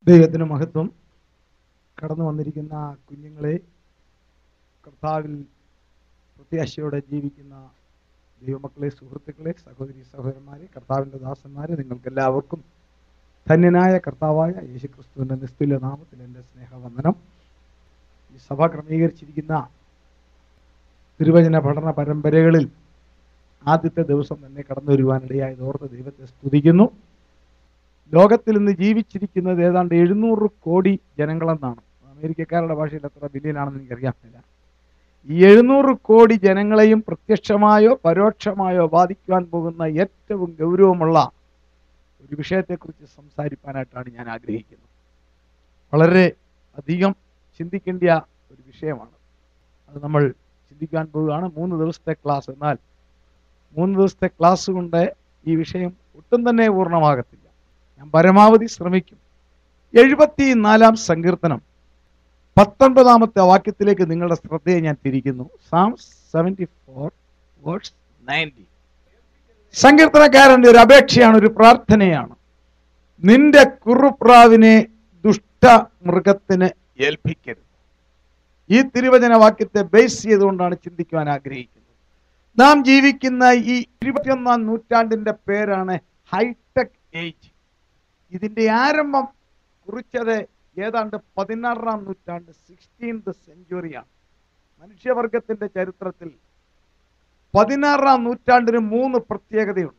ദൈവത്തിന് മഹത്വം കടന്നു വന്നിരിക്കുന്ന കുഞ്ഞുങ്ങളെ കർത്താവിൽ പ്രത്യാശയോടെ ജീവിക്കുന്ന ദൈവമക്കളെ സുഹൃത്തുക്കളെ സഹോദരി സഹോദരന്മാരെ കർത്താവിൻ്റെ ദാസന്മാരെ നിങ്ങൾക്ക് എല്ലാവർക്കും ധന്യനായ കർത്താവായ യേശുക്രിസ്തുവിൻ്റെ നിസ്തുല്യ നാമത്തിൽ എൻ്റെ സ്നേഹവന്ദനം ഈ സഭ ക്രമീകരിച്ചിരിക്കുന്ന തിരുവചന പഠന പരമ്പരകളിൽ ആദ്യത്തെ ദിവസം തന്നെ കടന്നു വരുവാനിടയായത് ഓർത്ത് ദൈവത്തെ സ്തുതിക്കുന്നു ലോകത്തിൽ ഇന്ന് ജീവിച്ചിരിക്കുന്നത് ഏതാണ്ട് എഴുന്നൂറ് കോടി ജനങ്ങളെന്നാണ് അമേരിക്കക്കാരുടെ ഭാഷയിൽ എത്ര ബില്യനാണെന്ന് എനിക്കറിയാമില്ല ഈ എഴുന്നൂറ് കോടി ജനങ്ങളെയും പ്രത്യക്ഷമായോ പരോക്ഷമായോ ബാധിക്കുവാൻ പോകുന്ന ഏറ്റവും ഗൗരവമുള്ള ഒരു വിഷയത്തെക്കുറിച്ച് സംസാരിക്കാനായിട്ടാണ് ഞാൻ ആഗ്രഹിക്കുന്നത് വളരെ അധികം ചിന്തിക്കേണ്ട ഒരു വിഷയമാണ് അത് നമ്മൾ ചിന്തിക്കാൻ പോവുകയാണ് മൂന്ന് ദിവസത്തെ ക്ലാസ് എന്നാൽ മൂന്ന് ദിവസത്തെ ക്ലാസ് കൊണ്ട് ഈ വിഷയം ഒട്ടും തന്നെ പൂർണ്ണമാകത്തില്ല ഞാൻ പരമാവധി ശ്രമിക്കും എഴുപത്തി നാലാം സങ്കീർത്തനം പത്തൊൻപതാമത്തെ വാക്യത്തിലേക്ക് നിങ്ങളുടെ ശ്രദ്ധയെ ഞാൻ തിരിക്കുന്നു psalm seventy four words ninety സങ്കീർത്തനക്കാരന്റെ ഒരു അപേക്ഷയാണ് ഒരു പ്രാർത്ഥനയാണ് നിന്റെ കുറുപ്രാവിനെ ദുഷ്ട മൃഗത്തിന് ഏൽപ്പിക്കരുത് ഈ തിരുവചന വാക്യത്തെ ബേസ് ചെയ്തുകൊണ്ടാണ് ചിന്തിക്കുവാൻ ആഗ്രഹിക്കുന്നത് നാം ജീവിക്കുന്ന ഈ ഇരുപത്തിയൊന്നാം നൂറ്റാണ്ടിന്റെ പേരാണ് ഹൈടെക് ഏജ് ഇതിന്റെ ആരംഭം കുറിച്ചത് ഏതാണ്ട് പതിനാറാം നൂറ്റാണ്ട് സിക്സ്റ്റീൻത് സെഞ്ചുറിയാണ് മനുഷ്യവർഗത്തിന്റെ ചരിത്രത്തിൽ പതിനാറാം നൂറ്റാണ്ടിന് മൂന്ന് പ്രത്യേകതയുണ്ട്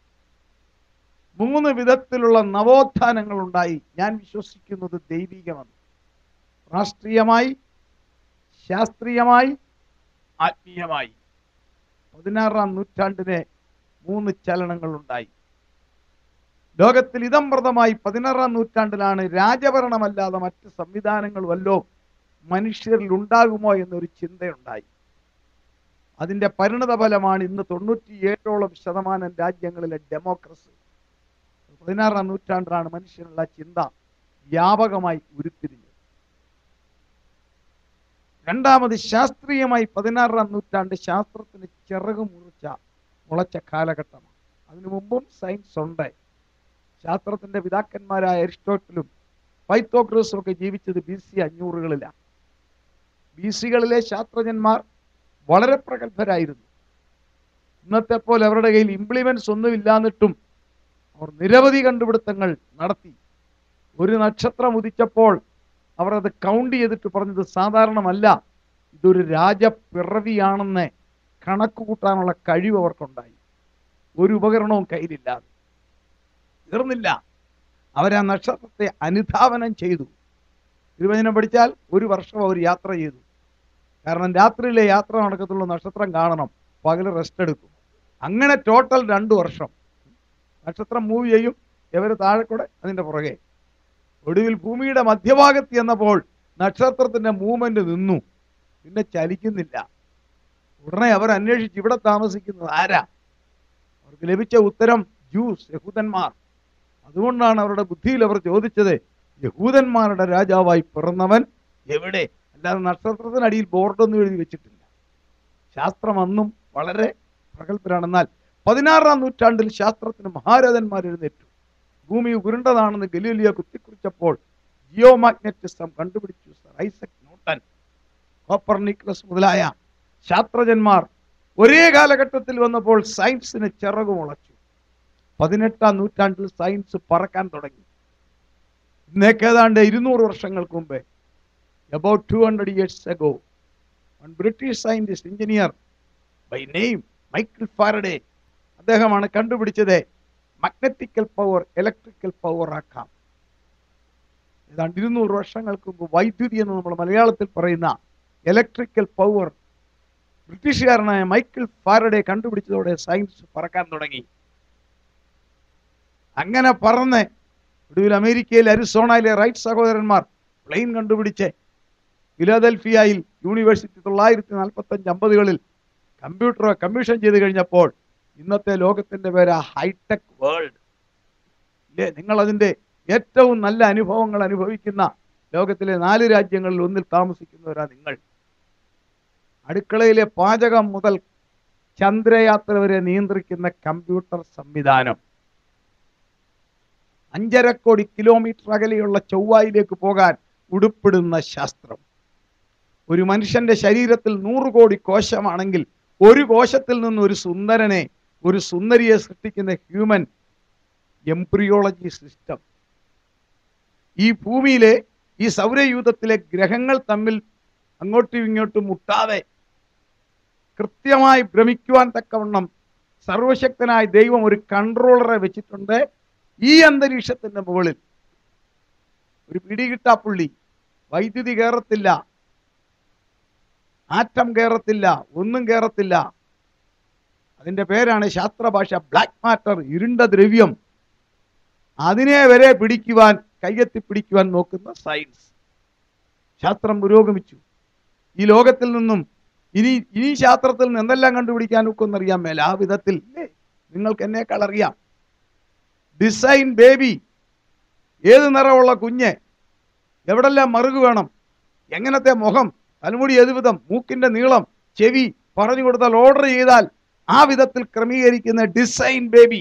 മൂന്ന് വിധത്തിലുള്ള നവോത്ഥാനങ്ങൾ ഉണ്ടായി ഞാൻ വിശ്വസിക്കുന്നത് ദൈവികമെന്ന് രാഷ്ട്രീയമായി ശാസ്ത്രീയമായി ആത്മീയമായി പതിനാറാം നൂറ്റാണ്ടിന് മൂന്ന് ചലനങ്ങൾ ഉണ്ടായി ലോകത്തിൽ ഇതംപ്രദമായി പതിനാറാം നൂറ്റാണ്ടിലാണ് രാജഭരണമല്ലാതെ മറ്റ് സംവിധാനങ്ങൾ വല്ലോ മനുഷ്യരിൽ ഉണ്ടാകുമോ എന്നൊരു ചിന്തയുണ്ടായി അതിന്റെ പരിണത ഫലമാണ് ഇന്ന് തൊണ്ണൂറ്റിയേഴോളം ശതമാനം രാജ്യങ്ങളിലെ ഡെമോക്രസി പതിനാറാം നൂറ്റാണ്ടിലാണ് മനുഷ്യനുള്ള ചിന്ത വ്യാപകമായി ഉരുത്തിരിഞ്ഞത് രണ്ടാമത് ശാസ്ത്രീയമായി പതിനാറാം നൂറ്റാണ്ട് ശാസ്ത്രത്തിന് ചിറക് മുറിച്ച മുളച്ച കാലഘട്ടമാണ് അതിനു മുമ്പും സയൻസ് ഉണ്ട് ശാസ്ത്രത്തിന്റെ പിതാക്കന്മാരായ അരിസ്റ്റോട്ടലും പൈത്തോക്രസും ഒക്കെ ജീവിച്ചത് ബി സി അഞ്ഞൂറുകളിലാണ് ബി സികളിലെ ശാസ്ത്രജ്ഞന്മാർ വളരെ പ്രഗത്ഭരായിരുന്നു ഇന്നത്തെ പോലെ അവരുടെ കയ്യിൽ ഇംപ്ലിമെന്റ്സ് ഒന്നും ഇല്ലാന്നിട്ടും അവർ നിരവധി കണ്ടുപിടുത്തങ്ങൾ നടത്തി ഒരു നക്ഷത്രം ഉദിച്ചപ്പോൾ അവർ അത് കൗണ്ട് ചെയ്തിട്ട് പറഞ്ഞത് സാധാരണമല്ല ഇതൊരു രാജപിറവിയാണെന്ന് കണക്ക് കൂട്ടാനുള്ള കഴിവ് അവർക്കുണ്ടായി ഒരു ഉപകരണവും കയ്യിലില്ലാതെ തീർന്നില്ല അവരാ നക്ഷത്രത്തെ അനുധാവനം ചെയ്തു തിരുവചനം പഠിച്ചാൽ ഒരു വർഷം അവർ യാത്ര ചെയ്തു കാരണം രാത്രിയിലെ യാത്ര നടക്കത്തുള്ളൂ നക്ഷത്രം കാണണം പകൽ റെസ്റ്റ് എടുക്കും അങ്ങനെ ടോട്ടൽ രണ്ടു വർഷം നക്ഷത്രം മൂവ് ചെയ്യും ഇവർ താഴെ കൂടെ അതിന്റെ പുറകെ ഒടുവിൽ ഭൂമിയുടെ മധ്യഭാഗത്ത് എന്നപ്പോൾ നക്ഷത്രത്തിന്റെ മൂവ്മെന്റ് നിന്നു പിന്നെ ചലിക്കുന്നില്ല ഉടനെ അവർ അന്വേഷിച്ച് ഇവിടെ താമസിക്കുന്നത് ആരാ അവർക്ക് ലഭിച്ച ഉത്തരം ജൂസ് യഹൂദന്മാർ അതുകൊണ്ടാണ് അവരുടെ ബുദ്ധിയിൽ അവർ ചോദിച്ചത് യഹൂദന്മാരുടെ രാജാവായി പിറന്നവൻ എവിടെ അല്ലാതെ നക്ഷത്രത്തിനടിയിൽ ബോർഡൊന്നും എഴുതി വെച്ചിട്ടില്ല ശാസ്ത്രം അന്നും വളരെ പ്രഗത്ഭരാണ് എന്നാൽ പതിനാറാം നൂറ്റാണ്ടിൽ ശാസ്ത്രത്തിന് മഹാരഥന്മാർ എഴുന്നേറ്റു ഭൂമി ഉരുണ്ടതാണെന്ന് ഗലീലിയ കുത്തിക്കുറിച്ചപ്പോൾ ജിയോ മാഗ്നറ്റിസം കണ്ടുപിടിച്ചു സർ ഐസക് ന്യൂട്ടൻ കോപ്പർനിക്ലസ് മുതലായ ശാസ്ത്രജ്ഞന്മാർ ഒരേ കാലഘട്ടത്തിൽ വന്നപ്പോൾ സയൻസിന് ചിറകു മുളച്ചു പതിനെട്ടാം നൂറ്റാണ്ടിൽ സയൻസ് പറക്കാൻ തുടങ്ങി ഇന്നേക്ക് ഏതാണ്ട് ഇരുന്നൂറ് വർഷങ്ങൾക്ക് മുമ്പേ about two hundred years ago one British scientist engineer by name Michael Faraday അദ്ദേഹമാണ് കണ്ടുപിടിച്ചത് മാഗ്നറ്റിക്കൽ പവർ ഇലക്ട്രിക്കൽ പവർ ആക്കാം ഏതാണ്ട് ഇരുന്നൂറ് വർഷങ്ങൾക്ക് മുമ്പ് വൈദ്യുതി എന്ന് നമ്മൾ മലയാളത്തിൽ പറയുന്ന ഇലക്ട്രിക്കൽ പവർ ബ്രിട്ടീഷുകാരനായ മൈക്കിൾ ഫാരഡെ കണ്ടുപിടിച്ചതോടെ സയൻസ് പറക്കാൻ തുടങ്ങി അങ്ങനെ പറന്ന് ഒടുവിൽ അമേരിക്കയിലെ അരിസോണയിലെ റൈറ്റ് സഹോദരന്മാർ പ്ലെയിൻ കണ്ടുപിടിച്ച് ഫിലാദൽഫിയയിൽ യൂണിവേഴ്സിറ്റി തൊള്ളായിരത്തി നാൽപ്പത്തി അഞ്ച് അമ്പതുകളിൽ കമ്പ്യൂട്ടർ കമ്മീഷൻ ചെയ്ത് കഴിഞ്ഞപ്പോൾ ഇന്നത്തെ ലോകത്തിന്റെ പേര് ഹൈടെക് വേൾഡ് ഇല്ലേ നിങ്ങൾ അതിന്റെ ഏറ്റവും നല്ല അനുഭവങ്ങൾ അനുഭവിക്കുന്ന ലോകത്തിലെ നാല് രാജ്യങ്ങളിൽ ഒന്നിൽ താമസിക്കുന്നവരാ നിങ്ങൾ അടുക്കളയിലെ പാചകം മുതൽ ചന്ദ്രയാത്ര വരെ നിയന്ത്രിക്കുന്ന കമ്പ്യൂട്ടർ സംവിധാനം അഞ്ചര കോടി കിലോമീറ്റർ അകലെയുള്ള ചൊവ്വായിലേക്ക് പോകാൻ ഉടുപ്പിടുന്ന ശാസ്ത്രം ഒരു മനുഷ്യന്റെ ശരീരത്തിൽ നൂറ് കോടി കോശമാണെങ്കിൽ ഒരു കോശത്തിൽ നിന്ന് ഒരു സുന്ദരനെ ഒരു സുന്ദരിയെ സൃഷ്ടിക്കുന്ന ഹ്യൂമൻ എംബ്രിയോളജി സിസ്റ്റം ഈ ഭൂമിയിലെ ഈ സൗരയൂഥത്തിലെ ഗ്രഹങ്ങൾ തമ്മിൽ അങ്ങോട്ടും ഇങ്ങോട്ടും മുട്ടാതെ കൃത്യമായി ഭ്രമിക്കുവാൻ തക്കവണ്ണം സർവശക്തനായ ദൈവം ഒരു കൺട്രോളറെ വെച്ചിട്ടുണ്ട് ഈ അന്തരീക്ഷത്തിന്റെ മുകളിൽ ഒരു പിടികിട്ടാപ്പുള്ളി വൈദ്യുതി കയറത്തില്ല ആറ്റം കയറത്തില്ല ഒന്നും കയറത്തില്ല അതിന്റെ പേരാണ് ശാസ്ത്രഭാഷ ബ്ലാക്ക് മാറ്റർ ഇരുണ്ട ദ്രവ്യം അതിനെ വരെ പിടിക്കുവാൻ കയ്യെത്തി പിടിക്കുവാൻ നോക്കുന്ന സയൻസ് ശാസ്ത്രം പുരോഗമിച്ചു ഈ ലോകത്തിൽ നിന്നും ഇനി ഇനി ശാസ്ത്രത്തിൽ നിന്ന് എന്തെല്ലാം കണ്ടുപിടിക്കാൻ ഒക്കെന്നറിയാൻ മേല ആ വിധത്തിൽ ഇല്ലേ നിങ്ങൾക്ക് എന്നേക്കാൾ അറിയാം ഡിസൈൻ ബേബി ഏത് നിറമുള്ള കുഞ്ഞ് എവിടെല്ലാം മറുകു വേണം എങ്ങനത്തെ മുഖം തലമുടി ഏത് വിധം മൂക്കിന്റെ നീളം ചെവി പറഞ്ഞു കൊടുത്താൽ ഓർഡർ ചെയ്താൽ ആ വിധത്തിൽ ക്രമീകരിക്കുന്ന ഡിസൈൻ ബേബി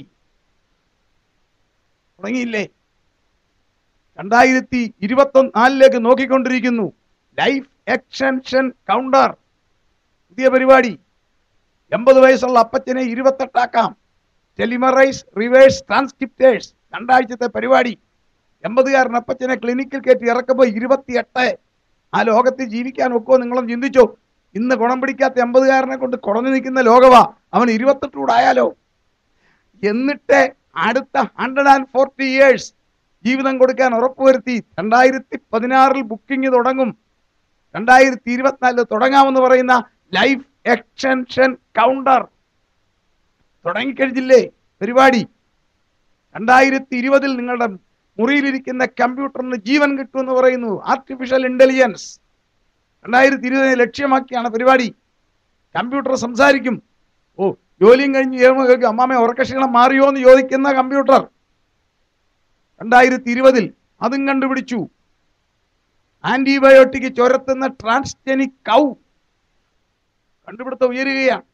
തുടങ്ങിയില്ലേ രണ്ടായിരത്തി ഇരുപത്തി നാലിലേക്ക് നോക്കിക്കൊണ്ടിരിക്കുന്നു ലൈഫ് എക്സ്റ്റൻഷൻ കൗണ്ടർ പുതിയ പരിപാടി എൺപത് വയസ്സുള്ള അപ്പച്ചനെ ഇരുപത്തെട്ടാക്കാം ടെലിമറൈസ് റിവേഴ്സ് ട്രാൻസ്ക്രിപ്റ്റേഴ്സ് രണ്ടാഴ്ചത്തെ പരിപാടി എൺപതുകാരൻ അപ്പച്ചനെ ക്ലിനിക്കിൽ കയറ്റി ഇറക്കുമ്പോൾ ഇരുപത്തിയെട്ട് ആ ലോകത്തിൽ ജീവിക്കാൻ ഒക്കോ നിങ്ങളും ചിന്തിച്ചോ ഇന്ന് ഗുണം പിടിക്കാത്ത എൺപതുകാരനെ കൊണ്ട് കുടഞ്ഞു നിൽക്കുന്ന ലോകവാ അവൻ ഇരുപത്തെട്ടൂടായാലോ എന്നിട്ട് അടുത്ത ഹൺഡ്രഡ് ആൻഡ് ഫോർട്ടി ഇയേഴ്സ് ജീവിതം കൊടുക്കാൻ ഉറപ്പുവരുത്തി രണ്ടായിരത്തി പതിനാറിൽ ബുക്കിംഗ് തുടങ്ങും രണ്ടായിരത്തി ഇരുപത്തിനാലിൽ തുടങ്ങാമെന്ന് പറയുന്ന ലൈഫ് എക്സ്റ്റൻഷൻ കൗണ്ടർ തുടങ്ങിക്കഴിഞ്ഞില്ലേ പരിപാടി രണ്ടായിരത്തി ഇരുപതിൽ നിങ്ങളുടെ മുറിയിലിരിക്കുന്ന കമ്പ്യൂട്ടറിന് ജീവൻ കിട്ടുമെന്ന് പറയുന്നു ആർട്ടിഫിഷ്യൽ ഇന്റലിജൻസ് രണ്ടായിരത്തി ഇരുപതിനെ ലക്ഷ്യമാക്കിയാണ് പരിപാടി കമ്പ്യൂട്ടർ സംസാരിക്കും ഓ ജോലിയും കഴിഞ്ഞ് ഏഴുമ കേൾക്കും അമ്മാമ ഉറക്കക്ഷീണം മാറിയോ എന്ന് ചോദിക്കുന്ന കമ്പ്യൂട്ടർ രണ്ടായിരത്തി ഇരുപതിൽ അതും കണ്ടുപിടിച്ചു ആന്റിബയോട്ടിക് ചുരത്തുന്ന ട്രാൻസ്ജനിക് കൗ കണ്ടുപിടുത്തം ഉയരുകയാണ്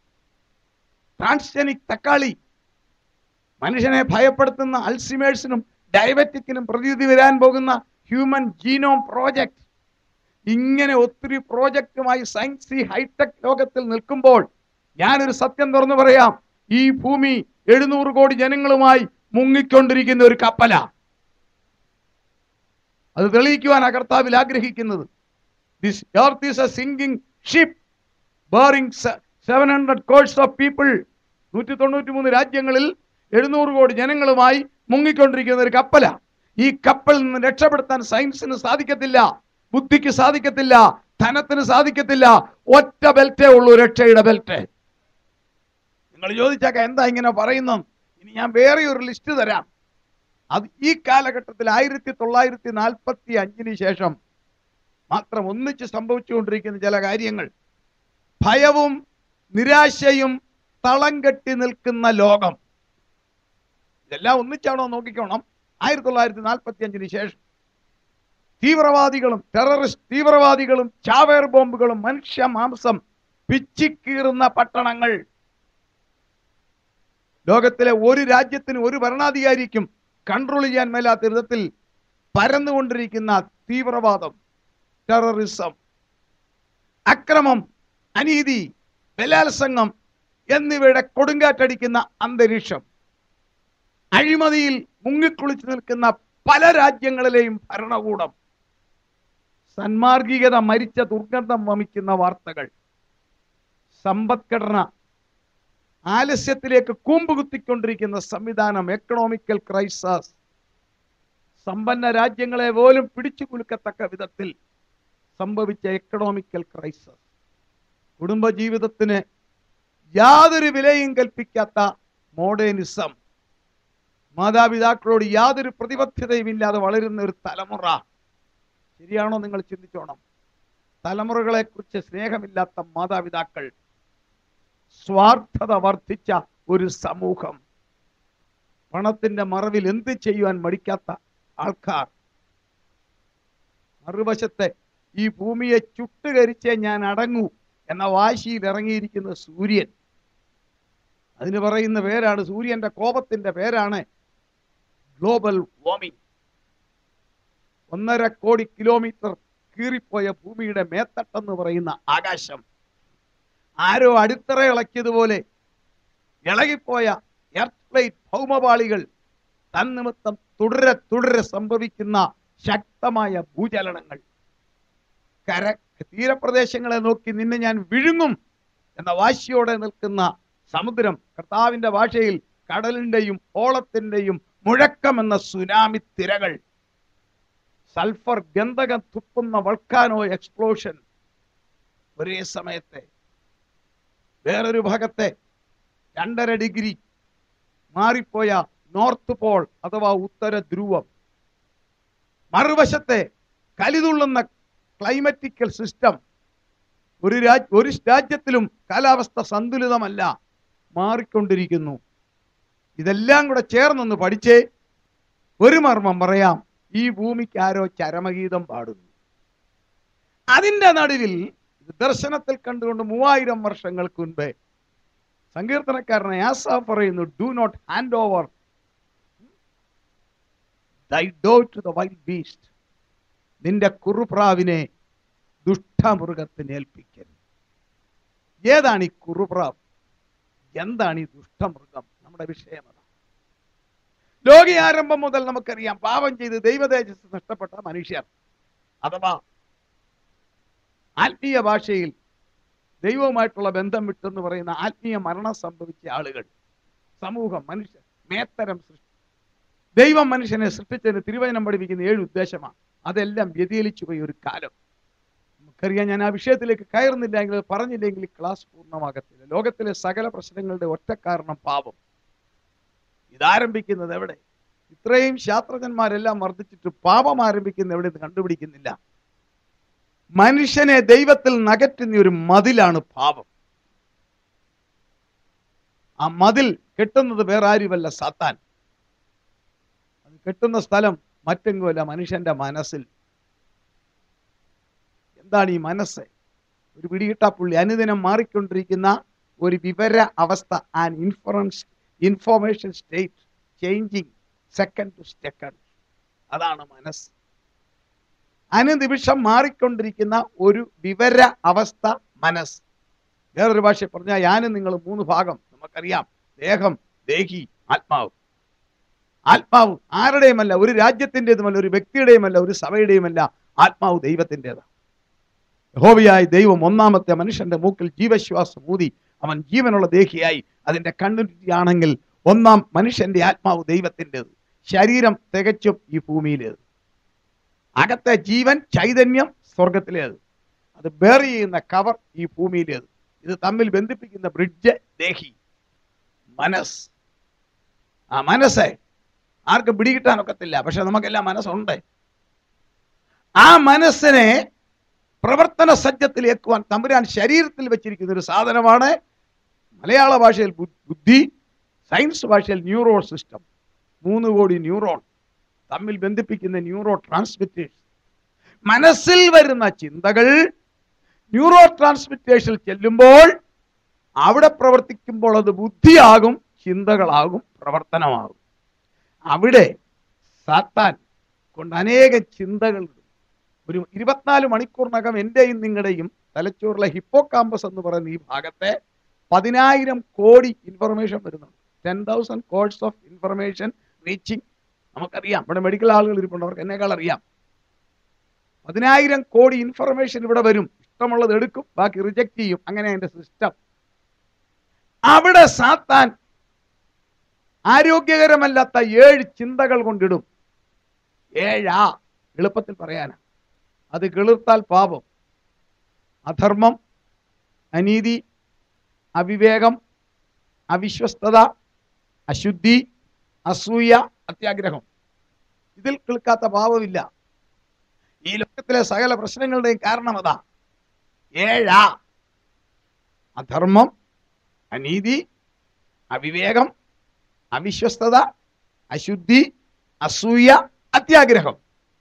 ട്രാൻസ്ജനിക് തക്കാളി മനുഷ്യനെ ഭയപ്പെടുത്തുന്ന അൽസിമേഴ്സിനും ഡയബറ്റിക്കിനും പ്രതിവിധി വരാൻ പോകുന്ന ഹ്യൂമൻ ജീനോം പ്രോജക്റ്റ് ഇങ്ങനെ ഒത്തിരി പ്രോജക്റ്റുമായി സയൻസ് ഈ ഹൈടെക് ലോകത്തിൽ നിൽക്കുമ്പോൾ ഞാനൊരു സത്യം തുറന്നു പറയാം ഈ ഭൂമി എഴുന്നൂറ് കോടി ജനങ്ങളുമായി മുങ്ങിക്കൊണ്ടിരിക്കുന്ന ഒരു കപ്പല അത് തെളിയിക്കുവാൻ കർത്താവിൽ ആഗ്രഹിക്കുന്നത് this earth is a sinking ship bearing seven hundred crores of people നൂറ്റി തൊണ്ണൂറ്റി മൂന്ന് രാജ്യങ്ങളിൽ എഴുന്നൂറ് കോടി ജനങ്ങളുമായി മുങ്ങിക്കൊണ്ടിരിക്കുന്ന ഒരു കപ്പല ഈ കപ്പൽ നിന്ന് രക്ഷപ്പെടുത്താൻ സയൻസിന് സാധിക്കത്തില്ല ബുദ്ധിക്ക് സാധിക്കത്തില്ല ധനത്തിന് സാധിക്കത്തില്ല ഒറ്റ ബെൽറ്റേ ഉള്ളൂ രക്ഷയുടെ ബെൽറ്റ് നിങ്ങൾ ചോദിച്ചാക്ക എന്താ ഇങ്ങനെ പറയുന്നു ഇനി ഞാൻ വേറെ ഒരു ലിസ്റ്റ് തരാം അത് ഈ കാലഘട്ടത്തിൽ ആയിരത്തി തൊള്ളായിരത്തി നാൽപ്പത്തി അഞ്ചിന് ശേഷം മാത്രം ഒന്നിച്ച് സംഭവിച്ചുകൊണ്ടിരിക്കുന്ന ചില കാര്യങ്ങൾ ഭയവും നിരാശയും തളം കെട്ടി നിൽക്കുന്ന ലോകം ഇതെല്ലാം ഒന്നിച്ചാണോ നോക്കിക്കോണം ആയിരത്തി തൊള്ളായിരത്തി നാൽപ്പത്തി അഞ്ചിന് ശേഷം തീവ്രവാദികളും ടെററിസ്റ്റ് തീവ്രവാദികളും ചാവേർ ബോംബുകളും മനുഷ്യ മാംസം പിച്ചിക്കീറുന്ന പട്ടണങ്ങൾ ലോകത്തിലെ ഒരു രാജ്യത്തിനും ഒരു ഭരണാധികാരിക്കും കൺട്രോൾ ചെയ്യാൻ മേലാത്ത വിധത്തിൽ പരന്നുകൊണ്ടിരിക്കുന്ന തീവ്രവാദം ടെററിസം അക്രമം അനീതി ബലാത്സംഗം എന്നിവയുടെ കൊടുങ്കാറ്റടിക്കുന്ന അന്തരീക്ഷം അഴിമതിയിൽ മുങ്ങിക്കുളിച്ചു നിൽക്കുന്ന പല രാജ്യങ്ങളിലെയും ഭരണകൂടം സന്മാർഗികത മരിച്ച ദുർഗന്ധം വമിക്കുന്ന വാർത്തകൾ സമ്പദ്ഘടന ആലസ്യത്തിലേക്ക് കൂമ്പുകുത്തിക്കൊണ്ടിരിക്കുന്ന സംവിധാനം എക്കണോമിക്കൽ ക്രൈസസ് സമ്പന്ന രാജ്യങ്ങളെ പോലും പിടിച്ചു കുലുക്കത്തക്ക വിധത്തിൽ സംഭവിച്ച എക്കണോമിക്കൽ ക്രൈസസ് കുടുംബജീവിതത്തിന് യാതൊരു വിലയും കൽപ്പിക്കാത്ത മോഡേണിസം മാതാപിതാക്കളോട് യാതൊരു പ്രതിബദ്ധതയും ഇല്ലാതെ വളരുന്ന ഒരു തലമുറ ശരിയാണോ നിങ്ങൾ ചിന്തിച്ചോണം തലമുറകളെ കുറിച്ച് സ്നേഹമില്ലാത്ത മാതാപിതാക്കൾ സ്വാർത്ഥത വർദ്ധിച്ച ഒരു സമൂഹം പണത്തിന്റെ മറവിൽ എന്ത് ചെയ്യുവാൻ മടിക്കാത്ത ആൾക്കാർ മറുവശത്തെ ഈ ഭൂമിയെ ചുട്ടുകരിച്ചേ ഞാൻ അടങ്ങൂ എന്ന വാശിയിൽ ഇറങ്ങിയിരിക്കുന്ന സൂര്യൻ അതിന് പറയുന്ന പേരാണ് സൂര്യന്റെ കോപത്തിന്റെ പേരാണ് ഗ്ലോബൽ വാർമിംഗ് ഒന്നര കോടി കിലോമീറ്റർ കീറിപ്പോയ ഭൂമിയുടെ മേത്തട്ടെന്ന് പറയുന്ന ആകാശം ആരോ അടിത്തറ ഇളക്കിയതുപോലെ ഇളകിപ്പോയ എർത്ത് പ്ലേറ്റ് ഭൗമപാളികൾ തന്നിമിത്തം തുടരെ തുടരെ സംഭവിക്കുന്ന ശക്തമായ ഭൂചലനങ്ങൾ കര തീരപ്രദേശങ്ങളെ നോക്കി നിന്നെ ഞാൻ വിഴുങ്ങും എന്ന വാശിയോടെ നിൽക്കുന്ന സമുദ്രം കർത്താവിന്റെ ഭാഷയിൽ കടലിന്റെയും ഓളത്തിന്റെയും മുഴക്കം എന്ന സുനാമി തിരകൾ സൾഫർ ഗന്ധകം തുപ്പുന്ന വൾക്കാനോ എക്സ്പ്ലോഷൻ ഒരേ സമയത്തെ വേറൊരു ഭാഗത്തെ രണ്ടര ഡിഗ്രി മാറിപ്പോയ നോർത്ത് പോൾ അഥവാ ഉത്തര ധ്രുവം മറുവശത്തെ കലിതുള്ളുന്ന ക്ലൈമറ്റിക്കൽ സിസ്റ്റം ഒരു രാജ് ഒരു രാജ്യത്തിലും കാലാവസ്ഥ സന്തുലിതമല്ല മാറിക്കൊണ്ടിരിക്കുന്നു ഇതെല്ലാം കൂടെ ചേർന്നൊന്ന് പഠിച്ചേ ഒരു മർമ്മം പറയാം ഈ ഭൂമിക്ക് ആരോ ചരമഗീതം പാടുന്നു അതിന്റെ നടുവിൽ ഇത് ദർശനത്തിൽ കണ്ടുകൊണ്ട് മൂവായിരം വർഷങ്ങൾക്ക് മുൻപേ സങ്കീർത്തനക്കാരനെ ആസാഫ് പറയുന്നു do not hand over thy dove to the wild beast നിന്റെ കുറുപ്രാവിനെ ദുഷ്ടമൃഗത്തിന് ഏൽപ്പിക്കരുത് ഏതാണ് ഈ കുറുപ്രാവ് എന്താണ് ഈ ദുഷ്ടമൃഗം നമ്മുടെ വിഷയം അതാണ് ലോകയാരംഭം മുതൽ നമുക്കറിയാം പാപം ചെയ്ത് ദൈവതേജസ് നഷ്ടപ്പെട്ട മനുഷ്യർ അഥവാ ആത്മീയ ഭാഷയിൽ ദൈവവുമായിട്ടുള്ള ബന്ധം വിട്ടെന്ന് പറയുന്ന ആത്മീയ മരണം സംഭവിച്ച ആളുകൾ സമൂഹം മനുഷ്യർ മേത്തരം സൃഷ്ടി ദൈവം മനുഷ്യനെ സൃഷ്ടിച്ചതിന് തിരുവചനം പഠിപ്പിക്കുന്ന ഏഴ് ഉദ്ദേശമാണ് അതെല്ലാം വ്യതിചലിച്ചു പോയി ഒരു കാലം നമുക്കറിയാം ഞാൻ ആ വിഷയത്തിലേക്ക് കയറുന്നില്ലെങ്കിൽ അത് പറഞ്ഞില്ലെങ്കിൽ ക്ലാസ് പൂർണ്ണമാകത്തില്ല ലോകത്തിലെ സകല പ്രശ്നങ്ങളുടെ ഒറ്റ കാരണം പാപം ഇതാരംഭിക്കുന്നത് എവിടെ ഇത്രയും ശാസ്ത്രജ്ഞന്മാരെല്ലാം വർദ്ധിച്ചിട്ട് പാപം ആരംഭിക്കുന്ന എവിടെ എന്ന് കണ്ടുപിടിക്കുന്നില്ല മനുഷ്യനെ ദൈവത്തിൽ നകറ്റുന്ന ഒരു മതിലാണ് പാപം ആ മതിൽ കെട്ടുന്നത് വേറെ ആരുമല്ല സാത്താൻ അത് കെട്ടുന്ന സ്ഥലം മറ്റെങ്ങുമല്ല മനുഷ്യന്റെ മനസ്സിൽ എന്താണ് ഈ മനസ്സ് ഒരു പിടികിട്ടാ പുള്ളി അനുദിനം മാറിക്കൊണ്ടിരിക്കുന്ന ഒരു വിവര അവസ്ഥ and inference information state changing second to second അതാണ് മനസ്സ് അനുനിമിഷം മാറിക്കൊണ്ടിരിക്കുന്ന ഒരു വിവര അവസ്ഥ മനസ്സ് വേറൊരു ഭാഷ പറഞ്ഞാൽ ഞാനും നിങ്ങൾ മൂന്ന് ഭാഗം നമുക്കറിയാം ദേഹം ദേഹി ആത്മാവ് ആത്മാവ് ആരുടെയുമല്ല ഒരു രാജ്യത്തിൻ്റെതുമല്ല ഒരു വ്യക്തിയുടെയുമല്ല ഒരു സഭയുടെയുമല്ല ആത്മാവ് ദൈവത്തിൻ്റെതാണ് യഹോവയായ ദൈവം ഒന്നാമത്തെ മനുഷ്യന്റെ മൂക്കിൽ ജീവശ്വാസം ഊതി അവൻ ജീവനുള്ള ദേഹിയായി അതിന്റെ കണ്ണുറ്റിയാണെങ്കിൽ ഒന്നാം മനുഷ്യന്റെ ആത്മാവ് ദൈവത്തിൻ്റെത് ശരീരം തികച്ചും ഈ ഭൂമിയിലേത് അകത്തെ ജീവൻ ചൈതന്യം സ്വർഗത്തിലേത് അത് ബേർ ചെയ്യുന്ന കവർ ഈ ഭൂമിയിലേത് ഇത് തമ്മിൽ ബന്ധിപ്പിക്കുന്ന ബ്രിഡ്ജ് ദേഹി മനസ് ആ മനസ്സെ ആർക്കും പിടികിട്ടാനൊക്കത്തില്ല പക്ഷെ നമുക്കെല്ലാം മനസ്സുണ്ട് ആ മനസ്സിനെ പ്രവർത്തന സജ്ജത്തിലേക്കുവാൻ തമ്പുരാൻ ശരീരത്തിൽ വെച്ചിരിക്കുന്ന ഒരു സാധനമാണ് മലയാള ഭാഷയിൽ ബു- ബുദ്ധി സയൻസ് ഭാഷയിൽ ന്യൂറോ സിസ്റ്റം മൂന്ന് കോടി ന്യൂറോൺ തമ്മിൽ ബന്ധിപ്പിക്കുന്ന ന്യൂറോ ട്രാൻസ്മിറ്റേഴ്സ് മനസ്സിൽ വരുന്ന ചിന്തകൾ ന്യൂറോ ട്രാൻസ്മിറ്റേഷനിൽ ചെല്ലുമ്പോൾ അവിടെ പ്രവർത്തിക്കുമ്പോൾ അത് ബുദ്ധിയാകും ചിന്തകളാകും പ്രവർത്തനമാകും അവിടെ സാത്താൻ കൊണ്ട് അനേക ചിന്തകൾ ഇടും. ഒരു ഇരുപത്തിനാല് മണിക്കൂറിനകം എന്റെയും നിങ്ങളുടെയും തലച്ചോറിലെ ഹിപ്പോ കാമ്പസ് എന്ന് പറയുന്ന ഈ ഭാഗത്തെ പതിനായിരം കോടി ഇൻഫർമേഷൻ വരുന്നുണ്ട് ten thousand crores of information reaching നമുക്കറിയാം ഇവിടെ മെഡിക്കൽ ആളുകൾ ഇരിപ്പുണ്ട് അവർക്ക് എന്നേക്കാൾ അറിയാം പതിനായിരം കോടി ഇൻഫർമേഷൻ ഇവിടെ വരും ഇഷ്ടമുള്ളത് എടുക്കും ബാക്കി റിജക്ട് ചെയ്യും അങ്ങനെ അതിന്റെ സിസ്റ്റം അവിടെ സാത്താൻ ആരോഗ്യകരമല്ലാത്ത ഏഴ് ചിന്തകൾ കൊണ്ടിടും ഏഴാ എളുപ്പത്തിൽ പറയാനാ അത് കിളിർത്താൽ പാപം അധർമ്മം അനീതി അവിവേകം അവിശ്വസ്തത അശുദ്ധി അസൂയ അത്യാഗ്രഹം ഇതിൽ കിളിക്കാത്ത പാപമില്ല ഈ ലോകത്തിലെ സകല പ്രശ്നങ്ങളുടെയും കാരണം അതാ ഏഴാ അധർമ്മം അനീതി അവിവേകം അവിശ്വസ്തത അശുദ്ധി അസൂയ അത്യാഗ്രഹം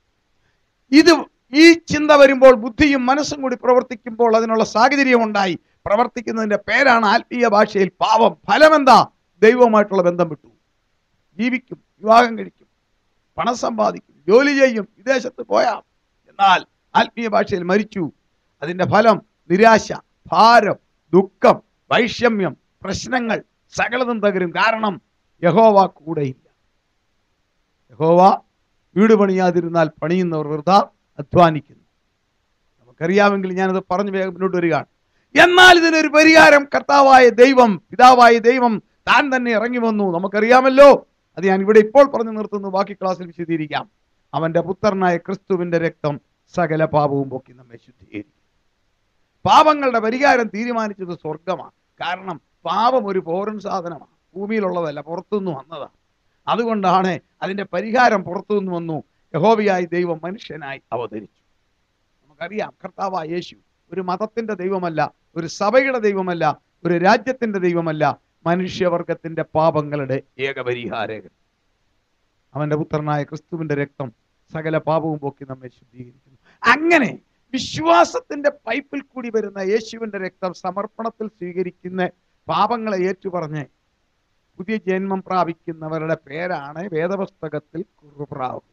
ഇത് ഈ ചിന്ത വരുമ്പോൾ ബുദ്ധിയും മനസ്സും കൂടി പ്രവർത്തിക്കുമ്പോൾ അതിനുള്ള സാഹചര്യം ഉണ്ടായി പ്രവർത്തിക്കുന്നതിന്റെ പേരാണ് ആത്മീയ ഭാഷയിൽ പാപം ഫലം എന്താ ദൈവവുമായിട്ടുള്ള ബന്ധം വിട്ടു ജീവിക്കും വിവാഹം കഴിക്കും പണം സമ്പാദിക്കും ജോലി ചെയ്യും വിദേശത്ത് പോയാം എന്നാൽ ആത്മീയ ഭാഷയിൽ മരിച്ചു അതിന്റെ ഫലം നിരാശ ഭാരം ദുഃഖം വൈഷമ്യം പ്രശ്നങ്ങൾ സകലതും തകരും കാരണം യഹോവ കൂടെയില്ല യഹോവ വീട് പണിയാതിരുന്നാൽ പണിയുന്നവർ വെറുതെ അധ്വാനിക്കുന്നു നമുക്കറിയാമെങ്കിൽ ഞാനത് പറഞ്ഞു വേഗം മുന്നോട്ട് വരികയാണ് എന്നാൽ ഇതിനൊരു പരിഹാരം കർത്താവായ ദൈവം പിതാവായ ദൈവം താൻ തന്നെ ഇറങ്ങി വന്നു നമുക്കറിയാമല്ലോ അത് ഞാൻ ഇവിടെ ഇപ്പോൾ പറഞ്ഞു നിർത്തുന്നു ബാക്കി ക്ലാസ്സിൽ വിശദീകരിക്കാം അവന്റെ പുത്രനായ ക്രിസ്തുവിന്റെ രക്തം സകല പാപവും പൊക്കി നമ്മെ ശുദ്ധീകരിക്കും പാപങ്ങളുടെ പരിഹാരം തീരുമാനിച്ചത് സ്വർഗമാണ് കാരണം പാപം ഒരു പോരൻ സാധനമാണ് ഭൂമിയിലുള്ളതല്ല പുറത്തുനിന്ന് വന്നതാണ് അതുകൊണ്ടാണ് അതിന്റെ പരിഹാരം പുറത്തുനിന്ന് വന്നു യഹോവയായി ദൈവം മനുഷ്യനായി അവതരിച്ചു നമുക്കറിയാം കർത്താവായ യേശു ഒരു മതത്തിന്റെ ദൈവമല്ല ഒരു സഭയുടെ ദൈവമല്ല ഒരു രാജ്യത്തിന്റെ ദൈവമല്ല മനുഷ്യവർഗത്തിന്റെ പാപങ്ങളുടെ ഏകപരിഹാരകൻ അവന്റെ പുത്രനായ ക്രിസ്തുവിന്റെ രക്തം സകല പാപവും പോക്കി നമ്മെ ശുദ്ധീകരിക്കുന്നു അങ്ങനെ വിശ്വാസത്തിന്റെ പൈപ്പിൽ കൂടി വരുന്ന യേശുവിന്റെ രക്തം സമർപ്പണത്തിൽ സ്വീകരിക്കുന്ന പാപങ്ങളെ ഏറ്റുപറഞ്ഞ് പുതിയ ജന്മം പ്രാപിക്കുന്നവരുടെ പേരാണ് വേദപുസ്തകത്തിൽ കുറുപ്രാവ്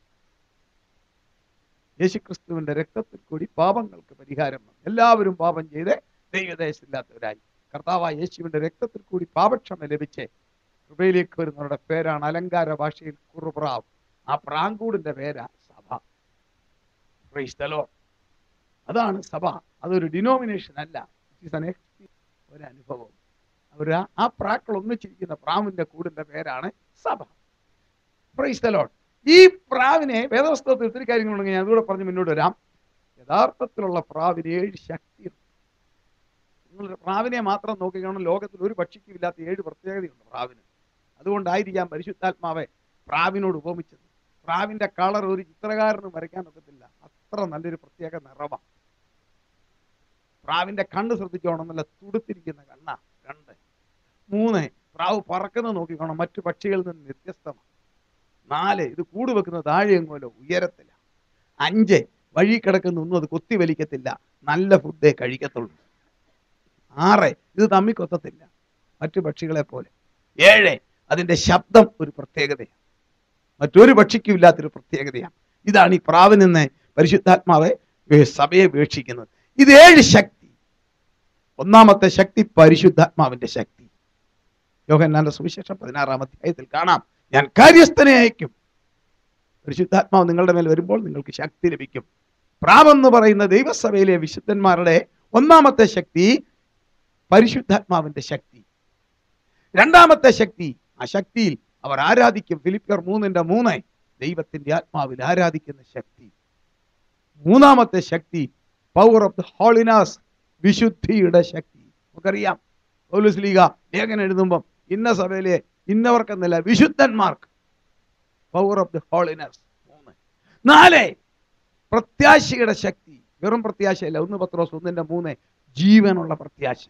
യേശുക്രിസ്തുവിന്റെ രക്തത്തിൽ കൂടി പാപങ്ങൾക്ക് പരിഹാരം വന്നു എല്ലാവരും പാപം ചെയ്ത് ദൈവദേശമില്ലാത്തവരായി കർത്താവായ യേശുവിന്റെ രക്തത്തിൽ കൂടി പാപക്ഷമ ലഭിച്ച് കൃപയിലേക്ക് വരുന്നവരുടെ പേരാണ് അലങ്കാര ഭാഷയിൽ കുറുപ്രാവ് ആ പ്രാങ്കൂടിന്റെ പേരാ സഭ Praise the Lord. അതാണ് സഭ അതൊരു ഡിനോമിനേഷൻ അല്ല It is an experience, ഒരു അനുഭവം അവർ ആ പ്രാക്കൾ ഒന്നിച്ചിരിക്കുന്ന പ്രാവിന്റെ കൂടിന്റെ പേരാണ് സഭ Praise the Lord. ഈ പ്രാവിനെ വേദവസ്തവത്തിൽ ഒത്തിരി കാര്യങ്ങളുണ്ടെങ്കിൽ ഞാൻ അതുകൂടെ പറഞ്ഞ് മുന്നോട്ട് വരാം യഥാർത്ഥത്തിലുള്ള പ്രാവിന് ഏഴ് ശക്തിയുണ്ട് നിങ്ങൾ പ്രാവിനെ മാത്രം നോക്കിക്കണം ലോകത്തിൽ ഒരു പക്ഷിക്കും ഇല്ലാത്ത ഏഴ് പ്രത്യേകതയുണ്ട് പ്രാവിന് അതുകൊണ്ടായിരിക്കാം പരിശുദ്ധാത്മാവെ പ്രാവിനോട് ഉപമിച്ചത് പ്രാവിന്റെ കളർ ഒരു ചിത്രകാരനും വരയ്ക്കാൻ ഒക്കത്തില്ല അത്ര നല്ലൊരു പ്രത്യേക നിറമാണ് പ്രാവിന്റെ കണ്ണ് ശ്രദ്ധിച്ചോണം നല്ല തുടുത്തിരിക്കുന്ന കണ്ണ രണ്ട് മൂന്ന് പ്രാവ് പറക്കുന്നത് നോക്കിക്കോണം മറ്റു പക്ഷികളിൽ നിന്ന് വ്യത്യസ്തമാണ് നാല് ഇത് കൂട് വെക്കുന്നത് താഴെ എങ്ങോലോ ഉയരത്തില്ല അഞ്ച് വഴി കിടക്കുന്ന ഒന്നും അത് കൊത്തി വലിക്കത്തില്ല നല്ല ഫുഡേ കഴിക്കത്തുള്ളൂ ആറ് ഇത് തമ്മി കൊത്തത്തില്ല മറ്റു പക്ഷികളെ പോലെ ഏഴ് അതിന്റെ ശബ്ദം ഒരു പ്രത്യേകതയാണ് മറ്റൊരു പക്ഷിക്കും ഇല്ലാത്തൊരു പ്രത്യേകതയാണ് ഇതാണ് ഈ പ്രാവിൽ നിന്ന് പരിശുദ്ധാത്മാവെ ഏ, സഭയെ വീക്ഷിക്കുന്നത് ഇത് ഏഴ് ശക്തി ഒന്നാമത്തെ ശക്തി പരിശുദ്ധാത്മാവിന്റെ ശക്തി യോഹന്നാന്റെ സുവിശേഷം പതിനാറാം അധ്യായത്തിൽ കാണാം ഞാൻ കാര്യസ്ഥനെ അയക്കും പരിശുദ്ധാത്മാവ് നിങ്ങളുടെ മേൽ വരുമ്പോൾ നിങ്ങൾക്ക് ശക്തി ലഭിക്കും പ്രാവെന്ന് പറയുന്ന ദൈവസഭയിലെ വിശുദ്ധന്മാരുടെ ഒന്നാമത്തെ ശക്തി പരിശുദ്ധാത്മാവിന്റെ ശക്തി രണ്ടാമത്തെ ശക്തി ആ ശക്തിയിൽ അവർ ആരാധിക്കും ഫിലിപ്പിയർ മൂന്നിന്റെ മൂന്ന് ദൈവത്തിന്റെ ആത്മാവിൽ ആരാധിക്കുന്ന ശക്തി മൂന്നാമത്തെ ശക്തി പവർ ഓഫ് ദ ഹോളിനാസ് വിശുദ്ധിയുടെ ശക്തി നമുക്കറിയാം പൗലോസ് ലീഗ ലേഖനം എഴുതുമ്പം ഇന്ന സഭയിലെ ഇന്നവർക്കെന്നല്ല വിശുദ്ധന്മാർക്ക് പവർ ഓഫ് ദി ഹോളിനസ് മൂന്ന് നാല് പ്രത്യാശയുടെ ശക്തി വെറും പ്രത്യാശയല്ല ഒന്ന് പത്രോസ് ഒന്നിന്റെ മൂന്ന് ജീവനുള്ള പ്രത്യാശ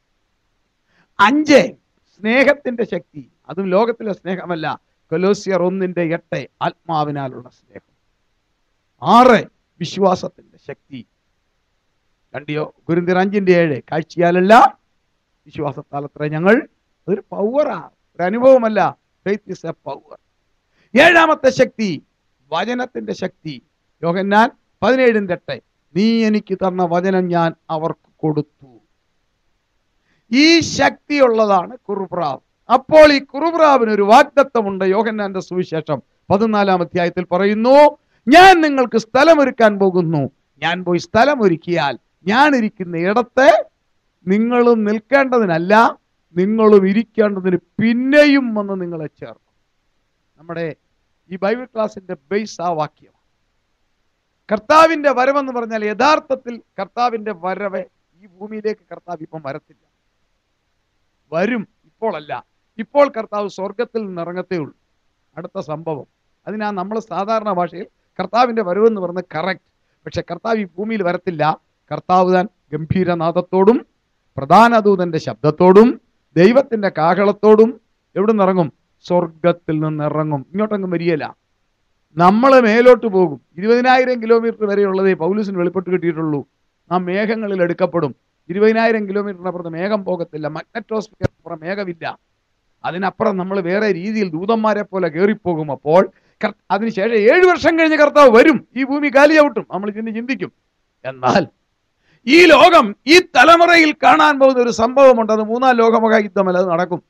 അഞ്ച് സ്നേഹത്തിന്റെ ശക്തി അതും ലോകത്തിലെ സ്നേഹമല്ല കൊലോസിയർ ഒന്നിന്റെ എട്ട് ആത്മാവിനാലുള്ള സ്നേഹം ആറ് വിശ്വാസത്തിന്റെ ശക്തി കണ്ടിയോ ഗുരുന്തിർ അഞ്ചിന്റെ ഏഴ് കാഴ്ചയാലല്ല വിശ്വാസത്താൽ അത്ര ഞങ്ങൾ ഒരു പവറാ ഒരു അനുഭവമല്ല ഫെയ്ത്ത് ഇസ് എ പവർ ഏഴാമത്തെ ശക്തി വചനത്തിന്റെ ശക്തി യോഹന്നാൻ പതിനേഴിന്റെ എട്ട് നീ എനിക്ക് തന്ന വചനം ഞാൻ അവർക്ക് കൊടുത്തു ഈ ശക്തിയുള്ളതാണ് കുറുപ്രാവ് അപ്പോൾ ഈ കുറുപ്രാവിന് ഒരു വാഗ്ദത്തമുണ്ട് യോഹന്നാന്റെ സുവിശേഷം പതിനാലാം അധ്യായത്തിൽ പറയുന്നു ഞാൻ നിങ്ങൾക്ക് സ്ഥലമൊരുക്കാൻ പോകുന്നു ഞാൻ പോയി സ്ഥലമൊരുക്കിയാൽ ഞാൻ ഇരിക്കുന്ന ഇടത്ത് നിങ്ങളും നിൽക്കേണ്ടതിനല്ല നിങ്ങളും ഇരിക്കേണ്ടതിന് പിന്നെയും വന്ന് നിങ്ങളെ ചേർക്കും നമ്മുടെ ഈ ബൈബിൾ ക്ലാസിന്റെ ബേസ് ആ വാക്യമാണ് കർത്താവിന്റെ വരവെന്ന് പറഞ്ഞാൽ യഥാർത്ഥത്തിൽ കർത്താവിന്റെ വരവ് ഈ ഭൂമിയിലേക്ക് കർത്താവ് ഇപ്പം വരത്തില്ല വരും ഇപ്പോഴല്ല ഇപ്പോൾ കർത്താവ് സ്വർഗത്തിൽ നിന്ന് ഇറങ്ങത്തേ ഉള്ളൂ അടുത്ത സംഭവം അതിനാ നമ്മൾ സാധാരണ ഭാഷയിൽ കർത്താവിന്റെ വരവെന്ന് പറഞ്ഞത് കറക്റ്റ് പക്ഷെ കർത്താവ് ഈ ഭൂമിയിൽ വരത്തില്ല കർത്താവ് താൻ ഗംഭീരനാഥത്തോടും പ്രധാന ദൂതന്റെ ശബ്ദത്തോടും ദൈവത്തിന്റെ കാഹളത്തോടും എവിടെ നിന്നിറങ്ങും സ്വർഗത്തിൽ നിന്ന് ഇറങ്ങും ഇങ്ങോട്ടങ്ങ് വരികയില്ല നമ്മൾ മേലോട്ട് പോകും ഇരുപതിനായിരം കിലോമീറ്റർ വരെയുള്ളതേ പൗലൂസിന് വെളിപ്പെട്ട് കിട്ടിയിട്ടുള്ളൂ നാം മേഘങ്ങളിൽ എടുക്കപ്പെടും ഇരുപതിനായിരം കിലോമീറ്ററിനപ്പുറത്ത് മേഘം പോകത്തില്ല മഗ്നറ്റോസ്ഫിയർ അപ്പുറം മേഘമില്ല അതിനപ്പുറം നമ്മൾ വേറെ രീതിയിൽ ദൂതന്മാരെ പോലെ കയറിപ്പോകും അപ്പോൾ കർ- അതിനുശേഷം ഏഴു വർഷം കഴിഞ്ഞ് കർത്താവ് വരും ഈ ഭൂമി കാലിയാവട്ടും നമ്മൾ ഇന്ന് ചിന്തിക്കും എന്നാൽ ഈ ലോകം ഈ തലമുറയിൽ കാണാൻ പോകുന്ന ഒരു സംഭവമുണ്ട് അത് മൂന്നാം ലോകമഹായുദ്ധമല്ല അത് നടക്കും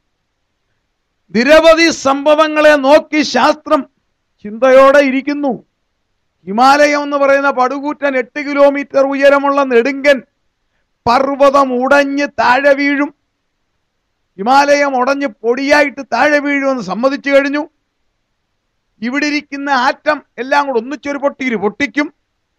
നിരവധി സംഭവങ്ങളെ നോക്കി ശാസ്ത്രം ചിന്തയോടെ ഇരിക്കുന്നു ഹിമാലയം എന്ന് പറയുന്ന പടുകൂറ്റൻ എട്ട് കിലോമീറ്റർ ഉയരമുള്ള നെടുങ്കൻ പർവ്വതം ഉടഞ്ഞ് താഴെ വീഴും ഹിമാലയം ഉടഞ്ഞ് പൊടിയായിട്ട് താഴെ വീഴുമെന്ന് സമ്മതിച്ചു കഴിഞ്ഞു ഇവിടെ ഇരിക്കുന്ന ആറ്റം എല്ലാം കൂടെ ഒന്നിച്ചൊരു പൊട്ടിയിര് പൊട്ടിക്കും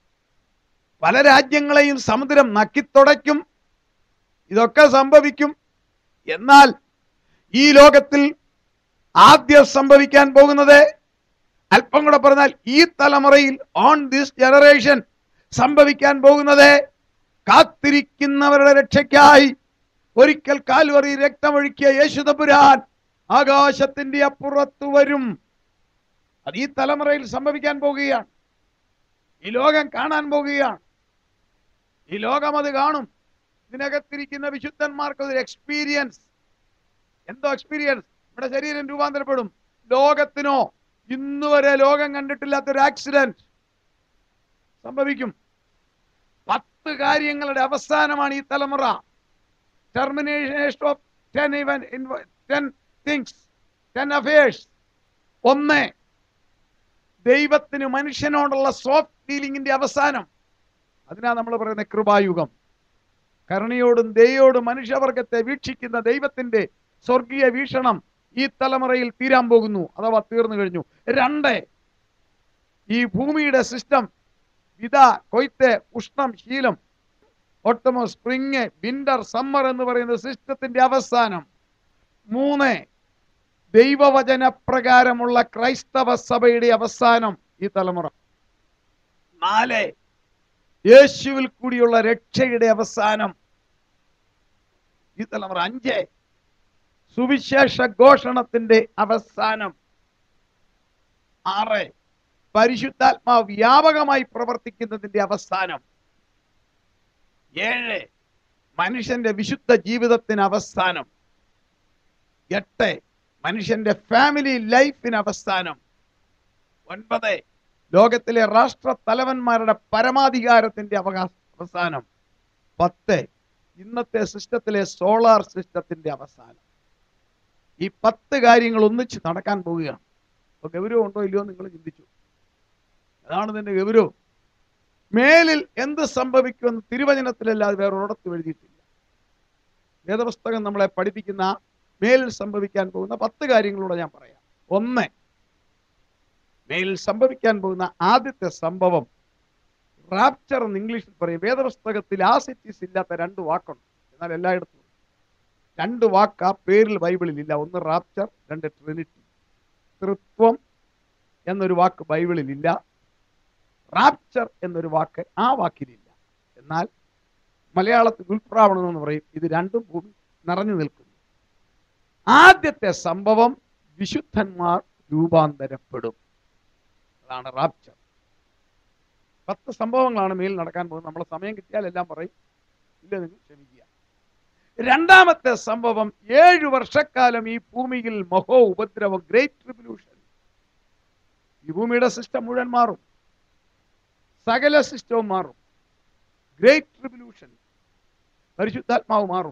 പല രാജ്യങ്ങളെയും സമുദ്രം നക്കിത്തുടയ്ക്കും ഇതൊക്കെ സംഭവിക്കും എന്നാൽ ഈ ലോകത്തിൽ ആദ്യം സംഭവിക്കാൻ പോകുന്നത് അല്പം കൂടെ പറഞ്ഞാൽ ഈ തലമുറയിൽ ഓൺ ദിസ് ജനറേഷൻ സംഭവിക്കാൻ പോകുന്നത് കാത്തിരിക്കുന്നവരുടെ രക്ഷയ്ക്കായി ഒരിക്കൽ കാൽവറി രക്തമൊഴുക്കിയ യേശുദപുരാൻ ആകാശത്തിന്റെ അപ്പുറത്ത് വരും അത് ഈ തലമുറയിൽ സംഭവിക്കാൻ പോകുകയാണ് ഈ ലോകം കാണാൻ പോകുകയാണ് ഈ ലോകം അത് കാണും ഇതിനകത്തിരിക്കുന്ന വിശുദ്ധന്മാർക്ക് അതൊരു എക്സ്പീരിയൻസ് എന്തോ എക്സ്പീരിയൻസ് നമ്മുടെ ശരീരം രൂപാന്തരപ്പെടും ലോകത്തിനോ ഇന്ന് വരെ ലോകം കണ്ടിട്ടില്ലാത്തൊരു ആക്സിഡന്റ് സംഭവിക്കും പത്ത് കാര്യങ്ങളുടെ അവസാനമാണ് ഈ തലമുറ termination of ten even ten things ten affairs ഒന്ന് ദൈവത്തിന് മനുഷ്യനോടുള്ള സോഫ്റ്റ് ഫീലിംഗിന്റെ അവസാനം അതിനാ നമ്മൾ പറയുന്ന കൃപായുഗം കരുണയോടും ദയോടും മനുഷ്യവർഗത്തെ വീക്ഷിക്കുന്ന ദൈവത്തിന്റെ സ്വർഗീയ വീക്ഷണം ഈ തലമുറയിൽ തീരാൻ പോകുന്നു അഥവാ തീർന്നു കഴിഞ്ഞു രണ്ട് ഈ ഭൂമിയുടെ സിസ്റ്റം വിത കൊയ്ത്ത് ഉഷ്ണം ശീലം ഒട്ടമോ സ്പ്രിങ് വിന്റർ സമ്മർ എന്ന് പറയുന്ന സിസ്റ്റത്തിന്റെ അവസാനം മൂന്ന് ദൈവവചന പ്രകാരമുള്ള ക്രൈസ്തവ സഭയുടെ അവസാനം ഈ തലമുറ നാല് യേശുവിൽ കൂടിയുള്ള രക്ഷയുടെ അവസാനം ഈ തലമുറ അഞ്ച് സുവിശേഷ ഘോഷണത്തിന്റെ അവസാനം ആറ് പരിശുദ്ധാത്മാവ് വ്യാപകമായി പ്രവർത്തിക്കുന്നതിന്റെ അവസാനം ഏഴ് മനുഷ്യന്റെ വിശുദ്ധ ജീവിതത്തിന് അവസാനം എട്ട് മനുഷ്യന്റെ ഫാമിലി ലൈഫിന് അവസാനം ഒൻപത് ലോകത്തിലെ രാഷ്ട്ര തലവന്മാരുടെ പരമാധികാരത്തിന്റെ അവകാശ അവസാനം പത്ത് ഇന്നത്തെ സിസ്റ്റത്തിലെ സോളാർ സിസ്റ്റത്തിന്റെ അവസാനം ഈ പത്ത് കാര്യങ്ങൾ ഒന്നിച്ച് നടക്കാൻ പോവുകയാണ് അപ്പൊ ഗൗരവം ഉണ്ടോ ഇല്ലയോ നിങ്ങൾ ചിന്തിച്ചു അതാണ് ഇതിന്റെ ഗൗരവം മേലിൽ എന്ത് സംഭവിക്കുമെന്ന് തിരുവചനത്തിലല്ലാതെ വേറെ ഒരിടത്തും എഴുതിയിട്ടില്ല വേദപുസ്തകം നമ്മളെ പഠിപ്പിക്കുന്ന മേലിൽ സംഭവിക്കാൻ പോകുന്ന പത്ത് കാര്യങ്ങളൂടെ ഞാൻ പറയാം ഒന്ന് മേലിൽ സംഭവിക്കാൻ പോകുന്ന ആദ്യത്തെ സംഭവം റാപ്ചർ എന്ന് ഇംഗ്ലീഷിൽ പറയും വേദപുസ്തകത്തിൽ ആസിറ്റീസ് ഇല്ലാത്ത രണ്ട് വാക്കുണ്ട് എന്നാൽ എല്ലായിടത്തും ഉണ്ട്. രണ്ട് വാക്ക് ആ പേരിൽ ബൈബിളിൽ ഇല്ല ഒന്ന് റാപ്ചർ രണ്ട് ട്രിനിറ്റി തൃത്വം എന്നൊരു വാക്ക് ബൈബിളിൽ ഇല്ല റാപ്ചർ എന്നൊരു വാക്ക് ആ വാക്കിലില്ല എന്നാൽ മലയാളത്തിൽ ഉൽപ്രാവണം എന്ന് പറയും ഇത് രണ്ടും ഭൂമി നിറഞ്ഞു നിൽക്കുന്നു ആദ്യത്തെ സംഭവം വിശുദ്ധന്മാർ രൂപാന്തരപ്പെടും അതാണ് റാപ്ചർ പത്ത് സംഭവങ്ങളാണ് മേൽ നടക്കാൻ പോകുന്നത് നമ്മളെ സമയം കിട്ടിയാൽ എല്ലാം പറയും ഇല്ല നിങ്ങൾ ക്ഷമിക്കുക രണ്ടാമത്തെ സംഭവം ഏഴു വർഷക്കാലം ഈ ഭൂമിയിൽ മഹോ ഉപദ്രവം ഗ്രേറ്റ് ട്രിബ്യൂഷൻ ഈ ഭൂമിയുടെ സിസ്റ്റം മുഴുവൻ മാറും സകല സിസ്റ്റവും മാറും ഗ്രേറ്റ് ട്രിബ്യൂഷൻ പരിശുദ്ധാത്മാവ് മാറും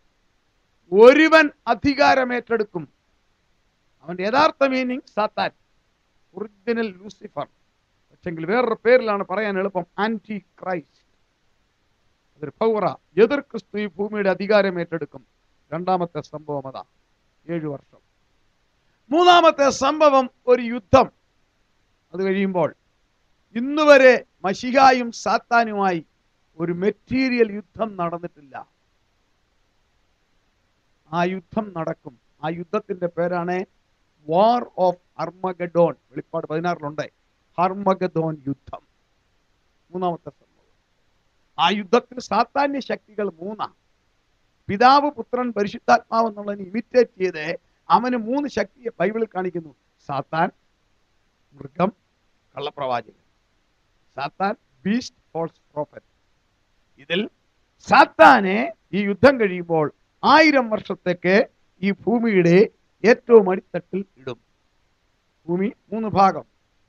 ഒരുവൻ അധികാരം ഏറ്റെടുക്കും അവന്റെ യഥാർത്ഥ മീനിങ് സാത്താൻ ഒറിജിനൽ ലൂസിഫർ പക്ഷെങ്കിൽ വേറൊരു പേരിലാണ് പറയാൻ എളുപ്പം ആന്റി ക്രൈസ്റ്റ് അതൊരു പൗറ എതിർ ക്രിസ്തു ഈ ഭൂമിയുടെ അധികാരം ഏറ്റെടുക്കും രണ്ടാമത്തെ സംഭവം അതാ ഏഴു വർഷം മൂന്നാമത്തെ സംഭവം ഒരു യുദ്ധം അത് കഴിയുമ്പോൾ ഇന്ന് വരെ മഷിഹായും സാത്താനുമായി ഒരു മെറ്റീരിയൽ യുദ്ധം നടന്നിട്ടില്ല ആ യുദ്ധം നടക്കും ആ യുദ്ധത്തിന്റെ പേരാണ് വാർ ഓഫ് അർമഗഡോൺ വെളിപ്പാട് പതിനാറിലുണ്ട് ഹർമഗദോൻ യുദ്ധം മൂന്നാമത്തെ സംഭവം ആ യുദ്ധത്തിൽ സാത്താന്യ ശക്തികൾ മൂന്നാണ് പിതാവ് പുത്രൻ പരിശുദ്ധാത്മാവ് എന്നുള്ളതിനെ ഇമിറ്റേറ്റ് ചെയ്ത് അവന് മൂന്ന് ശക്തിയെ ബൈബിളിൽ കാണിക്കുന്നു സാത്താൻ മൃഗം കള്ളപ്രവാചകൻ സാത്താൻ ബീസ്റ്റ് ഫോൾസ് പ്രോഫറ്റ് ഇതിൽ സാത്താനെ ഈ യുദ്ധം കഴിയുമ്പോൾ ആയിരം വർഷത്തേക്ക് ഈ ഭൂമിയുടെ ഏറ്റവും അടിത്തട്ടിൽ ഇടും ഭൂമി മൂന്ന് ഭാഗം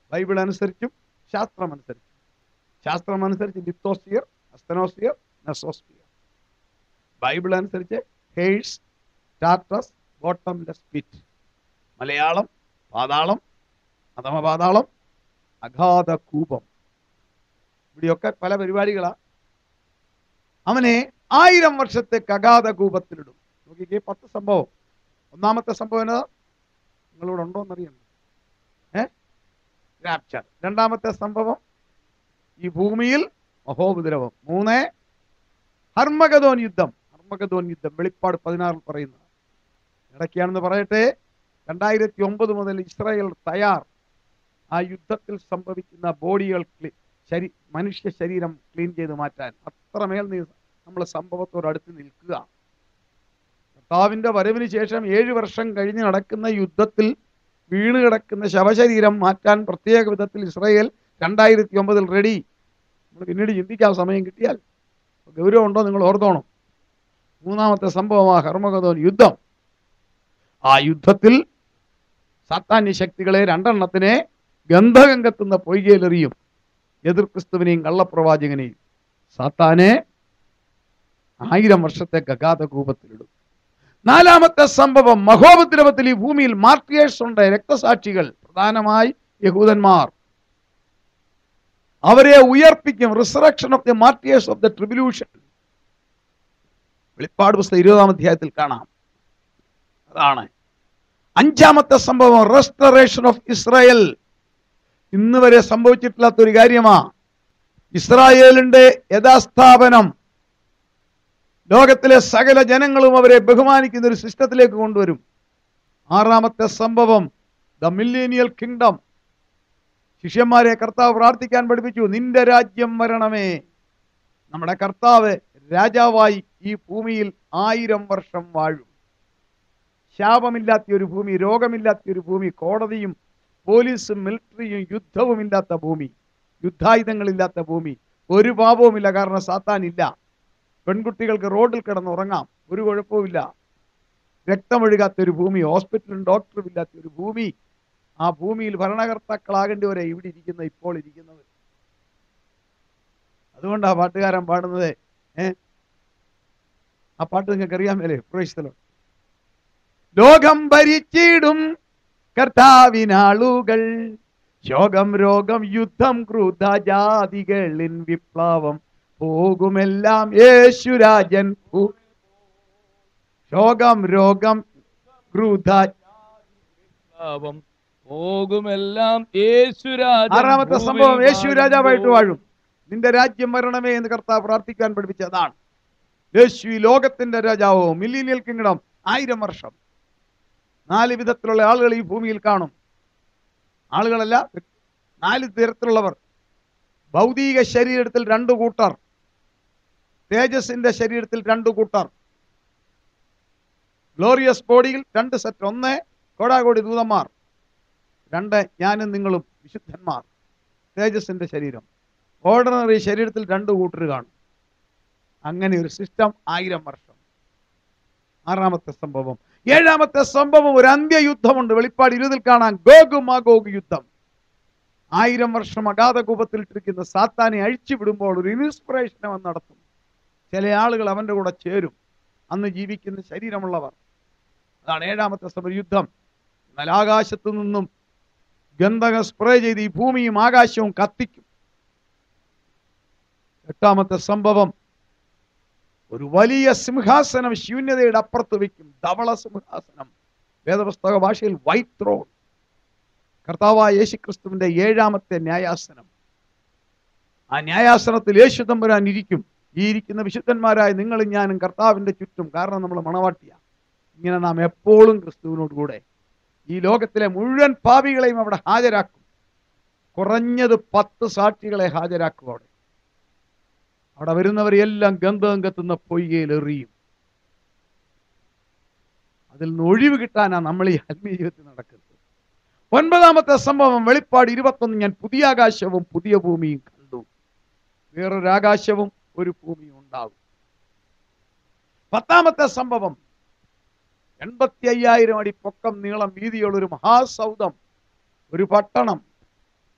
ബൈബിൾ അനുസരിച്ചും ശാസ്ത്രം അനുസരിച്ചും ശാസ്ത്രം അനുസരിച്ച് ലിത്തോസ്ഫിയർ അസ്തനോസ്ഫിയർ നെസോസ്ഫിയർ ബൈബിൾ അനുസരിച്ച് Hades Tartarus bottomless pit Malayalam പാതാളം അധമപാതാളം അഗാധ കൂപം ഇവിടെയൊക്കെ പല പരിപാടികളാ അവനെ ആയിരം വർഷത്തേക്ക് അഗാധ കൂപത്തിലിടും നോക്കിക്കേ പത്ത് സംഭവം ഒന്നാമത്തെ സംഭവം എന്നതാ നിങ്ങളിവിടെ ഉണ്ടോ എന്നറിയണം ഏ രാപ്ചർ രണ്ടാമത്തെ സംഭവം ഈ ഭൂമിയിൽ മഹോപദ്രവം മൂന്ന് ഹർമഗതോൻ യുദ്ധം ഹർമഗതോൻ യുദ്ധം വെളിപ്പാട് പതിനാറിൽ പറയുന്നത് ഇടയ്ക്കാണെന്ന് പറയട്ടെ രണ്ടായിരത്തി ഒമ്പത് മുതൽ ഇസ്രായേൽ തയ്യാർ ആ യുദ്ധത്തിൽ സംഭവിക്കുന്ന ബോഡികൾ ക്ലീ- ശരി മനുഷ്യ ശരീരം ക്ലീൻ ചെയ്ത് മാറ്റാൻ അത്രമേൽ നീ നമ്മൾ സംഭവത്തോട് അടുത്ത് നിൽക്കുക കർത്താവിന്റെ വരവിന് ശേഷം ഏഴ് വർഷം കഴിഞ്ഞ് നടക്കുന്ന യുദ്ധത്തിൽ വീണ് കിടക്കുന്ന ശവശരീരം മാറ്റാൻ പ്രത്യേക വിധത്തിൽ ഇസ്രായേൽ രണ്ടായിരത്തി ഒമ്പതിൽ റെഡി നമ്മൾ പിന്നീട് ചിന്തിക്കാൻ സമയം കിട്ടിയാൽ ഗൗരവം ഉണ്ടോ നിങ്ങൾ ഓർത്തോണം മൂന്നാമത്തെ സംഭവമാണ് ഹർമഗതോൻ യുദ്ധം ആ യുദ്ധത്തിൽ സാത്താന്യ ശക്തികളെ രണ്ടെണ്ണത്തിനെ ഗന്ധകം കത്തുന്ന പൊയ്കയിലെറിയും എതിർ ക്രിസ്തുവിനെയും കള്ളപ്രവാചകനെയും സാത്താനെ ആയിരം വർഷത്തേക്ക് അഗാധ കൂപത്തിലിടും നാലാമത്തെ സംഭവം മഹോപദ്രവത്തിൽ ഈ ഭൂമിയിൽ മാർട്ടിയേഴ്സ് ഉണ്ട് രക്തസാക്ഷികൾ പ്രധാനമായി യഹൂദന്മാർ അവരെ ഉയർപ്പിക്കും resurrection of the martyrs of the tribulation വെളിപ്പാട് പുസ്തകം ഇരുപതാം അധ്യായത്തിൽ കാണാം അതാണ് അഞ്ചാമത്തെ സംഭവം റെസ്റ്ററേഷൻ ഓഫ് ഇസ്രായേൽ ഇന്ന് വരെ സംഭവിച്ചിട്ടില്ലാത്ത ഒരു കാര്യമാ ഇസ്രായേലിന്റെ യഥാസ്ഥാപനം ലോകത്തിലെ സകല ജനങ്ങളും അവരെ ബഹുമാനിക്കുന്ന ഒരു സിസ്റ്റത്തിലേക്ക് കൊണ്ടുവരും ആറാമത്തെ സംഭവം ദ മില്ലേനിയൽ കിങ്ഡം ശിഷ്യന്മാരെ കർത്താവ് പ്രാർത്ഥിക്കാൻ പഠിപ്പിച്ചു നിന്റെ രാജ്യം വരണമേ നമ്മുടെ കർത്താവ് രാജാവായി ഈ ഭൂമിയിൽ ആയിരം വർഷം വാഴും ശാപമില്ലാത്ത ഒരു ഭൂമി രോഗമില്ലാത്ത ഒരു ഭൂമി കോടതിയും പോലീസും മിലിറ്ററിയും യുദ്ധവും ഇല്ലാത്ത ഭൂമി യുദ്ധായുധങ്ങളില്ലാത്ത ഭൂമി ഒരു പാപവുമില്ല കാരണം സാത്താൻ ഇല്ല പെൺകുട്ടികൾക്ക് റോഡിൽ കിടന്ന് ഉറങ്ങാം ഒരു കുഴപ്പവുമില്ല രക്തമൊഴുകാത്ത ഒരു ഭൂമി ഹോസ്പിറ്റലും ഡോക്ടറും ഇല്ലാത്ത ഒരു ഭൂമി ആ ഭൂമിയിൽ ഭരണകർത്താക്കളാകേണ്ടവരെ ഇവിടെ ഇരിക്കുന്ന ഇപ്പോൾ ഇരിക്കുന്നവർ അതുകൊണ്ടാ പാട്ടുകാരൻ പാടുന്നത് ഏ ആ പാട്ട് നിങ്ങൾക്ക് അറിയാമല്ലേ പ്രവേശിച്ചല്ലോ ലോകം ഭരിച്ചിടും കർത്താവിനാളുകൾ ശോകം രോഗം യുദ്ധം ക്രൂത ജാതികളിൻ വിപ്ലവം പോകുമെല്ലാം യേശുരാജൻ ഭൂ- ശോകം രോഗം ക്രൂത പാപം പോകുമെല്ലാം യേശുരാജൻ ആറാമത്തെ ഭൂമിയിൽ സംഭവം യേശു രാജാവായിട്ട് വാഴുമ്പോൾ. വാഴും നിന്റെ രാജ്യം വരണമേ എന്ന് കർത്താവ് പ്രാർത്ഥിക്കാൻ പഠിപ്പിച്ച അതാണ് യേശു ഈ ലോകത്തിന്റെ രാജാവോ മില്ലീനിയൽ കിങ്ഡം ആയിരം വർഷം നാല് വിധത്തിലുള്ള ആളുകൾ ഈ ഭൂമിയിൽ കാണും ആളുകളല്ല നാല് തരത്തിലുള്ളവർ ഭൗതിക ശരീരത്തിൽ രണ്ടു കൂട്ടർ തേജസിന്റെ ശരീരത്തിൽ രണ്ടു കൂട്ടർ ഗ്ലോറിയസ് ബോഡിയിൽ രണ്ട് സെറ്റ് ഒന്ന് കോടാകോടി ദൂതന്മാർ രണ്ട് ഞാനും നിങ്ങളും വിശുദ്ധന്മാർ തേജസിന്റെ ശരീരം ഓർഡിനറി ശരീരത്തിൽ രണ്ട് കൂട്ടർ കാണും അങ്ങനെ ഒരു സിസ്റ്റം ആയിരം വർഷം ആറാമത്തെ സംഭവം ഏഴാമത്തെ സംഭവം ഒരു അന്ത്യയുദ്ധമുണ്ട് വെളിപ്പാട് ഇരുതിൽ കാണാൻ ഗോഗു മാഗോഗ് യുദ്ധം ആയിരം വർഷം അഗാധ കൂപത്തിലിട്ടിരിക്കുന്ന സാത്താനെ അഴിച്ചു വിടുമ്പോൾ ഒരു ഇൻസ്പിറേഷൻ അവൻ നടത്തും ചില ആളുകൾ അവന്റെ കൂടെ ചേരും അന്ന് ജീവിക്കുന്ന ശരീരമുള്ളവർ അതാണ് ഏഴാമത്തെ സമരം യുദ്ധം എന്നാൽ ആകാശത്തു നിന്നും ഗന്ധകം സ്പ്രേ ചെയ്ത് ഈ ഭൂമിയും ആകാശവും കത്തിക്കും എട്ടാമത്തെ സംഭവം ഒരു വലിയ സിംഹാസനം ശൂന്യതയുടെ അപ്പുറത്ത് വെക്കും ധവള സിംഹാസനം വേദപുസ്തക ഭാഷയിൽ വൈറ്റ് ത്രോൺ കർത്താവായ യേശുക്രിസ്തുവിന്റെ ഏഴാമത്തെ ന്യായാസനം ആ ന്യായാസനത്തിൽ യേശു തമ്പുരാൻ ഇരിക്കും ഈ ഇരിക്കുന്ന വിശുദ്ധന്മാരായ നിങ്ങളും ഞാനും കർത്താവിന്റെ ചുറ്റും കാരണം നമ്മൾ മണവാട്ടിയ ഇങ്ങനെ നാം എപ്പോഴും ക്രിസ്തുവിനോട് കൂടെ ഈ ലോകത്തിലെ മുഴുവൻ പാപികളെയും അവിടെ ഹാജരാക്കും കുറഞ്ഞത് പത്ത് സാക്ഷികളെ ഹാജരാക്കും അവിടെ അവിടെ വരുന്നവരെല്ലാം ഗന്ധം കത്തുന്ന പൊയ്കയിൽ എറിയും അതിൽ നിന്ന് ഒഴിവ് കിട്ടാനാണ് നമ്മൾ ഈ ആത്മീയ ജീവിതത്തിൽ നടക്കുന്നത് ഒൻപതാമത്തെ സംഭവം വെളിപ്പാട് ഇരുപത്തൊന്ന് ഞാൻ പുതിയ ആകാശവും പുതിയ ഭൂമിയും കണ്ടു വേറൊരു ആകാശവും ഒരു ഭൂമിയും ഉണ്ടാകും പത്താമത്തെ സംഭവം എൺപത്തി അയ്യായിരം അടി പൊക്കം നീളം വീതിയുള്ള ഒരു മഹാസൗധം ഒരു പട്ടണം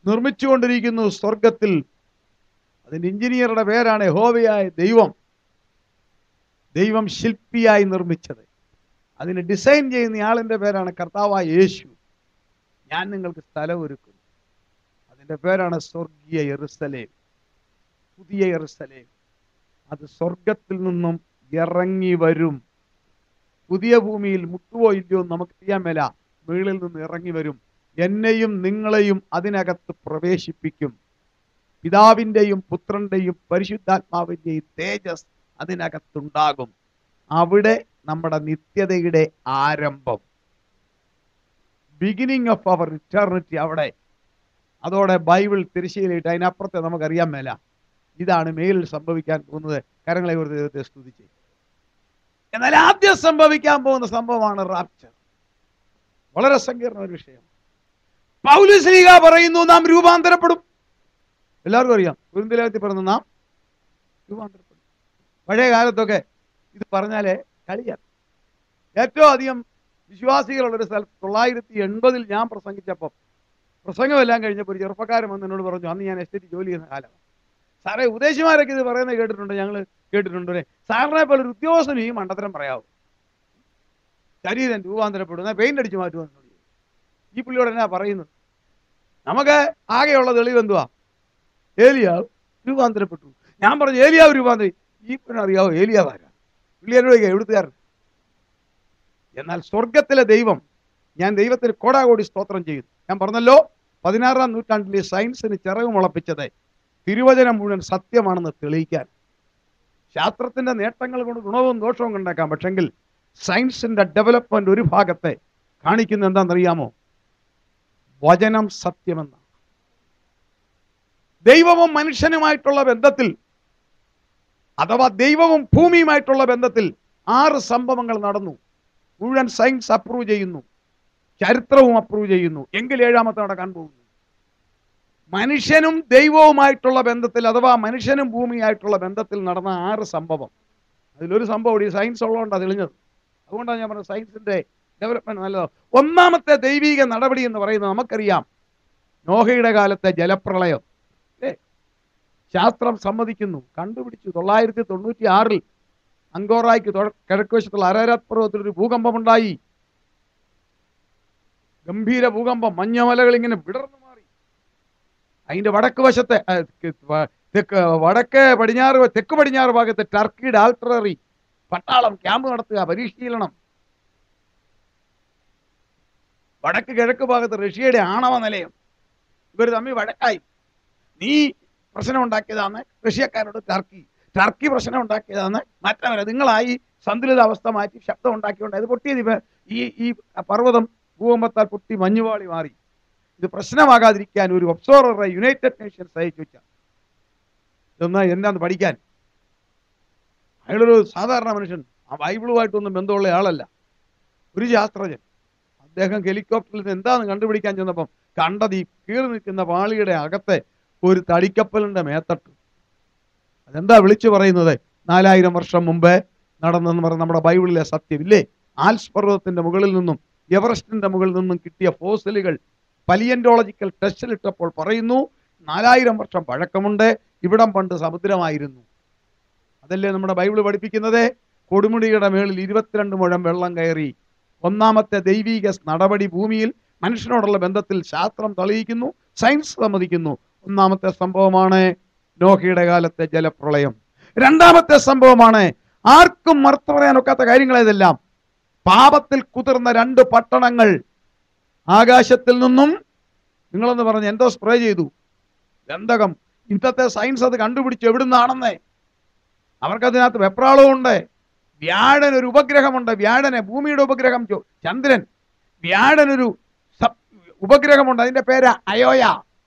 നിർമ്മിച്ചുകൊണ്ടിരിക്കുന്നു സ്വർഗത്തിൽ അതിന്റെ എഞ്ചിനീയറുടെ പേരാണ് ഹോവയായ ദൈവം ദൈവം ശില്പിയായി നിർമ്മിച്ചത് അതിന് ഡിസൈൻ ചെയ്യുന്ന ആളിന്റെ പേരാണ് കർത്താവായ യേശു ഞാൻ നിങ്ങൾക്ക് സ്ഥലം ഒരുക്കും അതിന്റെ പേരാണ് സ്വർഗീയ യെറുസലേം പുതിയ യെറുസലേം അത് സ്വർഗത്തിൽ നിന്നും ഇറങ്ങി വരും പുതിയ ഭൂമിയിൽ മുട്ടുവോ ഇല്ലയോ എന്ന് നമുക്ക് ചെയ്യാൻ മേല മുകളിൽ നിന്ന് ഇറങ്ങി വരും എന്നെയും നിങ്ങളെയും അതിനകത്ത് പ്രവേശിപ്പിക്കും പിതാവിൻ്റെയും പുത്രന്റെയും പരിശുദ്ധാത്മാവിൻ്റെയും തേജസ് അതിനകത്തുണ്ടാകും അവിടെ നമ്മുടെ നിത്യതയുടെ ആരംഭം ബിഗിനിങ് ഓഫ് അവർ ഇറ്റേർണിറ്റി അവിടെ അതോടെ ബൈബിൾ തിരശ്ശീലയിട്ട് അതിനപ്പുറത്തെ നമുക്കറിയാൻ മേല ഇതാണ് മേലിൽ സംഭവിക്കാൻ പോകുന്നത് കരങ്ങളെ ഒരു ദൈവത്തെ സ്തുതിച്ച് എന്നാൽ ആദ്യം സംഭവിക്കാൻ പോകുന്ന സംഭവമാണ് റാപ്ചർ വളരെ സങ്കീർണ ഒരു വിഷയം പൗലുസ്ലീഗ പറയുന്നു നാം രൂപാന്തരപ്പെടും എല്ലാവർക്കും അറിയാം കുരുന്തിലേഖത്തിൽ പറയുന്നു നാം രൂപാന്തരപ്പെടും പഴയ കാലത്തൊക്കെ ഇത് പറഞ്ഞാലേ കളിയാണ് ഏറ്റവും അധികം വിശ്വാസികളുള്ള ഒരു സ്ഥലത്ത് തൊള്ളായിരത്തി എൺപതിൽ ഞാൻ പ്രസംഗിച്ചപ്പം പ്രസംഗമെല്ലാം കഴിഞ്ഞപ്പോൾ ഒരു ചെറുപ്പക്കാരൻ വന്ന് എന്നോട് പറഞ്ഞു അന്ന് ഞാൻ എസ്റ്റേറ്റ് ജോലി ചെയ്യുന്ന കാലമാണ് സാറേ ഉദ്ദേശിമാരൊക്കെ ഇത് പറയുന്നത് കേട്ടിട്ടുണ്ട് ഞങ്ങൾ കേട്ടിട്ടുണ്ട് സാറിനെ പോലെ ഒരു ഉദ്യോഗസ്ഥനും ഈ മണ്ടത്തരം പറയാവൂ ശരീരം രൂപാന്തരപ്പെടുന്ന പെയിന്റ് അടിച്ച് മാറ്റുമെന്ന് എന്നോട് ചോദിച്ചു. ഈ പുള്ളിയോട് എന്നാ പറയുന്നത് നമുക്ക് ആകെയുള്ള തെളിവ് എന്തുവാ ഏലിയാവ് രൂപാന്തരപ്പെട്ടു ഞാൻ പറഞ്ഞു ഏലിയാവ് രൂപാന്തരം ഈ അറിയാവോ ഏലിയാവ് ആരാ പുള്ളി എന്നോട് ചോദിക്കുക, എവിടുത്തുകാരൻ എന്നാൽ സ്വർഗത്തിലെ ദൈവം ഞാൻ ദൈവത്തിന് കോടാകോടി സ്തോത്രം ചെയ്യുന്നു ഞാൻ പറഞ്ഞല്ലോ പതിനാറാം നൂറ്റാണ്ടിലെ സയൻസിന് ചിറക് മുളപ്പിച്ചത് തിരുവചനം മുഴുവൻ സത്യമാണെന്ന് തെളിയിക്കാൻ ശാസ്ത്രത്തിന്റെ നേട്ടങ്ങൾ കൊണ്ട് ഗുണവും ദോഷവും കണ്ടേക്കാം പക്ഷെങ്കിൽ സയൻസിന്റെ ഡെവലപ്മെന്റ് ഒരു ഭാഗത്തെ കാണിക്കുന്ന എന്താണെന്നറിയാമോ വചനം സത്യമെന്ന ദൈവവും മനുഷ്യനുമായിട്ടുള്ള ബന്ധത്തിൽ അഥവാ ദൈവവും ഭൂമിയുമായിട്ടുള്ള ബന്ധത്തിൽ ആറ് സംഭവങ്ങൾ നടന്നു മുഴുവൻ സയൻസ് അപ്രൂവ് ചെയ്യുന്നു ചരിത്രവും അപ്രൂവ് ചെയ്യുന്നു എങ്കിൽ ഏഴാമത്തെ നടക്കാൻ പോകുന്നു മനുഷ്യനും ദൈവവുമായിട്ടുള്ള ബന്ധത്തിൽ അഥവാ മനുഷ്യനും ഭൂമിയായിട്ടുള്ള ബന്ധത്തിൽ നടന്ന ആറ് സംഭവം അതിലൊരു സംഭവം ഈ സയൻസ് ഉള്ളതുകൊണ്ടാണ് തെളിഞ്ഞത് അതുകൊണ്ടാണ് ഞാൻ പറഞ്ഞത് സയൻസിന്റെ ഡെവലപ്മെന്റ് നല്ലത് ഒന്നാമത്തെ ദൈവിക നടപടി എന്ന് പറയുന്നത് നമുക്കറിയാം നോഹയുടെ കാലത്തെ ജലപ്രളയം അല്ലേ ശാസ്ത്രം സമ്മതിക്കുന്നു കണ്ടുപിടിച്ചു തൊള്ളായിരത്തി തൊണ്ണൂറ്റി ആറിൽ അങ്കോറായ്ക്ക് തൊഴ- കിഴക്കുവശത്തുള്ള അരാരാത് പർവ്വതത്തിൽ ഒരു ഭൂകമ്പമുണ്ടായി ഗംഭീര ഭൂകമ്പം മഞ്ഞമലകൾ ഇങ്ങനെ വിടർന്നു മാറി അതിന്റെ വടക്ക് വശത്തെ ആ, ക- വ- തെക്ക് വടക്ക് പടിഞ്ഞാറ് വ- തെക്ക് പടിഞ്ഞാറ് ഭാഗത്ത് ടർക്കിയുടെ ആൾട്ടററി പട്ടാളം ക്യാമ്പ് നടത്തുക പരിശീലനം വടക്ക് കിഴക്ക് ഭാഗത്ത് റഷ്യയുടെ ആണവ നിലയം ഇവർ തമ്മിൽ വഴക്കായി നീ പ്രശ്നം ഉണ്ടാക്കിയതാണ് റഷ്യക്കാരോട് ടർക്കി ടർക്കി പ്രശ്നം ഉണ്ടാക്കിയതാണ് മറ്റവരെ നിങ്ങളായി സന്തുലിതാവസ്ഥ മാറ്റി ശബ്ദം ഉണ്ടാക്കിക്കൊണ്ട് അത് പൊട്ടിയത് ഇവ ഈ ഈ പർവ്വതം ഭൂകമ്പത്താൽ പൊട്ടി മഞ്ഞുപാളി മാറി ഇത് പ്രശ്നമാകാതിരിക്കാൻ ഒരു ഒബ്സർവറെ യുണൈറ്റഡ് നേഷൻസ് അയച്ചു വെച്ച ഇതൊന്ന് എന്താന്ന് പഠിക്കാൻ അയാളൊരു സാധാരണ മനുഷ്യൻ ആ ബൈബിളുമായിട്ടൊന്നും ബന്ധമുള്ള ആളല്ല ഒരു ശാസ്ത്രജ്ഞൻ അദ്ദേഹം ഹെലികോപ്റ്ററിൽ നിന്ന് എന്താന്ന് കണ്ടുപിടിക്കാൻ ചെന്നപ്പം കണ്ടത് ഈ കീറി നിൽക്കുന്ന പാളിയുടെ അകത്തെ ഒരു തടിക്കപ്പലിന്റെ മേത്തട്ട് അതെന്താ വിളിച്ചു പറയുന്നത് നാലായിരം വർഷം മുമ്പേ നടന്നെന്ന് പറഞ്ഞ നമ്മുടെ ബൈബിളിലെ സത്യം ഇല്ലേ ആൽസ് പർവ്വതത്തിന്റെ മുകളിൽ നിന്നും എവറസ്റ്റിന്റെ മുകളിൽ നിന്നും കിട്ടിയ ഫോസിലുകൾ പലിയന്റോളജിക്കൽ ടെസ്റ്റിലിട്ടപ്പോൾ പറയുന്നു നാലായിരം വർഷം പഴക്കമുണ്ട് ഇവിടം പണ്ട് സമുദ്രമായിരുന്നു അതല്ലേ നമ്മുടെ ബൈബിൾ പഠിപ്പിക്കുന്നത് കൊടുമുടിയുടെ മേളിൽ ഇരുപത്തിരണ്ട് മുഴം വെള്ളം കയറി ഒന്നാമത്തെ ദൈവീക നടപടി ഭൂമിയിൽ മനുഷ്യനോടുള്ള ബന്ധത്തിൽ ശാസ്ത്രം തെളിയിക്കുന്നു സയൻസ് സമ്മതിക്കുന്നു ഒന്നാമത്തെ സംഭവമാണ് നോഹയുടെ കാലത്തെ ജലപ്രളയം രണ്ടാമത്തെ സംഭവമാണ് ആർക്കും മറുത്തു പറയാൻ ഒക്കാത്ത കാര്യങ്ങളേതെല്ലാം പാപത്തിൽ കുതിർന്ന രണ്ട് പട്ടണങ്ങൾ ആകാശത്തിൽ നിന്നും നിങ്ങളെന്ന് പറഞ്ഞ് എന്തോ സ്പ്രേ ചെയ്തു ഗന്ധകം ഇന്നത്തെ സയൻസ് അത് കണ്ടുപിടിച്ചു എവിടുന്നാണെന്നേ അവർക്കതിനകത്ത് വെപ്രാളവുമുണ്ട് വ്യാഴൻ ഒരു ഉപഗ്രഹമുണ്ട് വ്യാഴനെ ഭൂമിയുടെ ഉപഗ്രഹം ചൊ- ചന്ദ്രൻ വ്യാഴൻ ഒരു സബ് ഉപഗ്രഹമുണ്ട് അതിന്റെ പേര് അയോയ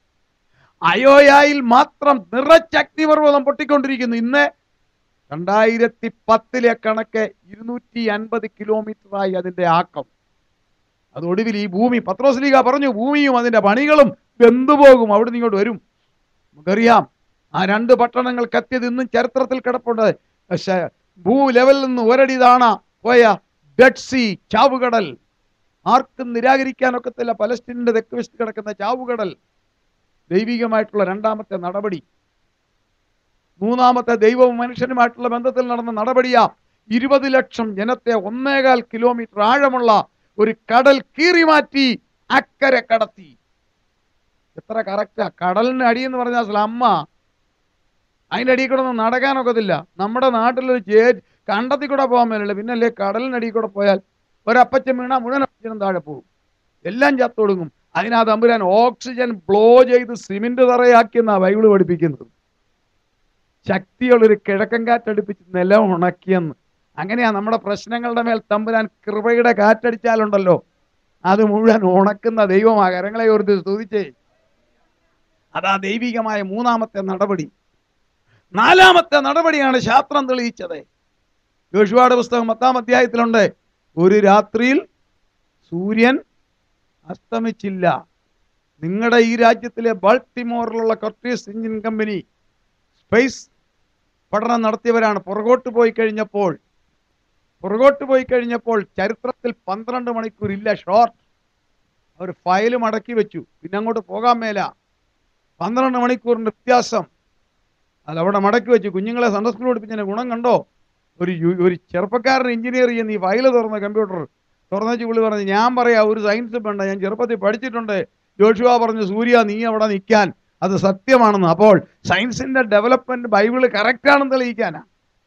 അയോയായിൽ മാത്രം നിറച്ച അഗ്നിപർവ്വതം പൊട്ടിക്കൊണ്ടിരിക്കുന്നു ഇന്ന് രണ്ടായിരത്തി പത്തിലെ കണക്ക് ഇരുന്നൂറ്റി അൻപത് കിലോമീറ്ററായി അതിന്റെ ആക്കം അത് ഒടുവിൽ ഈ ഭൂമി പത്രോസ്ലീഗ പറഞ്ഞു ഭൂമിയും അതിന്റെ പണികളും വെന്തുപോകും അവിടെ ഇങ്ങോട്ട് വരും നമുക്കറിയാം ആ രണ്ട് പട്ടണങ്ങൾ കത്തിയത് ഇന്നും ചരിത്രത്തിൽ കിടപ്പുണ്ട് പക്ഷേ ഭൂ ലെവലിൽ നിന്ന് ഒരടി താണ പോയ ഡെഡ് സി ചാവുകടൽ ആർക്കും നിരാകരിക്കാനൊക്കത്തില്ല പലസ്തീനിന്റെ തെക്ക് വശത്ത് കിടക്കുന്ന ചാവുകടൽ ദൈവികമായിട്ടുള്ള രണ്ടാമത്തെ നടപടി മൂന്നാമത്തെ ദൈവവും മനുഷ്യനുമായിട്ടുള്ള ബന്ധത്തിൽ നടന്ന നടപടിയാ ഇരുപത് ലക്ഷം ജനത്തെ ഒന്നേകാൽ കിലോമീറ്റർ ആഴമുള്ള ഒരു കടൽ കീറി മാറ്റി അക്കരെ കടത്തി എത്ര കറക്റ്റാ കടലിന് അടി എന്ന് പറഞ്ഞാൽ സ്ലമ്മ അതിൻ്റെ അടിയിൽ കൂടെ ഒന്നും നടക്കാനൊക്കത്തില്ല നമ്മുടെ നാട്ടിലൊരു ചേ കണ്ടത്തിൽ കൂടെ പോകാൻ മേലല്ല പിന്നല്ലേ കടലിനടിയിൽ കൂടെ പോയാൽ ഒരപ്പച്ചൻ വീണാൽ മുഴുവൻ അപ്പച്ചനും താഴെ പോകും എല്ലാം ചത്തൊടുങ്ങും അതിനകത്ത് അമ്പുരാൻ ഓക്സിജൻ ബ്ലോ ചെയ്ത് സിമെന്റ് തറയാക്കിയെന്നാ ബൈബിള് പഠിപ്പിക്കുന്നത് ശക്തിയുള്ളൊരു കിഴക്കൻ കാറ്റടിപ്പിച്ച് നിലം ഉണക്കിയെന്ന് അങ്ങനെയാ നമ്മുടെ പ്രശ്നങ്ങളുടെ മേൽ തമ്പുരാൻ കൃപയുടെ കാറ്റടിച്ചാലുണ്ടല്ലോ അത് മുഴുവൻ ഉണക്കുന്ന ദൈവമാ കരങ്ങളെ ഓർത്ത് സ്തുതിച്ചേ അതാ ദൈവികമായ മൂന്നാമത്തെ നടപടി നാലാമത്തെ നടപടിയാണ് ശാസ്ത്രം തെളിയിച്ചത് യോശുവയുടെ പുസ്തകം പത്താം അധ്യായത്തിലുണ്ട് ഒരു രാത്രിയിൽ സൂര്യൻ അസ്തമിച്ചില്ല നിങ്ങളുടെ ഈ രാജ്യത്തിലെ ബാൾട്ടിമോറിലുള്ള കർട്ടീസ് എഞ്ചിൻ കമ്പനി സ്പേസ് പഠനം നടത്തിയവരാണ് പുറകോട്ട് പോയി കഴിഞ്ഞപ്പോൾ പുറകോട്ട് പോയി കഴിഞ്ഞപ്പോൾ ചരിത്രത്തിൽ പന്ത്രണ്ട് മണിക്കൂർ ഇല്ല ഷോർട്ട് അവർ ഫയൽ മടക്കി വെച്ചു പിന്നെ അങ്ങോട്ട് പോകാൻ മേല പന്ത്രണ്ട് മണിക്കൂറിന്റെ വ്യത്യാസം അത് അവിടെ മടക്കി വെച്ചു കുഞ്ഞുങ്ങളെ സൺഡേ സ്കൂൾ പഠിപ്പിച്ചതിന്റെ ഗുണം കണ്ടോ ഒരു യു- ഒരു ചെറുപ്പക്കാരൻ എഞ്ചിനീയർ ചെയ്യുന്ന ഈ ഫയൽ തുറന്ന കമ്പ്യൂട്ടർ തുറന്ന പുള്ളി പറഞ്ഞു ഞാൻ പറയാ ഒരു സയൻസ് വേണ്ട ഞാൻ ചെറുപ്പത്തിൽ പഠിച്ചിട്ടുണ്ട് ജോഷുവ പറഞ്ഞു സൂര്യ നീ അവിടെ നിൽക്കാൻ അത് സത്യമാണെന്ന് അപ്പോൾ സയൻസിന്റെ ഡെവലപ്മെന്റ് ബൈബിള് കറക്റ്റ് ആണെന്ന് തെളിയിക്കാനാ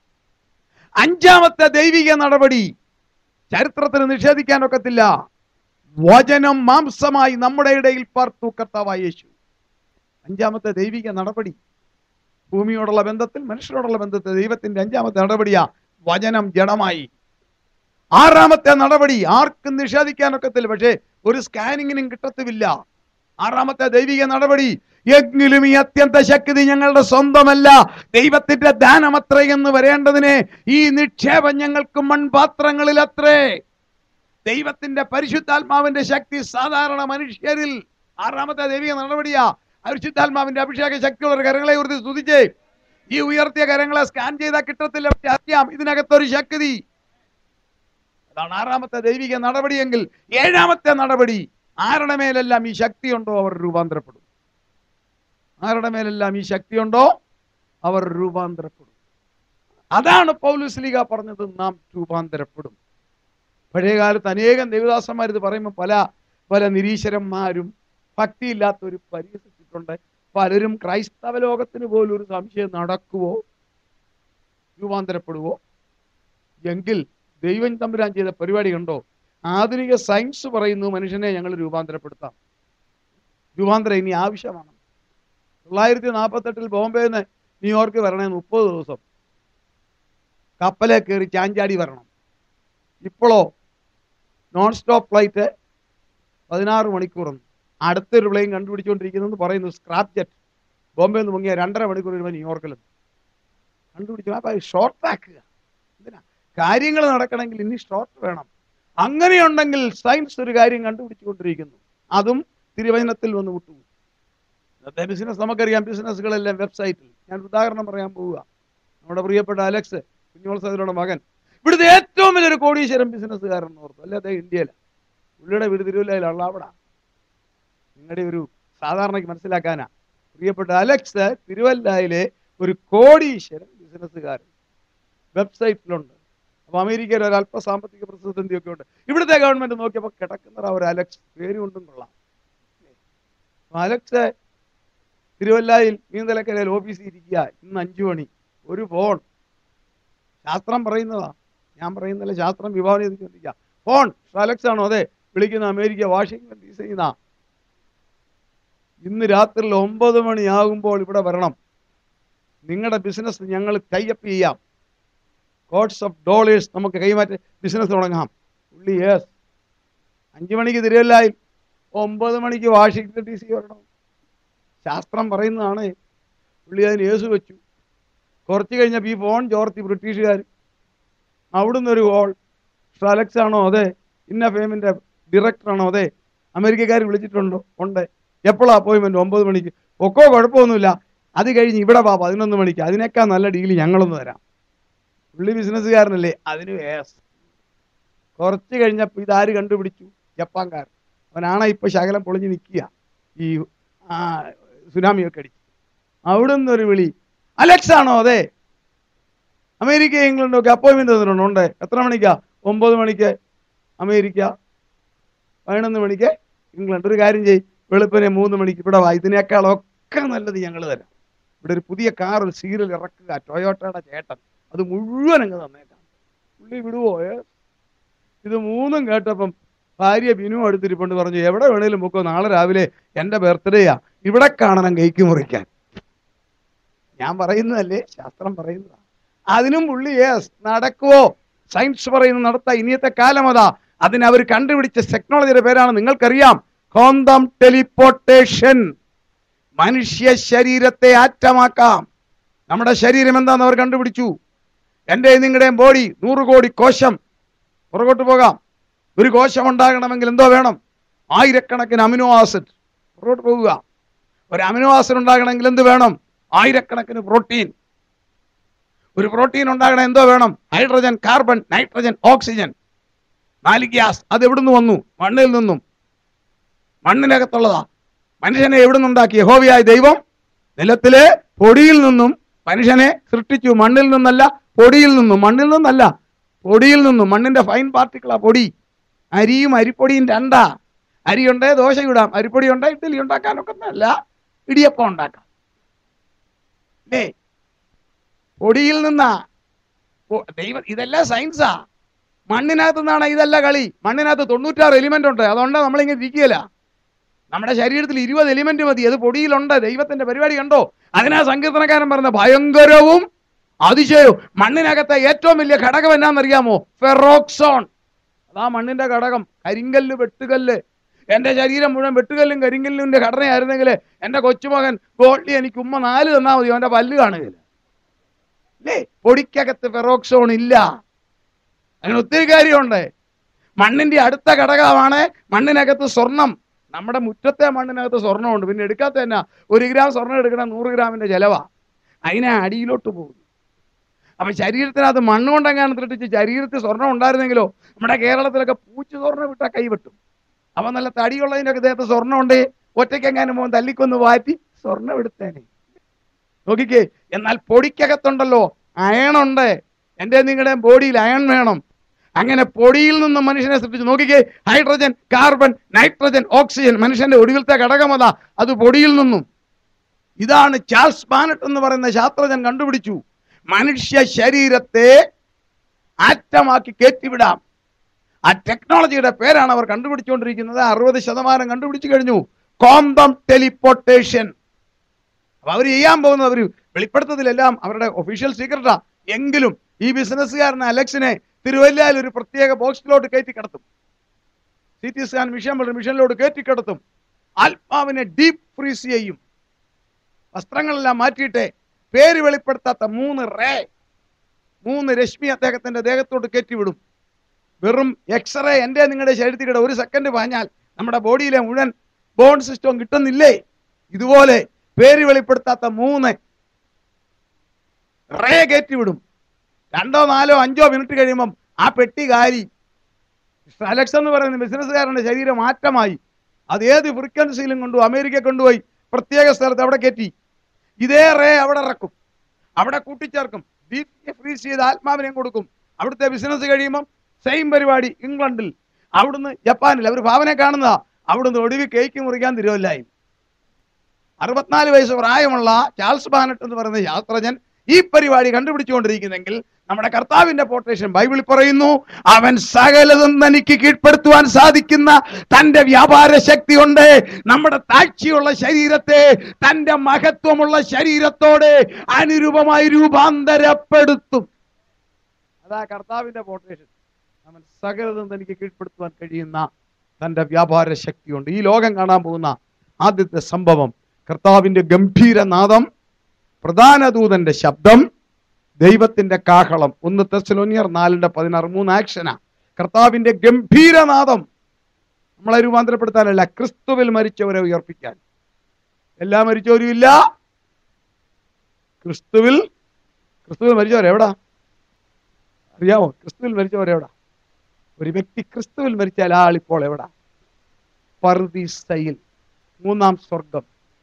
അഞ്ചാമത്തെ ദൈവിക നടപടി ചരിത്രത്തിന് നിഷേധിക്കാനൊക്കത്തില്ല വചനം മാംസമായി നമ്മുടെ ഇടയിൽ പാർത്തു കർത്താവായ യേശു അഞ്ചാമത്തെ ദൈവിക നടപടി ഭൂമിയോടുള്ള ബന്ധത്തിൽ മനുഷ്യരോടുള്ള ബന്ധത്തിൽ ദൈവത്തിന്റെ അഞ്ചാമത്തെ നടപടിയാ വചനം ജഡമായി ആറാമത്തെ നടപടി ആർക്കും നിഷേധിക്കാനൊക്കത്തില്ല പക്ഷേ ഒരു സ്കാനിങ്ങിനും കിട്ടത്തുമില്ല ആറാമത്തെ ദൈവിക നടപടി എങ്കിലും ഈ അത്യന്ത ശക്തി ഞങ്ങളുടെ സ്വന്തമല്ല ദൈവത്തിന്റെ ദാനമത്ര എന്ന് വരേണ്ടതിന് ഈ നിക്ഷേപം ഞങ്ങൾക്ക് മൺപാത്രങ്ങളിൽ അത്രേ ദൈവത്തിന്റെ പരിശുദ്ധാത്മാവിന്റെ ശക്തി സാധാരണ മനുഷ്യരിൽ ആറാമത്തെ ദൈവിക നടപടിയാ പരിശുദ്ധാത്മാവിന്റെ അഭിഷേക ശക്തിയുള്ള കരങ്ങളെ ഉയർത്തി സ്തുതിച്ചേ ഈ ഉയർത്തിയ കരങ്ങളെ സ്കാൻ ചെയ്താൽ കിട്ടത്തില്ല പക്ഷേ അറിയാം ഇതിനകത്തൊരു ശക്തി അതാണ് ആറാമത്തെ ദൈവിക നടപടിയെങ്കിൽ ഏഴാമത്തെ നടപടി ആരുടെ മേലെല്ലാം ഈ ശക്തിയുണ്ടോ അവർ രൂപാന്തരപ്പെടും ആരുടെ മേലെല്ലാം ഈ ശക്തിയുണ്ടോ അവർ രൂപാന്തരപ്പെടും അതാണ് പൗലുസ്ലിക പറഞ്ഞത് നാം രൂപാന്തരപ്പെടും പഴയകാലത്ത് അനേകം ദേവദാസന്മാർ ഇത് പറയുമ്പോൾ പല പല നിരീശ്വരന്മാരും ഭക്തിയില്ലാത്തവർ പരിഹസിച്ചിട്ടുണ്ട് പലരും ക്രൈസ്തവ ലോകത്തിന് പോലും ഒരു സംശയം നടക്കുവോ രൂപാന്തരപ്പെടുവോ എങ്കിൽ ദൈവം തമ്പുരാൻ ചെയ്ത പരിപാടി കണ്ടോ ആധുനിക സയൻസ് പറയുന്നു മനുഷ്യനെ ഞങ്ങൾ രൂപാന്തരപ്പെടുത്താം രൂപാന്തരം ഇനി ആവശ്യമാണ് തൊള്ളായിരത്തി നാൽപ്പത്തെട്ടിൽ ബോംബെയിൽ നിന്ന് ന്യൂയോർക്ക് വരണേ മുപ്പത് ദിവസം കപ്പലെ കയറി ചാഞ്ചാടി വരണം ഇപ്പോഴോ നോൺ സ്റ്റോപ്പ് ഫ്ലൈറ്റ് പതിനാറ് മണിക്കൂറൊന്നും അടുത്തൊരു പ്ലെയിൻ കണ്ടുപിടിച്ചുകൊണ്ടിരിക്കുന്നത് പറയുന്നു സ്ക്രാപ്പ് ജെറ്റ് ബോംബെ നിന്ന് മുങ്ങിയ രണ്ടര മണിക്കൂർ കഴിയുമ്പോൾ ന്യൂയോർക്കിലെത്തും കണ്ടുപിടിച്ചു അപ്പം ഷോർട്ട് ആക്കുക എന്തിനാ കാര്യങ്ങൾ നടക്കണമെങ്കിൽ ഇനി ഷോർട്ട് വേണം അങ്ങനെയുണ്ടെങ്കിൽ സയൻസ് ഒരു കാര്യം കണ്ടുപിടിച്ചുകൊണ്ടിരിക്കുന്നു അതും തിരുവചനത്തിൽ വന്ന് വിട്ടു ഇന്നത്തെ ബിസിനസ് നമുക്കറിയാം ബിസിനസ്സുകളെല്ലാം വെബ്സൈറ്റിൽ ഞാൻ ഉദാഹരണം പറയാൻ പോവുക നമ്മുടെ പ്രിയപ്പെട്ട അലക്സ് കുഞ്ഞോത്സവത്തിലുള്ള മകൻ ഇവിടുത്തെ ഏറ്റവും വലിയൊരു കോടീശ്വരം ബിസിനസ്സുകാരൻ എന്ന് ഓർത്തു അല്ലെ അദ്ദേഹം ഇന്ത്യയിലാണ് പുള്ളിയുടെ വീട് തിരുവല്ലയിലുള്ള അവിടെ നിങ്ങളുടെ ഒരു സാധാരണയ്ക്ക് മനസ്സിലാക്കാനാ പ്രിയപ്പെട്ട അലക്സ് തിരുവല്ലയിലെ ഒരു കോടീശ്വരൻ ബിസിനസ്സുകാരൻ വെബ്സൈറ്റിലുണ്ട് അപ്പൊ അമേരിക്കയിൽ ഒരു അല്പ സാമ്പത്തിക പ്രതിസന്ധിയൊക്കെ ഉണ്ട് ഇവിടുത്തെ ഗവൺമെന്റ് നോക്കിയപ്പോൾ കിടക്കുന്നറ ഒരു അലക്സ് പേര് കൊണ്ടും കൊള്ളാം അപ്പൊ അലക്സ് തിരുവല്ലയിൽ നീന്തലക്കരയിൽ ഓഫീസിൽ ഇരിക്കുക ഇന്ന് അഞ്ചു മണി ഒരു ഫോൺ ശാസ്ത്രം പറയുന്നതാ ഞാൻ പറയുന്നില്ല ശാസ്ത്രം വിഭാവന ചെയ്തുകൊണ്ടിരിക്കുക ഫോൺ അലക്സ് ആണോ അതെ വിളിക്കുന്ന അമേരിക്ക വാഷിംഗ്ടൺ ഡി സി ഇന്ന് രാത്രിയിൽ ഒമ്പത് മണിയാകുമ്പോൾ ഇവിടെ വരണം നിങ്ങളുടെ ബിസിനസ് ഞങ്ങൾ ടൈപ്പ് ചെയ്യാം കോട്സ് ഓഫ് ഡോളേഴ്സ് നമുക്ക് കൈമാറ്റി ബിസിനസ് തുടങ്ങാം പുള്ളി യെസ് അഞ്ചു മണിക്ക് തിരുവല്ലായി ഒമ്പത് മണിക്ക് വാഷിംഗ്ടൺ ഡി സി വരണം ശാസ്ത്രം പറയുന്നതാണ് പുള്ളി അതിന് യേസു വെച്ചു കുറച്ച് കഴിഞ്ഞപ്പോൾ ഈ ഫോൺ ചോർത്തി ബ്രിട്ടീഷുകാർ അവിടുന്ന് ഒരു കോൾ അലക്സ് ആണോ അതെ ഇന്ന ഫേമിൻ്റെ ഡയറക്ടറാണോ അതെ അമേരിക്കക്കാർ വിളിച്ചിട്ടുണ്ടോ ഉണ്ട് എപ്പോഴാ അപ്പോയിൻമെൻറ്റ് ഒമ്പത് മണിക്ക് ഒക്കോ കുഴപ്പമൊന്നുമില്ല അത് കഴിഞ്ഞ് ഇവിടെ വാ പതിനൊന്ന് മണിക്ക് അതിനേക്കാൾ നല്ല ഡീല് ഞങ്ങളൊന്ന് തരാം പുള്ളി ബിസിനസ്സുകാരനല്ലേ അതിന് വേസ് കുറച്ച് കഴിഞ്ഞപ്പോൾ ഇതാര് കണ്ടുപിടിച്ചു ജപ്പാൻകാരൻ അവനാണ് ഇപ്പൊ ശകലം പൊളിഞ്ഞ് നിൽക്കുക ഈ ആ, സുനാമിയൊക്കെ അടിച്ചു അവിടെ നിന്നൊരു വിളി അലക്സ് ആണോ അതെ അമേരിക്ക ഇംഗ്ലണ്ടും ഒക്കെ അപ്പോയിൻമെന്റ് തന്നിട്ടുണ്ടോ ഉണ്ട് എത്ര മണിക്കാ ഒമ്പത് മണിക്ക് അമേരിക്ക പതിനൊന്ന് മണിക്ക് ഇംഗ്ലണ്ട് ഒരു കാര്യം ചെയ്യും വെളുപ്പിനെ മൂന്ന് മണിക്ക് ഇവിടെ വാ ഇതിനേക്കാളൊക്കെ നല്ലത് ഞങ്ങൾ തരാം ഇവിടെ ഒരു പുതിയ കാർ ഒരു സീരിയൽ ഇറക്കുക ടൊയോട്ടയുടെ ചേട്ടൻ അത് മുഴുവൻ അങ്ങ് തന്നേക്കാം പുള്ളി വിടുവോ ഏ? ഇത് മൂന്നും കേട്ടപ്പം ഭാര്യ ബിനു അടുത്തിരിപ്പുണ്ട് പറഞ്ഞു എവിടെ വേണേലും പൊക്കോ നാളെ രാവിലെ എൻ്റെ ബർത്ത്ഡേയാ ഇവിടെ കാണണം കേക്ക് മുറിക്കാൻ ഞാൻ പറയുന്നതല്ലേ ശാസ്ത്രം പറയുന്നതാ അതിനും പുള്ളി യേസ് നടക്കുവോ സയൻസ് പറയുന്ന നടത്ത ഇനിയത്തെ കാലം അതാ അതിന് അവർ കണ്ടുപിടിച്ച ടെക്നോളജിയുടെ പേരാണ് നിങ്ങൾക്കറിയാം കോന്തം ടെലിപ്പോർട്ടേഷൻ മനുഷ്യ ശരീരത്തെ ആറ്റമാക്കാം നമ്മുടെ ശരീരം എന്താന്ന് അവർ കണ്ടുപിടിച്ചു എൻ്റെ നിങ്ങളുടെയും ബോഡി നൂറ് കോടി കോശം പുറകോട്ട് പോകാം ഒരു കോശം ഉണ്ടാകണമെങ്കിൽ എന്തോ വേണം ആയിരക്കണക്കിന് അമിനോ ആസിഡ് പുറകോട്ട് പോകുക ഒരു അമിനോ ആസിഡ് ഉണ്ടാകണമെങ്കിൽ എന്ത് വേണം ആയിരക്കണക്കിന് പ്രോട്ടീൻ ഒരു പ്രോട്ടീൻ ഉണ്ടാകണം എന്തോ വേണം ഹൈഡ്രജൻ കാർബൺ നൈട്രജൻ ഓക്സിജൻ നാല് ഗ്യാസ് അത് എവിടുന്ന് വന്നു മണ്ണിൽ നിന്നും മണ്ണിനകത്തുള്ളതാ മനുഷ്യനെ എവിടെ നിന്നുണ്ടാക്കി യഹോവയായ ദൈവം നിലത്തിലെ പൊടിയിൽ നിന്നും മനുഷ്യനെ സൃഷ്ടിച്ചു മണ്ണിൽ നിന്നല്ല പൊടിയിൽ നിന്നും മണ്ണിൽ നിന്നല്ല പൊടിയിൽ നിന്നും മണ്ണിന്റെ ഫൈൻ പാർട്ടിക്കിളാ പൊടി അരിയും അരിപ്പൊടിയും രണ്ടാ അരിയുണ്ടേ ദോശ ഇടാം അരിപ്പൊടി ഉണ്ടേ ഇഡ്ഡലി ഉണ്ടാക്കാനൊക്കെ അല്ല ഇടിയപ്പം ഉണ്ടാക്കാം അല്ലേ പൊടിയിൽ നിന്നാ പൊ- ദൈവം ഇതെല്ലാം സയൻസാ മണ്ണിനകത്ത് നിന്നാണ് ഇതല്ല കളി മണ്ണിനകത്ത് തൊണ്ണൂറ്റാറ് എലിമെന്റ് ഉണ്ട് അതുകൊണ്ട് നമ്മളിങ്ങനെ ഇരിക്കുകയില്ല നമ്മുടെ ശരീരത്തിൽ ഇരുപത് എലിമെന്റ് മതി അത് പൊടിയിലുണ്ട് ദൈവത്തിന്റെ പരിപാടി കണ്ടോ അതിനാ സങ്കീർത്തനക്കാരൻ പറഞ്ഞ ഭയങ്കരവും അതിശയവും മണ്ണിനകത്തെ ഏറ്റവും വലിയ ഘടകം എന്നാണെന്നറിയാമോ ഫെറോക്സോൺ അതാ മണ്ണിന്റെ ഘടകം കരിങ്കല്ല് വെട്ടുകല്ല് എന്റെ ശരീരം മുഴുവൻ വെട്ടുകല്ലും കരിങ്കല്ലിന്റെ ഘടനയായിരുന്നെങ്കിൽ എന്റെ കൊച്ചുമകൻ ഗോൾഡി എനിക്ക് ഉമ്മ നാല് തന്നാ മതി അവന്റെ പല്ല് കാണുകയില്ല അല്ലേ പൊടിക്കകത്ത് ഫെറോക്സോൺ ഇല്ല അങ്ങനെ ഒത്തിരി കാര്യമുണ്ട് മണ്ണിന്റെ അടുത്ത ഘടകമാണ് മണ്ണിനകത്ത് സ്വർണം നമ്മുടെ മുറ്റത്തെ മണ്ണിനകത്ത് സ്വർണ്ണമുണ്ട് പിന്നെ എടുക്കാത്ത തന്നെ ഒരു ഗ്രാം സ്വർണ്ണം എടുക്കണം നൂറ് ഗ്രാമിന്റെ ചെലവാ അതിനെ അടിയിലോട്ട് പോകുന്നു അപ്പൊ ശരീരത്തിനകത്ത് മണ്ണ് കൊണ്ടെങ്ങാനും തൃട്ടിച്ച് ശരീരത്തിൽ സ്വർണം ഉണ്ടായിരുന്നെങ്കിലോ നമ്മുടെ കേരളത്തിലൊക്കെ പൂച്ചു സ്വർണ്ണം വിട്ടാൽ കൈവിട്ടും അപ്പൊ നല്ല തടിയുള്ളതിനൊക്കെ ദേഹത്ത് സ്വർണ്ണം ഉണ്ട് ഒറ്റയ്ക്കെങ്ങാനും പോകും തല്ലിക്കൊന്ന് വാറ്റി സ്വർണ്ണം എടുത്തേനെ നോക്കിക്കേ എന്നാൽ പൊടിക്കകത്തുണ്ടല്ലോ അയണുണ്ട് എൻ്റെ നിങ്ങളുടെ ബോഡിയിൽ അയൺ വേണം അങ്ങനെ പൊടിയിൽ നിന്നും മനുഷ്യനെ സൃഷ്ടിച്ചു നോക്കിക്കേ ഹൈഡ്രജൻ കാർബൺ നൈട്രജൻ ഓക്സിജൻ മനുഷ്യന്റെ ഒടുവിലത്തെ ഘടകമതാ അത് പൊടിയിൽ നിന്നും ഇതാണ് ചാൾസ് ബാനറ്റ് എന്ന് പറയുന്ന ശാസ്ത്രജ്ഞൻ കണ്ടുപിടിച്ചു മനുഷ്യ ശരീരത്തെ ആറ്റമാക്കി കയറ്റിവിടാം ആ ടെക്നോളജിയുടെ പേരാണ് അവർ കണ്ടുപിടിച്ചുകൊണ്ടിരിക്കുന്നത് അറുപത് ശതമാനം കണ്ടുപിടിച്ചു കഴിഞ്ഞു കോന്തം ടെലിപ്പോർട്ടേഷൻ അപ്പൊ അവർ ചെയ്യാൻ പോകുന്നത് അവർ വെളിപ്പെടുത്തത്തിലെല്ലാം അവരുടെ ഒഫീഷ്യൽ സീക്രട്ടാ എങ്കിലും ഈ ബിസിനസ്സുകാരൻ അലക്സിനെ തിരുവല്ലയിൽ ഒരു പ്രത്യേക ബോക്സിലോട്ട് കയറ്റി കിടത്തും സി ടി സ്കാൻ മിഷൻ പോലെ മിഷനിലോട്ട് കയറ്റി കിടത്തും ആത്മാവിനെ ഡീപ് ഫ്രീസ് ചെയ്യും വസ്ത്രങ്ങളെല്ലാം മാറ്റിയിട്ട് പേര് വെളിപ്പെടുത്താത്ത മൂന്ന് റേ മൂന്ന് രശ്മി അദ്ദേഹത്തിന്റെ ദേഹത്തോട്ട് കയറ്റിവിടും വെറും എക്സ്റേ എൻ്റെ നിങ്ങളുടെ ശരീരത്തിലൂടെ ഒരു സെക്കൻഡ് പാഞ്ഞാൽ നമ്മുടെ ബോഡിയിലെ മുഴുവൻ ബോൺ സിസ്റ്റം കിട്ടുന്നില്ലേ ഇതുപോലെ പേര് വെളിപ്പെടുത്താത്ത മൂന്ന് റേ കയറ്റിവിടും രണ്ടോ നാലോ അഞ്ചോ മിനിറ്റ് കഴിയുമ്പം ആ പെട്ടി കാരി മിസ്റ്റർ അലക്സ് എന്ന് പറയുന്ന ബിസിനസ്സുകാരന്റെ ശരീരം മാറ്റമായി അത് ഏത് ഫ്രീക്വൻസിയിലും കൊണ്ടു അമേരിക്ക കൊണ്ടുപോയി പ്രത്യേക സ്ഥലത്ത് അവിടെ കയറ്റി ഇതേ റേ അവിടെ ഇറക്കും അവിടെ കൂട്ടിച്ചേർക്കും ഡീപ് ഫ്രീസ് ചെയ്ത് ആത്മാവിനെയും കൊടുക്കും അവിടുത്തെ ബിസിനസ് കഴിയുമ്പം സെയിം പരിപാടി ഇംഗ്ലണ്ടിൽ അവിടുന്ന് ജപ്പാനിൽ അവർ ഭാവനെ കാണുന്നതാ അവിടുന്ന് ഒടുവിൽ കേക്ക് മുറിക്കാൻ തിരുവല്ലായി അറുപത്തിനാല് വയസ്സ് പ്രായമുള്ള ചാൾസ് ബാനറ്റ് എന്ന് പറയുന്ന ശാസ്ത്രജ്ഞൻ ഈ പരിപാടി കണ്ടുപിടിച്ചുകൊണ്ടിരിക്കുന്നെങ്കിൽ നമ്മുടെ കർത്താവിന്റെ പോട്ടേഷൻ ബൈബിളിൽ പറയുന്നു അവൻ സകലതും തനിക്ക് കീഴ്പ്പെടുത്തുവാൻ സാധിക്കുന്ന തന്റെ വ്യാപാര ശക്തി കൊണ്ട് നമ്മുടെ താഴ്ചയുള്ള ശരീരത്തെ തന്റെ മഹത്വമുള്ള ശരീരത്തോടെ അനുരൂപമായി രൂപാന്തരപ്പെടുത്തും അതാ കർത്താവിന്റെ പോട്ടേഷൻ അവൻ സകലതും തനിക്ക് കീഴ്പ്പെടുത്തുവാൻ കഴിയുന്ന തന്റെ വ്യാപാര ശക്തി കൊണ്ട് ഈ ലോകം കാണാൻ പോകുന്ന ആദ്യത്തെ സംഭവം കർത്താവിന്റെ ഗംഭീരനാദം പ്രധാന ദൂതന്റെ ശബ്ദം ദൈവത്തിന്റെ കാഹളം ഒന്ന് തെസലോനിയർ നാലിന്റെ പതിനാറ് മൂന്ന് ആക്ഷനാ കർത്താവിന്റെ ഗംഭീരനാദം നമ്മളെ രൂപാന്തരപ്പെടുത്താനല്ല ക്രിസ്തുവിൽ മരിച്ചവരെ ഉയർപ്പിക്കാൻ എല്ലാ മരിച്ചവരും ഇല്ല ക്രിസ്തുവിൽ ക്രിസ്തുവിൽ മരിച്ചവരെവിടാ അറിയാമോ ക്രിസ്തുവിൽ മരിച്ചവരെവിടാ ഒരു വ്യക്തി ക്രിസ്തുവിൽ മരിച്ചാൽ ആ ആളിപ്പോൾ എവിടാ പർദീസയിൽ മൂന്നാം സ്വർഗം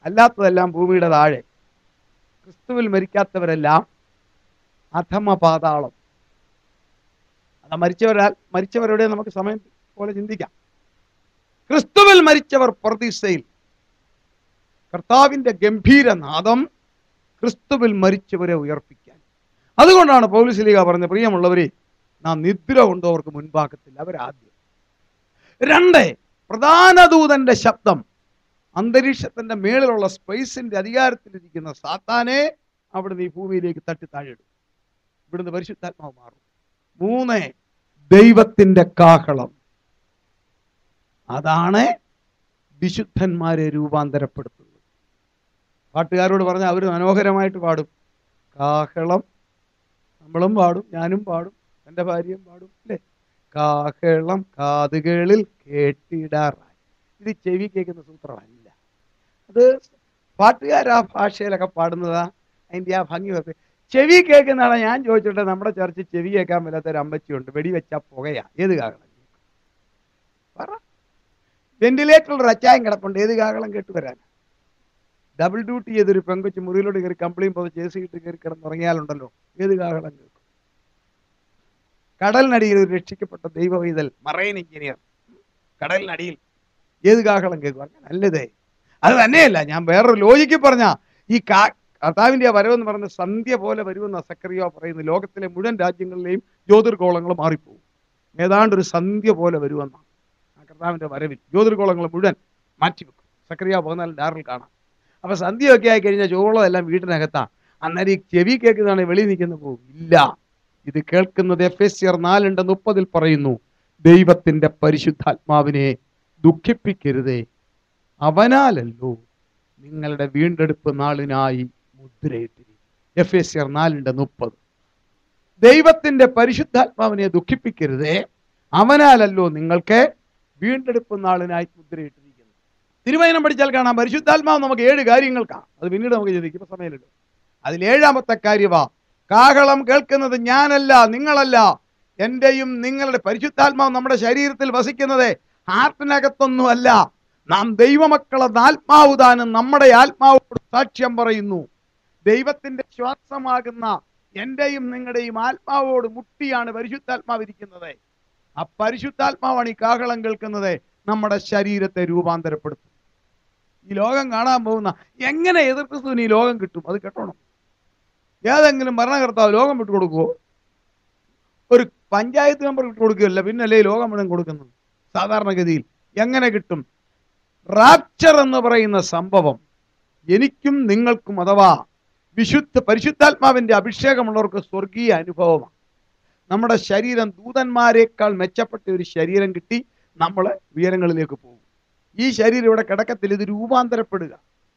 അല്ലാത്തതെല്ലാം ഭൂമിയുടെ താഴെ ക്രിസ്തുവിൽ മരിക്കാത്തവരെല്ലാം അധമ പാതാളം അത് മരിച്ചവരാൽ മരിച്ചവരുടെ നമുക്ക് സമയം പോലെ ചിന്തിക്കാം ക്രിസ്തുവിൽ മരിച്ചവർ പ്രതീക്ഷയിൽ കർത്താവിന്റെ ഗംഭീരനാദം ക്രിസ്തുവിൽ മരിച്ചവരെ ഉയർപ്പിക്കാൻ അതുകൊണ്ടാണ് പൗലിസ്ലീഗ പറഞ്ഞ പ്രിയമുള്ളവരെ നാം നിദ്ര കൊണ്ടവർക്ക് മുൻപാക്കത്തില്ല അവരാദ്യം രണ്ട് പ്രധാന ദൂതന്റെ ശബ്ദം അന്തരീക്ഷത്തിന്റെ മേളിലുള്ള സ്പേസിന്റെ അധികാരത്തിലിരിക്കുന്ന സാത്താനെ അവിടുന്ന് ഈ ഭൂമിയിലേക്ക് തട്ടി താഴെയിടും ഇവിടുന്ന് പരിശുദ്ധാത്മാവ് മാറും മൂന്ന് ദൈവത്തിന്റെ കാഹളം അതാണ് വിശുദ്ധന്മാരെ രൂപാന്തരപ്പെടുത്തുന്നത് പാട്ടുകാരോട് പറഞ്ഞാൽ അവർ മനോഹരമായിട്ട് പാടും കാഹളം നമ്മളും പാടും ഞാനും പാടും എൻ്റെ ഭാര്യയും പാടും അല്ലേ കാഹളം കാതുകളിൽ കേട്ടിടാറായി ഇത് ചെവി കേൾക്കുന്ന സൂത്രമല്ല അത് പാട്ടുകാർ ആ ഭാഷയിലൊക്കെ പാടുന്നതാ അതിൻ്റെ ആ ഭംഗി വെച്ച് ചെവി കേൾക്കുന്നതാണ് ഞാൻ ചോദിച്ചിട്ട് നമ്മുടെ ചർച്ച ചെവി കേൾക്കാൻ മേലാത്ത ഒരു അമ്പച്ചിയുണ്ട് വെടിവെച്ച പുകയാ ഏത് കാഹളം പറ വെന്റിലേറ്ററിൽ ഒരു അച്ചായം കിടപ്പുണ്ട് ഏത് കാഹളം കേട്ട് വരാൻ ഡബിൾ ഡ്യൂട്ടി ചെയ്തൊരു പെങ്കൊച്ച് മുറിയിലോട്ട് കയറി കംപ്ലീൻ പോലെ ചേസിയിട്ട് കയറി കിടന്നുറങ്ങിയാലുണ്ടല്ലോ ഏത് കാഹളം കേൾക്കും കടലിനടിയിൽ ഒരു രക്ഷിക്കപ്പെട്ട ദൈവവൈതൽ മറൈൻ എഞ്ചിനീയർ കടലിനടിയിൽ ഏത് കാഹളം കേൾക്കും അങ്ങനെ നല്ലതേ അത് തന്നെയല്ല ഞാൻ വേറൊരു ലോജിക്ക് പറഞ്ഞ ഈ കാ കർത്താവിന്റെ ആ വരവെന്ന് പറഞ്ഞ സന്ധ്യ പോലെ വരുമെന്ന സക്കറിയോ പറയുന്നു ലോകത്തിലെ മുഴുവൻ രാജ്യങ്ങളിലെയും ജ്യോതിർഗോളങ്ങൾ മാറിപ്പോകും ഏതാണ്ട് ഒരു സന്ധ്യ പോലെ വരുമെന്നാണ് ആ കർത്താവിന്റെ വരവിൽ ജ്യോതിർഗോളങ്ങൾ മുഴുവൻ മാറ്റിവെക്കും സക്കറിയ പതിനാല് ഡാറിൽ കാണാം അപ്പൊ സന്ധ്യയൊക്കെ ആയി കഴിഞ്ഞാൽ ചോളതെല്ലാം വീട്ടിനകത്താ അന്നേരം ഈ ചെവി കേൾക്കുന്നതാണ് വെളിയിൽ നിൽക്കുന്ന പോകും ഇല്ല ഇത് കേൾക്കുന്നത് എഫ് എസ് സിയർ നാലുണ്ട് മുപ്പതിൽ പറയുന്നു ദൈവത്തിന്റെ പരിശുദ്ധാത്മാവിനെ ദുഃഖിപ്പിക്കരുതേ അവനാലല്ലോ നിങ്ങളുടെ വീണ്ടെടുപ്പ് നാളിനായി മുദ്രയിട്ടിരിക്കും എഫ് എസ് സിയർ നാലിന്റെ മുപ്പത് ദൈവത്തിന്റെ പരിശുദ്ധാത്മാവിനെ ദുഃഖിപ്പിക്കരുതേ അവനാലല്ലോ നിങ്ങൾക്ക് വീണ്ടെടുപ്പ് നാളിനായി മുദ്രയിട്ടിരിക്കുന്നു തിരുവചനം പഠിച്ചാൽ കാണാം പരിശുദ്ധാത്മാവ് നമുക്ക് ഏഴ് കാര്യങ്ങൾക്കാണ് അത് പിന്നീട് നമുക്ക് ചിന്തിക്കും ഇപ്പൊ സമയമില്ലല്ലോ അതിൽ ഏഴാമത്തെ കാര്യവാ കാഹളം കേൾക്കുന്നത് ഞാനല്ല നിങ്ങളല്ല എന്റെയും നിങ്ങളുടെ പരിശുദ്ധാത്മാവ് നമ്മുടെ ശരീരത്തിൽ വസിക്കുന്നത് ഹാർട്ടിനകത്തൊന്നുമല്ല നാം ദൈവമക്കളത് ആത്മാവ് താനും നമ്മുടെ ആത്മാവോട് സാക്ഷ്യം പറയുന്നു ദൈവത്തിന്റെ ശ്വാസമാകുന്ന എന്റെയും നിങ്ങളുടെയും ആത്മാവോട് മുട്ടിയാണ് പരിശുദ്ധാത്മാവ് ഇരിക്കുന്നത് ആ പരിശുദ്ധാത്മാവാണ് ഈ കാഹളം കേൾക്കുന്നത് നമ്മുടെ ശരീരത്തെ രൂപാന്തരപ്പെടുത്തും ഈ ലോകം കാണാൻ പോകുന്ന എങ്ങനെ എതിർ ക്രിസ്തുവിന് ഈ ലോകം കിട്ടും അത് കേട്ടോണം ഏതെങ്കിലും ഭരണകർത്താവ് ലോകം വിട്ടു കൊടുക്കുവോ ഒരു പഞ്ചായത്ത് മെമ്പർ വിട്ടു കൊടുക്കുകയല്ല പിന്നല്ലേ ഈ ലോകം മുഴുവൻ കൊടുക്കുന്നത് സാധാരണഗതിയിൽ എങ്ങനെ കിട്ടും റാപ്ചർ എന്ന് പറയുന്ന സംഭവം എനിക്കും നിങ്ങൾക്കും അഥവാ വിശുദ്ധ പരിശുദ്ധാത്മാവിന്റെ അഭിഷേകമുള്ളവർക്ക് സ്വർഗീയ അനുഭവമാണ് നമ്മുടെ ശരീരം ദൂതന്മാരെക്കാൾ മെച്ചപ്പെട്ട ഒരു ശരീരം കിട്ടി നമ്മൾ ഉയരങ്ങളിലേക്ക് പോകും ഈ ശരീരം ഇവിടെ കിടക്കത്തിൽ ഇത് രൂപാന്തരപ്പെടുക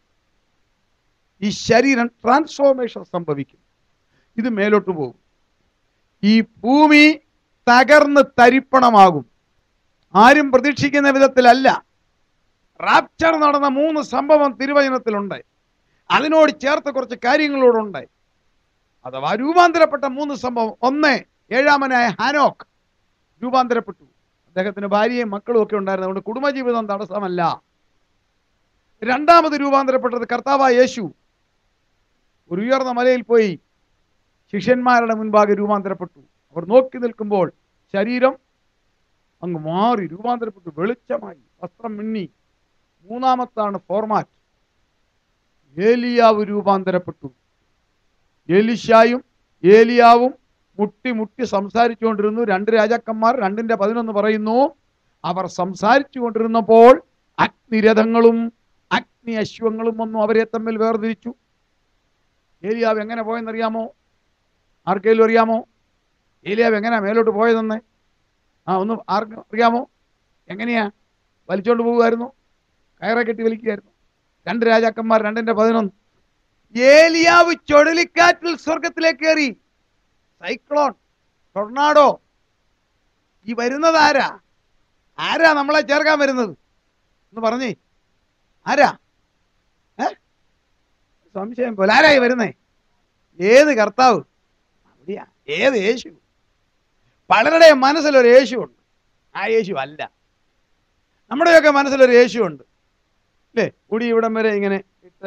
ഈ ശരീരം ട്രാൻസ്ഫോർമേഷൻ സംഭവിക്കും ഇത് മേലോട്ട് പോകും ഈ ഭൂമി തകർന്ന് തരിപ്പണമാകും ആരും പ്രതീക്ഷിക്കുന്ന വിധത്തിലല്ല റാപ്ചർ നടന്ന മൂന്ന് സംഭവം തിരുവചനത്തിലുണ്ട് അതിനോട് ചേർത്ത് കുറച്ച് കാര്യങ്ങളോടുണ്ട് അഥവാ രൂപാന്തരപ്പെട്ട മൂന്ന് സംഭവം ഒന്ന് ഏഴാമനായ ഹാനോക്ക് രൂപാന്തരപ്പെട്ടു അദ്ദേഹത്തിന് ഭാര്യയും മക്കളും ഒക്കെ ഉണ്ടായിരുന്നു അതുകൊണ്ട് കുടുംബജീവിതം തടസ്സമല്ല രണ്ടാമത് രൂപാന്തരപ്പെട്ടത് കർത്താവായ യേശു ഒരു ഉയർന്ന മലയിൽ പോയി ശിഷ്യന്മാരുടെ മുൻപാകെ രൂപാന്തരപ്പെട്ടു അവർ നോക്കി നിൽക്കുമ്പോൾ ശരീരം അങ്ങ് മാറി രൂപാന്തരപ്പെട്ടു വെളിച്ചമായി വസ്ത്രം മിന്നി മൂന്നാമത്താണ് ഫോർമാറ്റ് ഏലിയാവ് രൂപാന്തരപ്പെട്ടു ഏലിശായും ഏലിയാവും മുട്ടി മുട്ടി സംസാരിച്ചുകൊണ്ടിരുന്നു രണ്ട് രാജാക്കന്മാർ രണ്ടിന്റെ പതിനൊന്ന് പറയുന്നു അവർ സംസാരിച്ചു കൊണ്ടിരുന്നപ്പോൾ അഗ്നിരഥങ്ങളും അഗ്നി അശ്വങ്ങളും ഒന്നും അവരെ തമ്മിൽ വേർതിരിച്ചു ഏലിയാവ് എങ്ങനെ പോയെന്നറിയാമോ ആർക്കെങ്കിലും അറിയാമോ ഏലിയാവ് എങ്ങനെയാ മേലോട്ട് പോയതെന്ന് ആ ഒന്ന് ആർക്കും അറിയാമോ എങ്ങനെയാ വലിച്ചോണ്ട് പോകുമായിരുന്നു കയറെ കെട്ടി വലിക്കുകയായിരുന്നു രണ്ട് രാജാക്കന്മാർ രണ്ടിന്റെ പതിനൊന്ന് ഏലിയാവ് ചുഴലിക്കാറ്റിൽ സ്വർഗത്തിലേക്ക് കയറി സൈക്ലോൺ ടൊർണാഡോ ഈ വരുന്നത് ആരാ ആരാ നമ്മളെ ചേർക്കാൻ വരുന്നത് എന്ന് പറഞ്ഞേ ആരാ ഏ സംശയം പോലെ ആരായി വരുന്നേ ഏത് കർത്താവ് അവിടെയാ ഏത് യേശു പലരുടെ മനസ്സിലൊരു യേശു ഉണ്ട് ആ യേശു അല്ല നമ്മുടെയൊക്കെ മനസ്സിലൊരു യേശു ഉണ്ട് അല്ലേ കൂടി ഇവിടം വരെ ഇങ്ങനെ ഇട്ട്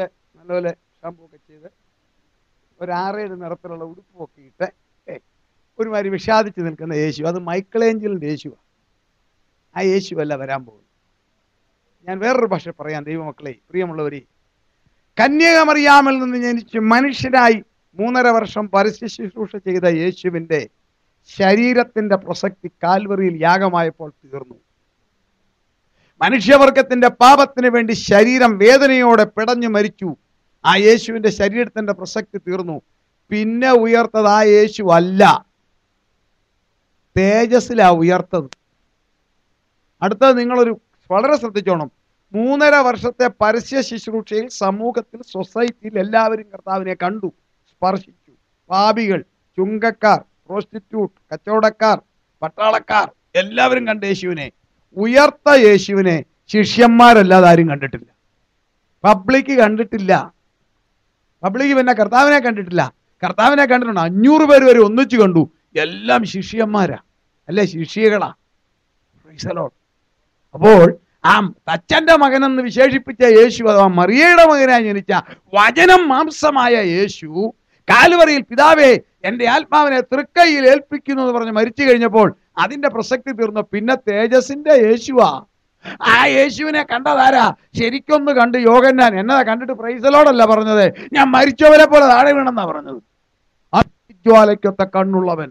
നല്ലപോലെ ഷാമ്പൂ ഒക്കെ ചെയ്ത് ഒരു ആറേഴ് നിറത്തിലുള്ള ഉടുപ്പൊക്കെ ഇട്ട് ഏ ഒരുമാതിരി വിഷാദിച്ച് നിൽക്കുന്ന യേശു അത് മൈക്കിളേഞ്ചലിൻ്റെ യേശുവാണ് ആ യേശു അല്ല വരാൻ പോകുന്നത് ഞാൻ വേറൊരു ഭാഷ പറയാം ദൈവമക്കളെ പ്രിയമുള്ളവരെ കന്യകമറിയാമിൽ നിന്ന് ജനിച്ച് മനുഷ്യനായി മൂന്നര വർഷം പരസ്യ ശുശ്രൂഷ ചെയ്ത യേശുവിൻ്റെ ശരീരത്തിന്റെ പ്രസക്തി കാൽവറിയിൽ യാഗമായപ്പോൾ തീർന്നു മനുഷ്യവർഗത്തിന്റെ പാപത്തിന് വേണ്ടി ശരീരം വേദനയോടെ പിടഞ്ഞു മരിച്ചു ആ യേശുവിന്റെ ശരീരത്തിന്റെ പ്രസക്തി തീർന്നു പിന്നെ ഉയർത്തത് ആ യേശു അല്ല തേജസ്സിലാ ഉയർത്തത് അടുത്തത് നിങ്ങളൊരു വളരെ ശ്രദ്ധിച്ചോണം മൂന്നര വർഷത്തെ പരസ്യ ശുശ്രൂഷയിൽ സമൂഹത്തിൽ സൊസൈറ്റിയിൽ എല്ലാവരും കർത്താവിനെ കണ്ടു സ്പർശിച്ചു പാപികൾ ചുങ്കക്കാർ പ്രോസ്റ്റിറ്റ്യൂട്ട് കച്ചവടക്കാർ പട്ടാളക്കാർ എല്ലാവരും കണ്ട യേശുവിനെ ഉയർത്ത യേശുവിനെ ശിഷ്യന്മാരല്ലാതെ ആരും കണ്ടിട്ടില്ല പബ്ലിക് കണ്ടിട്ടില്ല പബ്ലിക് പിന്നെ കർത്താവിനെ കണ്ടിട്ടില്ല കർത്താവിനെ കണ്ടിട്ടുണ്ട് അഞ്ഞൂറ് പേര് വരെ ഒന്നിച്ചു കണ്ടു എല്ലാം ശിഷ്യന്മാരാ അല്ലെ ശിഷ്യകളാ Praise the Lord. അപ്പോൾ ആ തച്ചന്റെ മകനെന്ന് വിശേഷിപ്പിച്ച യേശു അഥവാ മറിയയുടെ മകനായി ജനിച്ച വചനം മാംസമായ യേശു കാലുവറിയിൽ പിതാവേ എന്റെ ആത്മാവിനെ തൃക്കൈയിൽ ഏൽപ്പിക്കുന്നു എന്ന് പറഞ്ഞ് മരിച്ചു കഴിഞ്ഞപ്പോൾ അതിന്റെ പ്രസക്തി തീർന്നു പിന്നെ തേജസിന്റെ യേശുവാ ആ യേശുവിനെ കണ്ടതാരാ ശരിക്കൊന്ന് കണ്ട് യോഗന്നാൻ എന്നതാ കണ്ടിട്ട് പ്രൈസലോടല്ല പറഞ്ഞത് ഞാൻ മരിച്ചവരെ പോലെ താഴെ വീണെന്നാ പറഞ്ഞത് അജ്വാലയ്ക്കൊത്ത കണ്ണുള്ളവൻ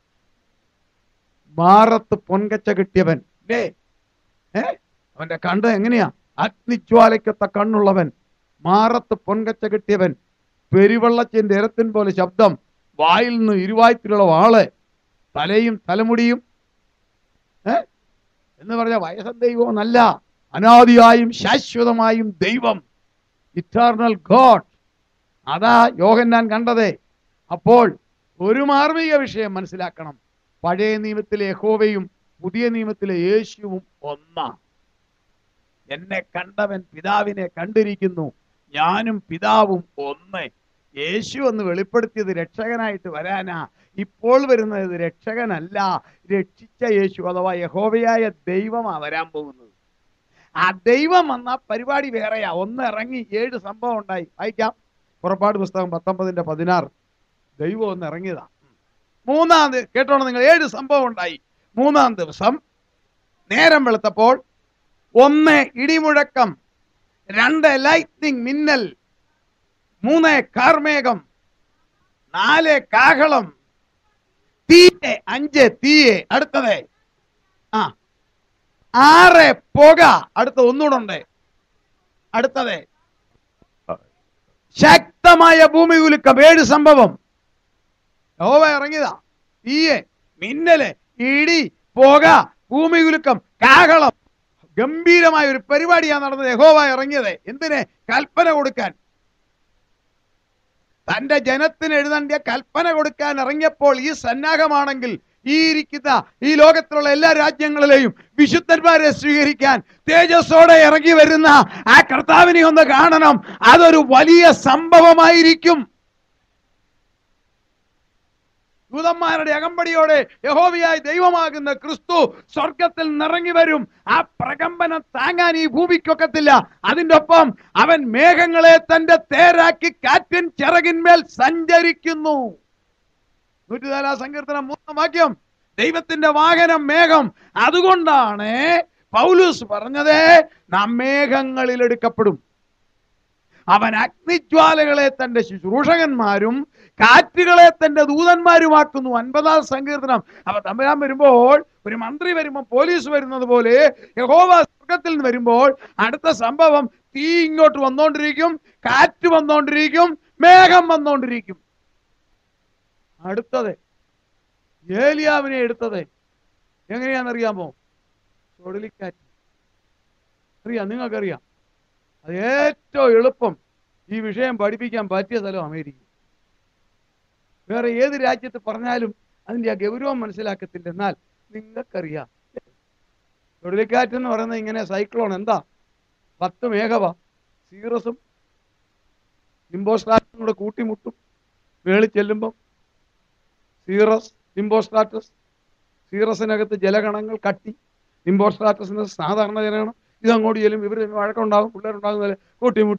മാറത്ത് പൊൻകച്ച കിട്ടിയവൻ അല്ലേ ഏ അവന്റെ കണ്ട് എങ്ങനെയാ അഗ്നിജ്വാലയ്ക്കൊത്ത കണ്ണുള്ളവൻ മാറത്ത് പൊൻകച്ച കിട്ടിയവൻ പെരുവെള്ളത്തിന്റെ ഇരത്തിൻ പോലെ ശബ്ദം വായിൽ നിന്ന് ഇരുവായത്തിലുള്ള വാള് തലയും തലമുടിയും ഏ എന്ന് പറഞ്ഞ വയസ്സൻ ദൈവം നല്ല അനാദിയായും ശാശ്വതമായും ദൈവം ഇറ്റേർണൽ ഗോഡ് അതാ യോഹന്നാൻ കണ്ടത് അപ്പോൾ ഒരു മാർമിക വിഷയം മനസ്സിലാക്കണം പഴയ നിയമത്തിലെ യഹോവയും പുതിയ നിയമത്തിലെ യേശുവും ഒന്നാ എന്നെ കണ്ടവൻ പിതാവിനെ കണ്ടിരിക്കുന്നു ഞാനും പിതാവും ഒന്ന് യേശു എന്ന് വെളിപ്പെടുത്തിയത് രക്ഷകനായിട്ട് വരാനാ ഇപ്പോൾ വരുന്നത് രക്ഷകനല്ല രക്ഷിച്ച യേശു അഥവാ യഹോവയായ ദൈവമാ വരാൻ പോകുന്നത് ആ ദൈവം വന്ന പരിപാടി വേറെയാ ഒന്ന് ഇറങ്ങി ഏഴ് സംഭവം ഉണ്ടായി വായിക്കാം പുറപ്പാട് പുസ്തകം പത്തൊമ്പതിന്റെ പതിനാറ് ദൈവം ഒന്ന് ഇറങ്ങിയതാ മൂന്നാം ദിവസം കേട്ടോണം നിങ്ങൾ ഏഴ് സംഭവം ഉണ്ടായി മൂന്നാം ദിവസം നേരം വെളുത്തപ്പോൾ ഒന്ന് ഇടിമുഴക്കം രണ്ട് ലൈറ്റ്നിങ് മിന്നൽ മൂന്ന് കാർമേഘം നാല് കാഹളം തീയെ അഞ്ച് തീയെ അടുത്തത് ആ ആറ് പുക അടുത്ത ഒന്നുകൂടെ ഉണ്ട് അടുത്തത് ശക്തമായ ഭൂമി കുലുക്കം ഏഴ് സംഭവം യഹോവ ഇറങ്ങിയതാ തീയെ മിന്നല് ഇടി പുക ഭൂമി കുലുക്കം കാഹളം ഗംഭീരമായ ഒരു പരിപാടിയാണ് നടന്നത് യഹോവ ഇറങ്ങിയത് എന്തിന് കൽപ്പന കൊടുക്കാൻ തന്റെ ജനത്തിന് എഴുതേണ്ട കൽപ്പന കൊടുക്കാൻ ഇറങ്ങിയപ്പോൾ ഈ സന്നാഹമാണെങ്കിൽ ഈ ഇരിക്കുന്ന ഈ ലോകത്തിലുള്ള എല്ലാ രാജ്യങ്ങളിലെയും വിശുദ്ധന്മാരെ സ്വീകരിക്കാൻ തേജസ്സോടെ ഇറങ്ങി വരുന്ന ആ കർത്താവിനെ ഒന്ന് കാണണം അതൊരു വലിയ സംഭവമായിരിക്കും ദൂതന്മാരുടെ അകമ്പടിയോടെ യഹോവയായി ദൈവമാകുന്ന ക്രിസ്തു സ്വർഗത്തിൽ നിറങ്ങി വരും ആ പ്രകമ്പനം താങ്ങാൻ ഈ ഭൂമിക്കൊക്കത്തില്ല അതിന്റെ ഒപ്പം അവൻ മേഘങ്ങളെ തന്റെ തേരാക്കി കാറ്റിൻ ചിറകിന്മേൽ സഞ്ചരിക്കുന്നു നൂറ്റിനാലാം സങ്കീർത്തനം മൂന്നാം വാക്യം ദൈവത്തിന്റെ വാഹനം മേഘം അതുകൊണ്ടാണ് പൗലൂസ് പറഞ്ഞത് നാം മേഘങ്ങളിൽ എടുക്കപ്പെടും അവൻ അഗ്നിജ്വാലകളെ തന്റെ ശുശ്രൂഷകന്മാരും കാറ്റുകളെ തന്റെ ദൂതന്മാരുമാക്കുന്നു അൻപതാം സങ്കീർത്തനം അവ തമ്പുരാൻ വരുമ്പോൾ ഒരു മന്ത്രി വരുമ്പോൾ പോലീസ് വരുന്നത് പോലെ യഹോവ സ്വർഗത്തിൽ നിന്ന് വരുമ്പോൾ അടുത്ത സംഭവം തീ ഇങ്ങോട്ട് വന്നോണ്ടിരിക്കും കാറ്റ് വന്നോണ്ടിരിക്കും മേഘം വന്നോണ്ടിരിക്കും അടുത്തത് ഏലിയാവിനെ എടുത്തത് എങ്ങനെയാണെന്നറിയാമോ ചുഴലിക്കാറ്റ് അറിയാം നിങ്ങൾക്കറിയാം അത് ഏറ്റവും എളുപ്പം ഈ വിഷയം പഠിപ്പിക്കാൻ പറ്റിയ സ്ഥലം അമേരിക്ക വേറെ ഏത് രാജ്യത്ത് പറഞ്ഞാലും അതിന്റെ ആ ഗൗരവം മനസ്സിലാക്കത്തില്ല എന്നാൽ നിങ്ങൾക്കറിയാം ചുഴലിക്കാറ്റ് എന്ന് പറയുന്നത് ഇങ്ങനെ സൈക്ലോൺ എന്താ പത്ത് മേഘവ സീറസും ഇമ്പോസ്റ്റാറ്റും കൂടെ കൂട്ടിമുട്ടും മേളിൽ ചെല്ലുമ്പം സീറസ് ഇമ്പോസ്റ്റാറ്റസ് സീറസിനകത്ത് ജലഗണങ്ങൾ കട്ടി ഇമ്പോസ്റ്റാറ്റസിന് സാധാരണ ജലഗണം ഇതങ്ങോട്ട് ചെല്ലും ഇവർ വഴക്കമുണ്ടാകും പിള്ളേരുണ്ടാകുന്നതിൽ കൂട്ടിമുട്ടും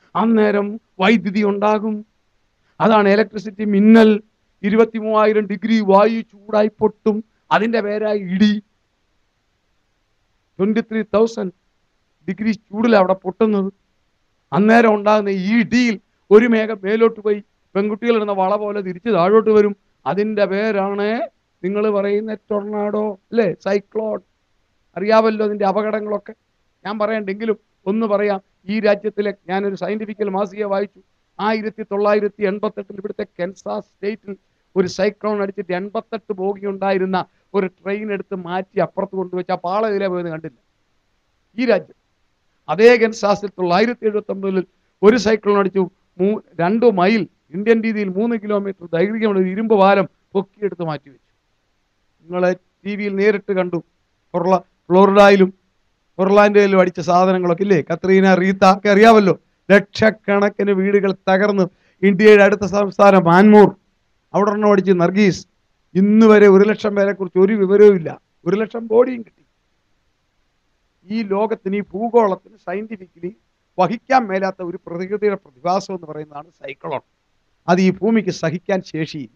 അന്നേരം വൈദ്യുതി ഉണ്ടാകും അതാണ് ഇലക്ട്രിസിറ്റി മിന്നൽ ഇരുപത്തി മൂവായിരം ഡിഗ്രി വായു ചൂടായി പൊട്ടും അതിന്റെ പേരായി ഇടി ട്വന്റി ത്രീ തൗസൻഡ് ഡിഗ്രി ചൂടിൽ അവിടെ പൊട്ടുന്നത് അന്നേരം ഉണ്ടാകുന്ന ഈ ഇടിയിൽ ഒരു മേഘം മേലോട്ട് പോയി പെൺകുട്ടികൾ ഇടുന്ന വള പോലെ തിരിച്ച് താഴോട്ട് വരും അതിന്റെ പേരാണ് നിങ്ങൾ പറയുന്ന ടൊർണാഡോ അല്ലേ സൈക്ലോൺ അറിയാമല്ലോ അതിന്റെ അപകടങ്ങളൊക്കെ ഞാൻ പറയണ്ടെങ്കിലും ഒന്ന് പറയാം ഈ രാജ്യത്തിലെ ഞാനൊരു സയന്റിഫിക്കൽ മാസിക വായിച്ചു ആയിരത്തി തൊള്ളായിരത്തി എൺപത്തെട്ടിൽ ഇവിടുത്തെ കെൻസാസ് സ്റ്റേറ്റിൽ ഒരു സൈക്ലോൺ അടിച്ചിട്ട് എൺപത്തെട്ട് ബോഗി ഉണ്ടായിരുന്ന ഒരു ട്രെയിൻ എടുത്ത് മാറ്റി അപ്പുറത്ത് കൊണ്ടുവച്ച് ആ പാള ഇതിലെ പോയത് കണ്ടില്ല ഈ രാജ്യം അതേ കെൻസാസിൽ തൊള്ളായിരത്തി എഴുപത്തി ഒമ്പതിൽ ഒരു സൈക്ലോൺ അടിച്ചു മൂ രണ്ട് മൈൽ ഇന്ത്യൻ രീതിയിൽ മൂന്ന് കിലോമീറ്റർ ദൈർഘ്യമുള്ള ഒരു ഇരുമ്പ് പാലം പൊക്കിയെടുത്ത് മാറ്റി വെച്ചു നിങ്ങളെ ടി വിയിൽ നേരിട്ട് കണ്ടു ഫൊർള ഫ്ലോറിഡയിലും ഒർലാൻഡോയിലും അടിച്ച സാധനങ്ങളൊക്കെ ഇല്ലേ കത്രീന റീത്ത ഒക്കെ അറിയാമല്ലോ ലക്ഷക്കണക്കിന് വീടുകൾ തകർന്നു ഇന്ത്യയുടെ അടുത്ത സംസ്ഥാനം മാൻമൂർ അവിടെ ഒരെണ്ണം അടിച്ച് നർഗീസ് ഇന്ന് വരെ ഒരു ലക്ഷം പേരെ കുറിച്ച് ഒരു വിവരവും ഇല്ല ഒരു ലക്ഷം ബോഡിയും കിട്ടി ഈ ലോകത്തിന് ഈ ഭൂഗോളത്തിന് സയന്റിഫിക്കലി വഹിക്കാൻ മേലാത്ത ഒരു പ്രകൃതിയുടെ പ്രതിഭാസം എന്ന് പറയുന്നതാണ് സൈക്ലോൺ അത് ഈ ഭൂമിക്ക് സഹിക്കാൻ ശേഷിയില്ല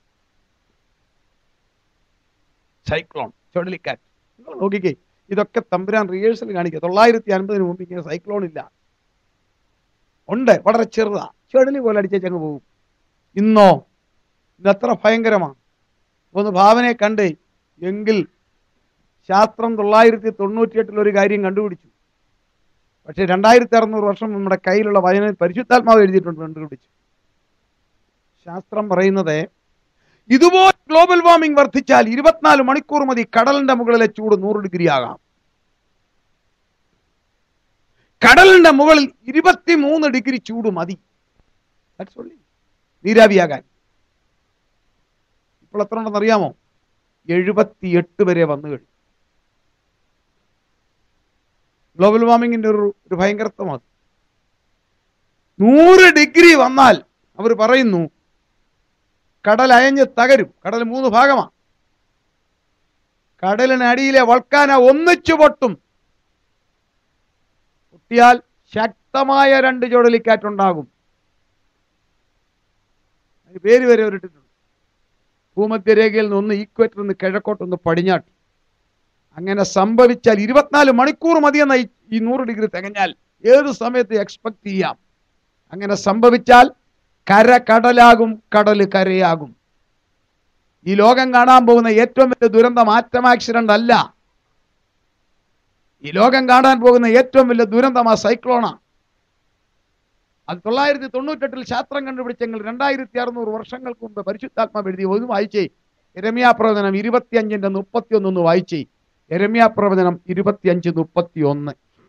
സൈക്ലോൺ ചുഴലിക്കാറ്റ് നിങ്ങൾ നോക്കിക്കേ ഇതൊക്കെ തമ്പുരാൻ റിഹേഴ്സൽ കാണിക്കുക തൊള്ളായിരത്തി അൻപതിന് മുമ്പ് ഇങ്ങനെ സൈക്ലോൺ ഇല്ല ഉണ്ട് വളരെ ചെറുതാ ചുഴലി പോലെ അടിച്ചങ്ങ് പോകും ഇന്നോ ഇതത്ര ഭയങ്കരമാണ് ഒന്ന് ഭാവനയെ കണ്ടേ എങ്കിൽ ശാസ്ത്രം തൊള്ളായിരത്തി തൊണ്ണൂറ്റിയെട്ടിൽ ഒരു കാര്യം കണ്ടുപിടിച്ചു പക്ഷെ രണ്ടായിരത്തി അറുന്നൂറ് വർഷം നമ്മുടെ കയ്യിലുള്ള വചന പരിശുദ്ധാത്മാവ് എഴുതിയിട്ടുണ്ട് കണ്ടുപിടിച്ചു ശാസ്ത്രം പറയുന്നത് ഇതുപോലെ ഗ്ലോബൽ വാർമിംഗ് വർദ്ധിച്ചാൽ ഇരുപത്തിനാല് മണിക്കൂർ മതി കടലിന്റെ മുകളിലെ ചൂട് നൂറ് ഡിഗ്രി ആകാം കടലിന്റെ മുകളിൽ ഇരുപത്തിമൂന്ന് ഡിഗ്രി ചൂട് മതി That's all. നീരാവിയാകാൻ ഇപ്പോൾ എത്ര ഉണ്ടെന്ന് അറിയാമോ എഴുപത്തിയെട്ട് വരെ വന്നു കഴിഞ്ഞു ഗ്ലോബൽ വാർമിങ്ങിന്റെ ഒരു ഒരു ഭയങ്കരത്വം അത് നൂറ് ഡിഗ്രി വന്നാൽ അവർ പറയുന്നു കടൽ അയഞ്ഞ് തകരും കടൽ മൂന്ന് ഭാഗമാണ് കടലിനടിയിലെ വൾക്കാന ഒന്നിച്ചു പൊട്ടും പൊട്ടിയാൽ ശക്തമായ രണ്ട് ചുഴലിക്കാറ്റുണ്ടാകും അതിന് പേര് വരെ ഒരിട്ടിട്ടുണ്ട് ഭൂമധ്യരേഖയിൽ നിന്ന് ഒന്ന് ഈക്വേറ്ററിൽ നിന്ന് കിഴക്കോട്ടൊന്ന് പടിഞ്ഞാട്ട് അങ്ങനെ സംഭവിച്ചാൽ ഇരുപത്തിനാല് മണിക്കൂർ മതിയെന്ന ഈ- ഈ നൂറ് ഡിഗ്രി തികഞ്ഞാൽ ഏത് സമയത്ത് എക്സ്പെക്ട് ചെയ്യാം അങ്ങനെ സംഭവിച്ചാൽ കര കടലാകും കടല് കരയാകും ഈ ലോകം കാണാൻ പോകുന്ന ഏറ്റവും വലിയ ദുരന്തം ആറ്റം ആക്സിഡന്റ് അല്ല ഈ ലോകം കാണാൻ പോകുന്ന ഏറ്റവും വലിയ ദുരന്തം ആ സൈക്ലോണാ അത് തൊള്ളായിരത്തി തൊണ്ണൂറ്റെട്ടിൽ ശാസ്ത്രം കണ്ടുപിടിച്ചെങ്കിൽ രണ്ടായിരത്തി അറുന്നൂറ് വർഷങ്ങൾക്ക് മുമ്പ് പരിശുദ്ധാത്മാവ് എഴുതി ഒന്ന് വായിച്ചേ എരമ്യാ പ്രവചനം ഇരുപത്തിയഞ്ചിന്റെ മുപ്പത്തിയൊന്ന് ഒന്ന് വായിച്ചേ എരമ്യാ പ്രവചനം ഇരുപത്തിയഞ്ച് മുപ്പത്തിയൊന്ന്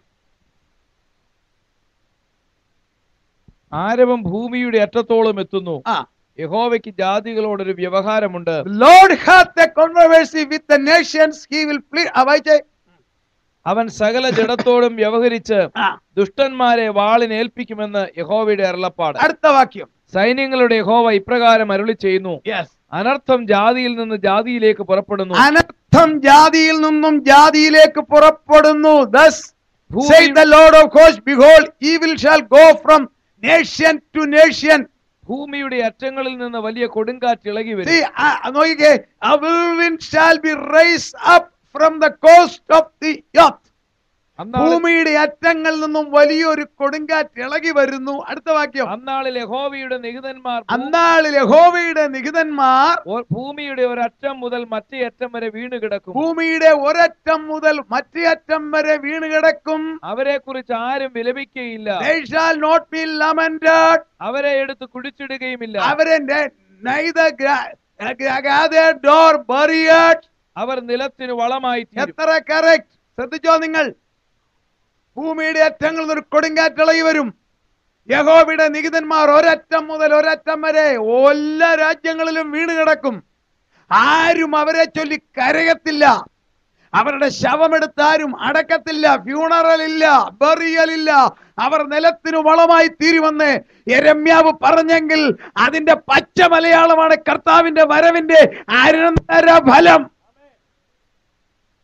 ആരവം ഭൂമിയുടെ അറ്റത്തോളം എത്തുന്നു ആ. യഹോവയ്ക്ക് ജാതികളോടൊരു വ്യവഹാരമുണ്ട് Lord hath a controversy with the nations he will plead ആ വായിച്ചേ അവൻ സകല ജഡത്തോടും വ്യവഹരിച്ച് ആ, ദുഷ്ടന്മാരെ വാളിന് ഏൽപ്പിക്കുമെന്ന് യഹോവയുടെ അരുളപ്പാട് അടുത്ത വാക്യം സൈന്യങ്ങളുടെ യഹോവ ഇപ്രകാരം അരുളി ചെയ്യുന്നു അനർത്ഥം ജാതിയിൽ നിന്ന് ജാതിയിലേക്ക് പുറപ്പെടുന്നു അനർത്ഥം ജാതിയിൽ നിന്നും ജാതിയിലേക്ക് പുറപ്പെടുന്നു thus ഭൂമി- say the lord of hosts behold evil shall go from nation to nation ഭൂമിയുടെ അറ്റങ്ങളിൽ നിന്ന് വലിയ കൊടുങ്കാറ്റ് ഇളകി വരും see ആ- നോക്കിക്കേ a whirlwind shall be raised up from the coast of the earth അന്നാളിൽ ഭൂമിയുടെ അറ്റങ്ങളിൽ നിന്നും വലിയൊരു കൊടുങ്കാറ്റ് ഇളകി വരുന്നു അടുത്ത വാക്യം അന്നാളിൽ യഹോവയുടെ നിഹിതന്മാർ ഭൂ- അന്നാളിൽ യഹോവയുടെ നിഹിതന്മാർ ഒ- ഭൂമിയുടെ ഒരറ്റം മുതൽ മറ്റേ അറ്റം വരെ വീണ് കിടക്കും ഭൂമിയുടെ ഒരറ്റം മുതൽ മറ്റേ അറ്റം വരെ വീണ് കിടക്കും അവരെ കുറിച്ച് ആരും വിലപിക്കുകയില്ല they shall not be lamented അവരെ എടുത്ത് കുടിച്ചിടുകയുമില്ല അവരെ നെ- neither gra- gra- gathered nor buried അവർ നിലത്തിന് വളമായി തീരും എത്ര കറക്റ്റ് ശ്രദ്ധിച്ചോ നിങ്ങൾ ഭൂമിയുടെ അറ്റങ്ങളിൽ നിന്ന് ഒരു കൊടുങ്കാറ്റ് ഇളകി വരും യഹോബിയുടെ നികിതന്മാർ ഒരറ്റം മുതൽ ഒരറ്റം വരെ എല്ലാ രാജ്യങ്ങളിലും വീണ് കിടക്കും ആരും അവരെ ചൊല്ലി കരയത്തില്ല അവരുടെ ശവമെടുത്ത് ആരും അടക്കത്തില്ല ഫ്യൂണറൽ ഇല്ല ബറിയൽ ഇല്ല അവർ നിലത്തിനു വളമായി തീരുമെന്ന് യരമ്യാവ് പറഞ്ഞെങ്കിൽ അതിന്റെ പച്ച മലയാളമാണ് കർത്താവിന്റെ വരവിന്റെ അനന്തര ഫലം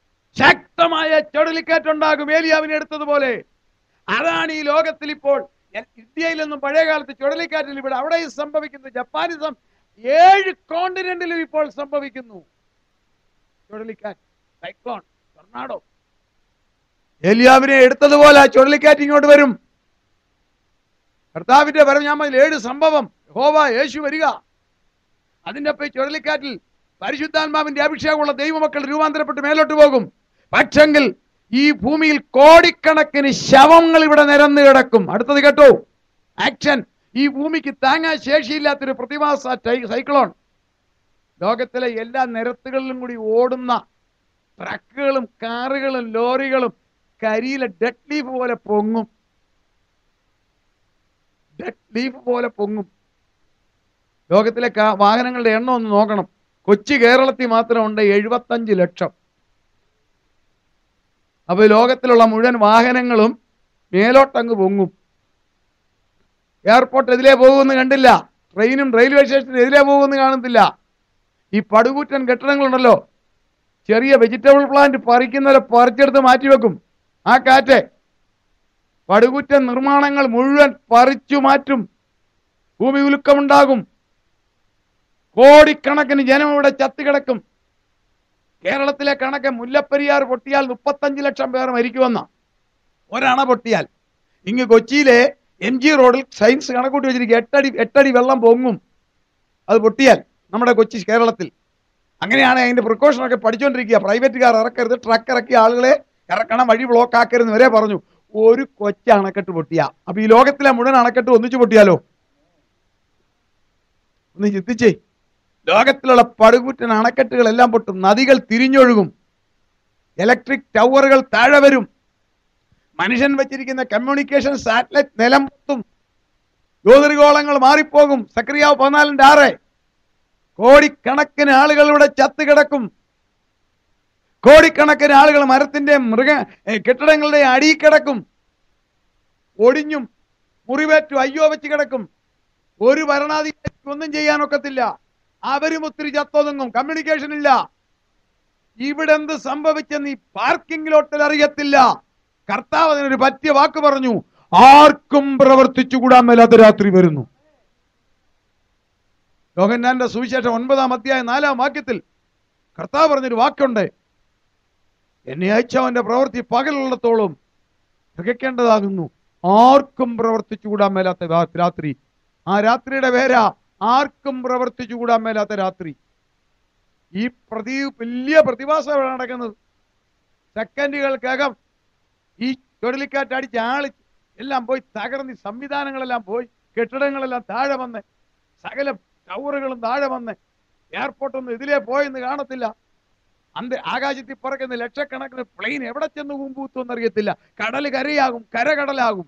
ശക്തമായ ചുഴലിക്കാറ്റുണ്ടാകും ഏലിയാവിനെ എടുത്തതുപോലെ അതാണ് ഈ ലോകത്തിൽ ഇപ്പോൾ എ- ഇന്ത്യയിലൊന്നും പഴയ കാലത്ത് ചുഴലിക്കാറ്റിൽ ഇവിടെ അവിടെ സംഭവിക്കുന്നു ജപ്പാനിസം ഏഴ് കോണ്ടിനെന്റിലും ഇപ്പോൾ സംഭവിക്കുന്നു ചുഴലിക്കാറ്റ് സൈക്ലോൺ ടൊർണാഡോ ഏലിയാവിനെ എടുത്തതുപോലെ ആ ചുഴലിക്കാറ്റ് ഇങ്ങോട്ട് വരും കർത്താവിന്റെ വരം ഞാൻ പറഞ്ഞില്ലേ, ഏഴ് സംഭവം ഹോവ യേശു വരിക അതിന്റെ ഒപ്പം ഈ ചുഴലിക്കാറ്റിൽ പരിശുദ്ധാത്മാവിന്റെ അഭിഷേകമുള്ള ദൈവമക്കൾ രൂപാന്തരപ്പെട്ട് മേലോട്ട് പോകും പക്ഷെങ്കിൽ ഈ ഭൂമിയിൽ കോടിക്കണക്കിന് ശവങ്ങൾ ഇവിടെ നിരന്ന് കിടക്കും അടുത്തത് കേട്ടോ ആക്ഷൻ ഈ ഭൂമിക്ക് താങ്ങാൻ ശേഷിയില്ലാത്തൊരു പ്രതിമാസ ടൈ- സൈക്ലോൺ ലോകത്തിലെ എല്ലാ നിരത്തുകളിലും കൂടി ഓടുന്ന ട്രക്കുകളും കാറുകളും ലോറികളും കരിയിലെ ഡെഡ് ലീഫ് പോലെ പൊങ്ങും ഡെഡ് ലീഫ് പോലെ പൊങ്ങും ലോകത്തിലെ കാ- വാഹനങ്ങളുടെ എണ്ണം ഒന്ന് നോക്കണം കൊച്ചി കേരളത്തിൽ മാത്രമുണ്ട് എഴുപത്തഞ്ച് ലക്ഷം അപ്പൊ ലോകത്തിലുള്ള മുഴുവൻ വാഹനങ്ങളും മേലോട്ടങ്ങ് പൊങ്ങും എയർപോർട്ട് എതിലേ പോകുമെന്ന് കണ്ടില്ല ട്രെയിനും റെയിൽവേ സ്റ്റേഷനും എതിലേ പോകുമെന്ന് കാണുന്നില്ല ഈ പടുകൂറ്റൻ കെട്ടിടങ്ങളുണ്ടല്ലോ ചെറിയ വെജിറ്റബിൾ പ്ലാന്റ് പറിക്കുന്നവരെ പറിച്ചെടുത്ത് മാറ്റിവെക്കും ആ കാറ്റ് പടുകൂറ്റൻ നിർമ്മാണങ്ങൾ മുഴുവൻ പറിച്ചു മാറ്റും ഭൂമി ഉലുക്കമുണ്ടാകും കോടിക്കണക്കിന് ജനം ഇവിടെ ചത്തുകിടക്കും കേരളത്തിലെ കണക്ക് മുല്ലപ്പെരിയാർ പൊട്ടിയാൽ മുപ്പത്തഞ്ച് ലക്ഷം പേർ മരിക്കുമെന്ന ഒരണ പൊട്ടിയാൽ ഇങ്ങ് കൊച്ചിയിലെ എം ജി റോഡിൽ സയൻസ് കണക്കൂട്ടി വെച്ചിരിക്കുക എട്ടടി എട്ടടി വെള്ളം പൊങ്ങും അത് പൊട്ടിയാൽ നമ്മുടെ കൊച്ചി കേരളത്തിൽ അങ്ങനെയാണ് അതിന്റെ പ്രിക്കോഷൻ ഒക്കെ പഠിച്ചുകൊണ്ടിരിക്കുക പ്രൈവറ്റ് കാർ ഇറക്കരുത് ട്രക്ക് ഇറക്കിയ ആളുകളെ ഇറക്കണം വഴി ബ്ലോക്ക് ആക്കരുത് വരെ പറഞ്ഞു ഒരു കൊച്ച അണക്കെട്ട് പൊട്ടിയ അപ്പൊ ഈ ലോകത്തിലെ മുഴുവൻ അണക്കെട്ട് ഒന്നിച്ചു പൊട്ടിയാലോ ഒന്ന് ചിന്തിച്ചേ ലോകത്തിലുള്ള പടുകൂറ്റൻ അണക്കെട്ടുകളെല്ലാം പൊട്ടും നദികൾ തിരിഞ്ഞൊഴുകും ഇലക്ട്രിക് ടവറുകൾ താഴെ വരും മനുഷ്യൻ വെച്ചിരിക്കുന്ന കമ്മ്യൂണിക്കേഷൻ സാറ്റലൈറ്റ് നിലം പൊത്തും ജ്യോതിർഗോളങ്ങൾ മാറിപ്പോകും സക്രിയാവ് പതിനാലിന്റെ ആറ് കോടിക്കണക്കിന് ആളുകൾ ഇവിടെ ചത്ത് കിടക്കും കോടിക്കണക്കിന് ആളുകൾ മരത്തിന്റെ മൃഗ ഏ, കെട്ടിടങ്ങളുടെ അടിയിൽ കിടക്കും ഒടിഞ്ഞും മുറിവേറ്റു അയ്യോ വെച്ച് കിടക്കും ഒരു ഭരണാധികാരിക്ക് ഒന്നും ചെയ്യാനൊക്കത്തില്ല അവരും ഒത്തിരി ചത്തൊതുങ്ങും കമ്മ്യൂണിക്കേഷൻ ഇല്ല ഇവിടെ എന്ത് സംഭവിച്ചെന്ന് ഈ പാർക്കിംഗ് ലോട്ടിൽ അറിയത്തില്ല കർത്താവ് അതിനൊരു പറ്റിയ വാക്ക് പറഞ്ഞു ആർക്കും പ്രവർത്തിച്ചുകൂടാൻ മേലാത്ത രാത്രി വരുന്നു യോഹന്നാന്റെ സുവിശേഷം ഒൻപതാം അധ്യായം നാലാം വാക്യത്തിൽ കർത്താവ് പറഞ്ഞൊരു വാക്കുണ്ട് എന്നെ അയച്ചവന്റെ പ്രവൃത്തി പകലുള്ളത്തോളം തികയ്ക്കേണ്ടതാകുന്നു ആർക്കും പ്രവർത്തിച്ചുകൂടാൻ മേലാത്ത രാ- രാത്രി ആ രാത്രിയുടെ പേരാ ആർക്കും പ്രവർത്തിച്ചുകൂടാൻ മേലാത്ത രാത്രി ഈ പ്രതി വലിയ പ്രതിഭാസം ഇവിടെ നടക്കുന്നത് സെക്കൻഡുകൾക്കകം ഈ ചുഴലിക്കാറ്റ് അടിച്ച് ആളി എല്ലാം പോയി തകർന്ന് ഈ സംവിധാനങ്ങളെല്ലാം പോയി കെട്ടിടങ്ങളെല്ലാം താഴെ വന്ന് സകല ടവറുകളും താഴെ വന്ന് എയർപോർട്ടൊന്നും ഇതിലേ പോയെന്ന് കാണത്തില്ല അന്ത് ആകാശത്തിൽ പറക്കുന്ന ലക്ഷക്കണക്കിന് പ്ലെയിൻ എവിടെ ചെന്ന് കുമ്പൂത്തുമെന്ന് അറിയത്തില്ല കടൽ കരയാകും കര കടലാകും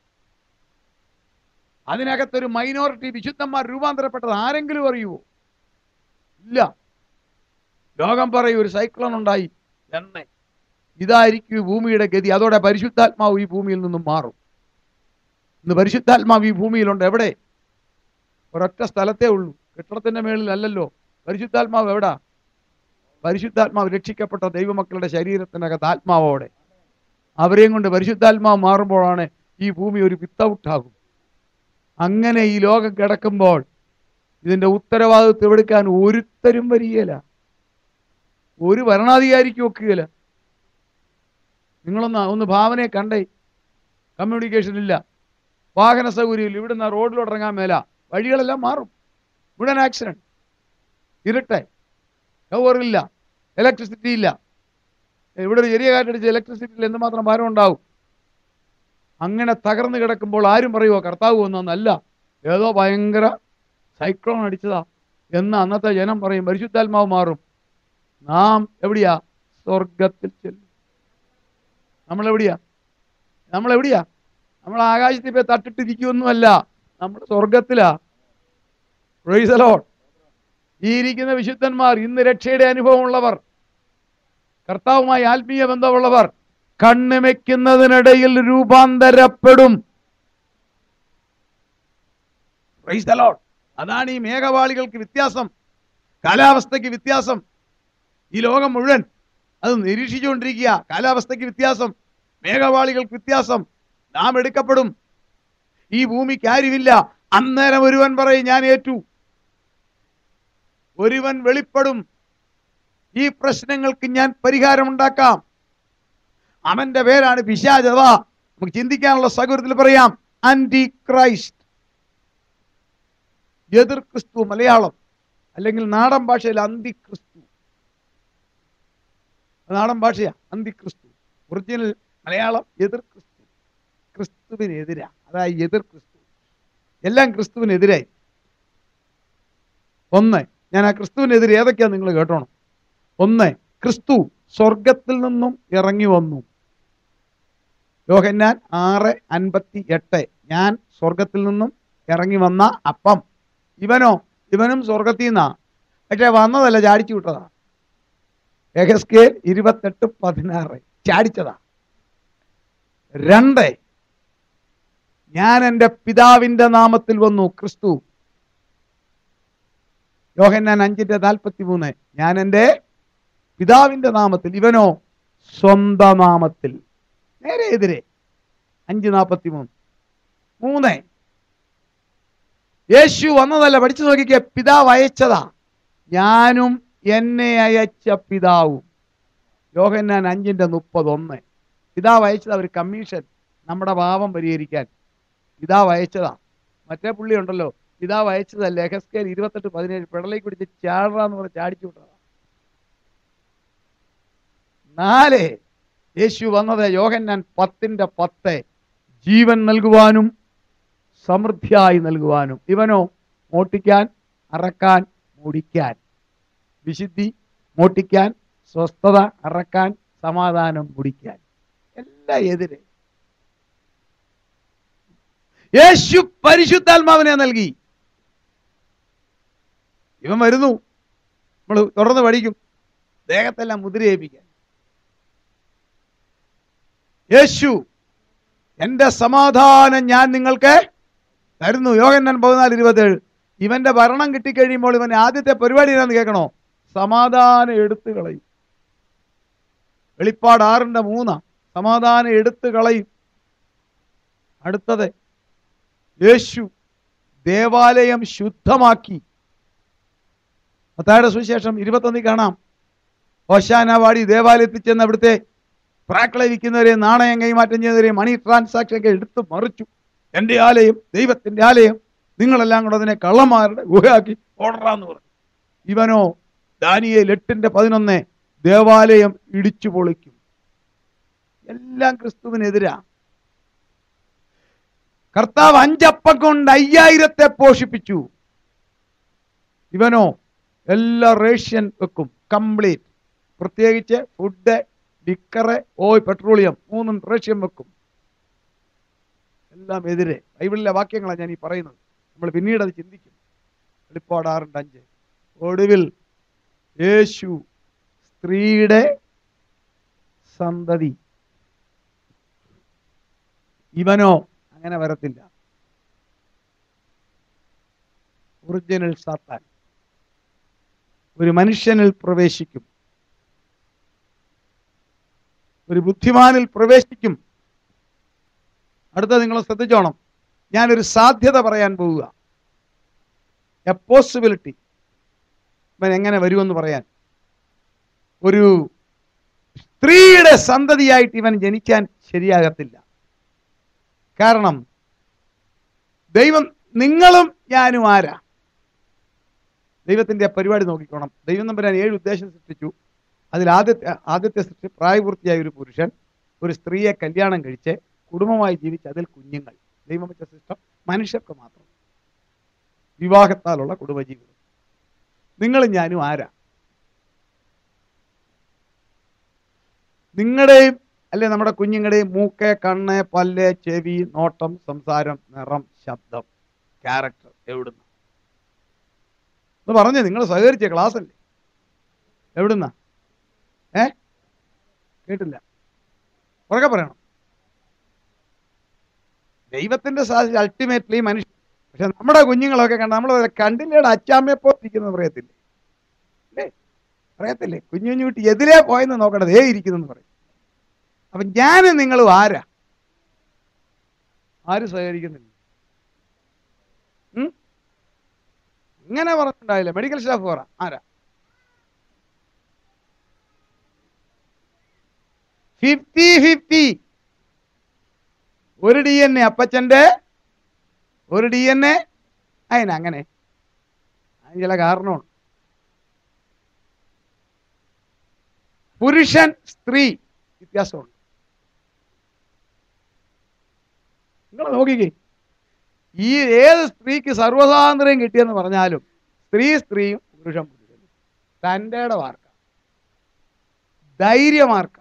അതിനകത്തൊരു മൈനോറിറ്റി വിശുദ്ധന്മാർ രൂപാന്തരപ്പെട്ടത് ആരെങ്കിലും അറിയുമോ ഇല്ല ലോകം പറയും ഒരു സൈക്ലോൺ ഉണ്ടായി എന്നെ ഇതായിരിക്കും ഈ ഭൂമിയുടെ ഗതി അതോടെ പരിശുദ്ധാത്മാവ് ഈ ഭൂമിയിൽ നിന്നും മാറും ഇന്ന് പരിശുദ്ധാത്മാവ് ഈ ഭൂമിയിലുണ്ട് എവിടെ ഒരൊറ്റ സ്ഥലത്തേ ഉള്ളൂ കെട്ടിടത്തിന്റെ മേളിലല്ലല്ലോ പരിശുദ്ധാത്മാവ് എവിടാ പരിശുദ്ധാത്മാവ് രക്ഷിക്കപ്പെട്ട ദൈവമക്കളുടെ ശരീരത്തിനകത്ത് ആത്മാവോടെ അവരെയും കൊണ്ട് പരിശുദ്ധാത്മാവ് മാറുമ്പോഴാണ് ഈ ഭൂമി ഒരു വിത്തൗട്ടാകും അങ്ങനെ ഈ ലോകം കിടക്കുമ്പോൾ ഇതിന്റെ ഉത്തരവാദിത്വം എടുക്കാൻ ഒരുത്തരും വരികയില്ല ഒരു ഭരണാധികാരിക്കും ഒക്കുകയില്ല നിങ്ങളൊന്ന് ഒന്ന് ഭാവനയെ കണ്ടേ കമ്മ്യൂണിക്കേഷൻ ഇല്ല വാഹന സൗകര്യമില്ല ഇവിടുന്ന് റോഡിലോട്ട് ഇറങ്ങാൻ മേല വഴികളെല്ലാം മാറും മുഴുവൻ ആക്സിഡന്റ് ഇരുട്ടെ ടവറില്ല ഇലക്ട്രിസിറ്റി ഇല്ല ഇവിടെ ഒരു ചെറിയ കാറ്റടിച്ച് ഇലക്ട്രിസിറ്റിയിൽ എന്തുമാത്രം ഭാരം ഉണ്ടാവും അങ്ങനെ തകർന്നു കിടക്കുമ്പോൾ ആരും പറയുമോ കർത്താവ് ഒന്നല്ല ഏതോ ഭയങ്കര സൈക്ലോൺ അടിച്ചതാ എന്ന് അന്നത്തെ ജനം പറയും പരിശുദ്ധാത്മാവ് മാറും നാം എവിടെയാ സ്വർഗത്തിൽ ചെല്ലും നമ്മൾ എവിടെയാ നമ്മൾ എവിടെയാ നമ്മൾ ആകാശത്തിൽ പോയി തട്ടിട്ടിരിക്കുമൊന്നുമല്ല നമ്മൾ സ്വർഗത്തിലാ Praise the Lord. ഈ ഇരിക്കുന്ന വിശുദ്ധന്മാർ ഇന്ന് രക്ഷയുടെ അനുഭവമുള്ളവർ കർത്താവുമായി ആത്മീയ ബന്ധമുള്ളവർ കണ്ണിമയ്ക്കുന്നതിനിടയിൽ രൂപാന്തരപ്പെടും Praise the Lord. അതാണ് ഈ മേഘവാളികൾക്ക് വ്യത്യാസം കാലാവസ്ഥയ്ക്ക് വ്യത്യാസം ഈ ലോകം മുഴുവൻ അത് നിരീക്ഷിച്ചുകൊണ്ടിരിക്കുക കാലാവസ്ഥയ്ക്ക് വ്യത്യാസം മേഘവാളികൾക്ക് വ്യത്യാസം നാം എടുക്കപ്പെടും ഈ ഭൂമിക്ക് ആരുമില്ല അന്നേരം ഒരുവൻ പറയും ഞാൻ ഏറ്റു ഒരുവൻ വെളിപ്പെടും ഈ പ്രശ്നങ്ങൾക്ക് ഞാൻ പരിഹാരമുണ്ടാക്കാം അവന്റെ പേരാണ് പിശാച് അഥവാ നമുക്ക് ചിന്തിക്കാനുള്ള സൗകര്യത്തിൽ പറയാം ആന്റി ക്രൈസ്റ്റ് എതിർ ക്രിസ്തു മലയാളം അല്ലെങ്കിൽ നാടൻ ഭാഷയിൽ അന്തിക്രിസ്തു അത് നാടൻ ഭാഷയാ അന്തിക്രിസ്തു ഒറിജിനൽ മലയാളം എതിർ ക്രിസ്തു ക്രിസ്തുവിനെതിരാ അതായത് എതിർ ക്രിസ്തു എല്ലാം ക്രിസ്തുവിനെതിരായി ഒന്ന് ഞാൻ ആ ക്രിസ്തുവിനെതിരെ ഏതൊക്കെയാ നിങ്ങൾ കേട്ടോണം ഒന്ന് ക്രിസ്തു സ്വർഗത്തിൽ നിന്നും ഇറങ്ങി വന്നു യോഹന്നാൻ ആറ് അൻപത്തി എട്ട് ഞാൻ സ്വർഗത്തിൽ നിന്നും ഇറങ്ങി വന്ന അപ്പം ഇവനോ ഇവനും സ്വർഗത്തിൽ നിന്നാ പക്ഷെ വന്നതല്ല ചാടിച്ചു വിട്ടതാ എഹസ്കേൽ ഇരുപത്തെട്ട് പതിനാറ് ചാടിച്ചതാ രണ്ട് ഞാൻ എൻ്റെ പിതാവിൻ്റെ നാമത്തിൽ വന്നു ക്രിസ്തു യോഹന്നാൻ അഞ്ചിന്റെ നാൽപ്പത്തി മൂന്ന് ഞാൻ എൻ്റെ പിതാവിൻ്റെ നാമത്തിൽ ഇവനോ സ്വന്തം നാമത്തിൽ നേരെ എതിരെ അഞ്ച് നാൽപ്പത്തി മൂന്ന് മൂന്ന് യേശു വന്നതല്ല പഠിച്ചു നോക്കിക്കേ പിതാവ് അയച്ചതാ ഞാനും എന്നെ അയച്ച പിതാവും യോഹന്നാൻ അഞ്ചിന്റെ മുപ്പതൊന്ന് പിതാവ് അയച്ചതാ ഒരു കമ്മീഷൻ നമ്മുടെ പാപം പരിഹരിക്കാൻ പിതാവ് അയച്ചതാ മറ്റേ പുള്ളി ഉണ്ടല്ലോ പിതാവ് അയച്ചതല്ല എഹസ്കേൽ ഇരുപത്തെട്ട് പതിനേഴ് പിടലേക്ക് പിടിച്ച് ചാടാന്ന് പറഞ്ഞ് ചാടിച്ചു വിട്ടതാ നാല് യേശു വന്നത് യോഹന്നാൻ പത്തിന്റെ പത്ത് ജീവൻ നൽകുവാനും സമൃദ്ധിയായി നൽകുവാനും ഇവനോ മോട്ടിക്കാൻ അറക്കാൻ മുടിക്കാൻ വിശുദ്ധി മോട്ടിക്കാൻ സ്വസ്ഥത അറക്കാൻ സമാധാനം മുടിക്കാൻ എല്ലാം എതിരെ യേശു പരിശുദ്ധാത്മാവിനെ നൽകി ഇവൻ വരുന്നു നമ്മൾ തുടർന്ന് പഠിക്കും ദേഹത്തെല്ലാം മുദ്രയേൽപ്പിക്കാൻ യേശു എന്റെ സമാധാനം ഞാൻ നിങ്ങൾക്ക് തരുന്നു യോഗന്നൻ പതിനാല് ഇരുപത്തേഴ് ഇവന്റെ ഭരണം കിട്ടിക്കഴിയുമ്പോൾ ഇവൻ ആദ്യത്തെ പരിപാടി എന്നാന്ന് കേൾക്കണോ സമാധാനം എടുത്തു കളയും വെളിപ്പാട് ആറിന്റെ മൂന്നാ സമാധാനം എടുത്തു കളയും അടുത്തത് യേശു ദേവാലയം ശുദ്ധമാക്കി മത്തായുടെ സുവിശേഷം ഇരുപത്തൊന്നിൽ കാണാം ഓശാന വാടി ദേവാലയത്തിൽ ചെന്ന് അവിടുത്തെ പ്രാക്കളവിക്കുന്നവരെ നാണയം കൈമാറ്റം ചെയ്യുന്നവരെ മണി ട്രാൻസാക്ഷൻ ഒക്കെ എടുത്തു മറിച്ചു എൻ്റെ ആലയം ദൈവത്തിൻ്റെ ആലയം നിങ്ങളെല്ലാം കൂടെ അതിനെ കള്ളന്മാരുടെ ഗുഹയാക്കി ഓടറാന്ന് പറഞ്ഞു ഇവനോ ദാനിയേൽ എട്ടിന്റെ പതിനൊന്ന് ദേവാലയം ഇടിച്ചു പൊളിക്കും എല്ലാം ക്രിസ്തുവിനെതിരാ കർത്താവ് അഞ്ചപ്പം കൊണ്ട് അയ്യായിരത്തെ പോഷിപ്പിച്ചു ഇവനോ എല്ലാ റേഷ്യൻ വെക്കും കംപ്ലീറ്റ് പ്രത്യേകിച്ച് ഫുഡ് ലിക്കറ് ഓയിൽ പെട്രോളിയം മൂന്നും റേഷ്യം വെക്കും എല്ലാം എതിരെ ബൈബിളിലെ വാക്യങ്ങളാണ് ഞാൻ ഈ പറയുന്നത് നമ്മൾ പിന്നീട് അത് ചിന്തിക്കും വെളിപ്പാട് ആറിൻ്റെ അഞ്ച് ഒടുവിൽ യേശു സ്ത്രീയുടെ സന്തതി ഇവനോ അങ്ങനെ വരത്തില്ല ഒറിജിനൽ സാത്താൻ ഒരു മനുഷ്യനിൽ പ്രവേശിക്കും ഒരു ബുദ്ധിമാനിൽ പ്രവേശിക്കും അടുത്ത നിങ്ങൾ ശ്രദ്ധിച്ചോണം ഞാനൊരു സാധ്യത പറയാൻ പോവുക എ പോസിബിലിറ്റി ഇവൻ എങ്ങനെ വരുമെന്ന് പറയാൻ ഒരു സ്ത്രീയുടെ സന്തതിയായിട്ട് ഇവൻ ജനിക്കാൻ ശരിയാകത്തില്ല കാരണം ദൈവം നിങ്ങളും ഞാനും ആരാ ദൈവത്തിന്റെ പരിപാടി നോക്കിക്കോണം ദൈവം നമ്പരാൻ ഏഴ് ഉദ്ദേശം സൃഷ്ടിച്ചു അതിൽ ആദ്യത്തെ ആദ്യത്തെ സൃഷ്ടി പ്രായപൂർത്തിയായ ഒരു പുരുഷൻ ഒരു സ്ത്രീയെ കല്യാണം കഴിച്ച് കുടുംബമായി ജീവിച്ച് അതിൽ കുഞ്ഞുങ്ങൾ ദൈവം വെച്ച സിസ്റ്റം മനുഷ്യർക്ക് മാത്രം വിവാഹത്താലുള്ള കുടുംബജീവിതം നിങ്ങളും ഞാനും ആരാ നിങ്ങളുടെയും അല്ലെ നമ്മുടെ കുഞ്ഞുങ്ങളുടെയും മൂക്ക് കണ്ണ് പല്ല് ചെവി നോട്ടം സംസാരം നിറം ശബ്ദം ക്യാരക്ടർ എവിടുന്ന എന്ന് പറഞ്ഞേ നിങ്ങൾ സഹകരിച്ച ക്ലാസ് അല്ലേ എവിടുന്ന ഏ കേട്ടില്ല ഉറക്കെ പറയണം ദൈവത്തിന്റെ സാധ്യത അൾട്ടിമേറ്റ്ലി മനുഷ്യ പക്ഷെ നമ്മുടെ കുഞ്ഞുങ്ങളൊക്കെ കണ്ട നമ്മൾ കണ്ടില്ലേടെ അച്ചാമ്മയെ പോലെ ഇരിക്കുന്നത് പറയത്തില്ലേ അല്ലേ പറയത്തില്ലേ കുഞ്ഞു കുഞ്ഞു കുട്ടി എതിരെ പോയെന്ന് നോക്കണത് ഏ ഇരിക്കുന്നു പറയും അപ്പൊ ഞാനും നിങ്ങളും ആരാ ആരും സഹകരിക്കുന്നില്ല ഇങ്ങനെ പറഞ്ഞിട്ടുണ്ടായില്ല മെഡിക്കൽ സ്റ്റാഫ് പറ ആരാ ഫിഫ്റ്റി ഫിഫ്റ്റി ഒരു ഡി എൻ എ അപ്പച്ചന്റെ ഒരു ഡി എൻ എ അതിന് അങ്ങനെ അതിന് ചില കാരണമുണ്ട് പുരുഷൻ സ്ത്രീ വ്യത്യാസമുണ്ട് നിങ്ങൾ നോക്കിക്കേ ഈ ഏത് സ്ത്രീക്ക് സർവ്വസ്വാതന്ത്ര്യം കിട്ടിയെന്ന് പറഞ്ഞാലും സ്ത്രീ സ്ത്രീയും പുരുഷൻ പുരുഷനും തൻ്റെ വാർക്ക ധൈര്യമാർക്ക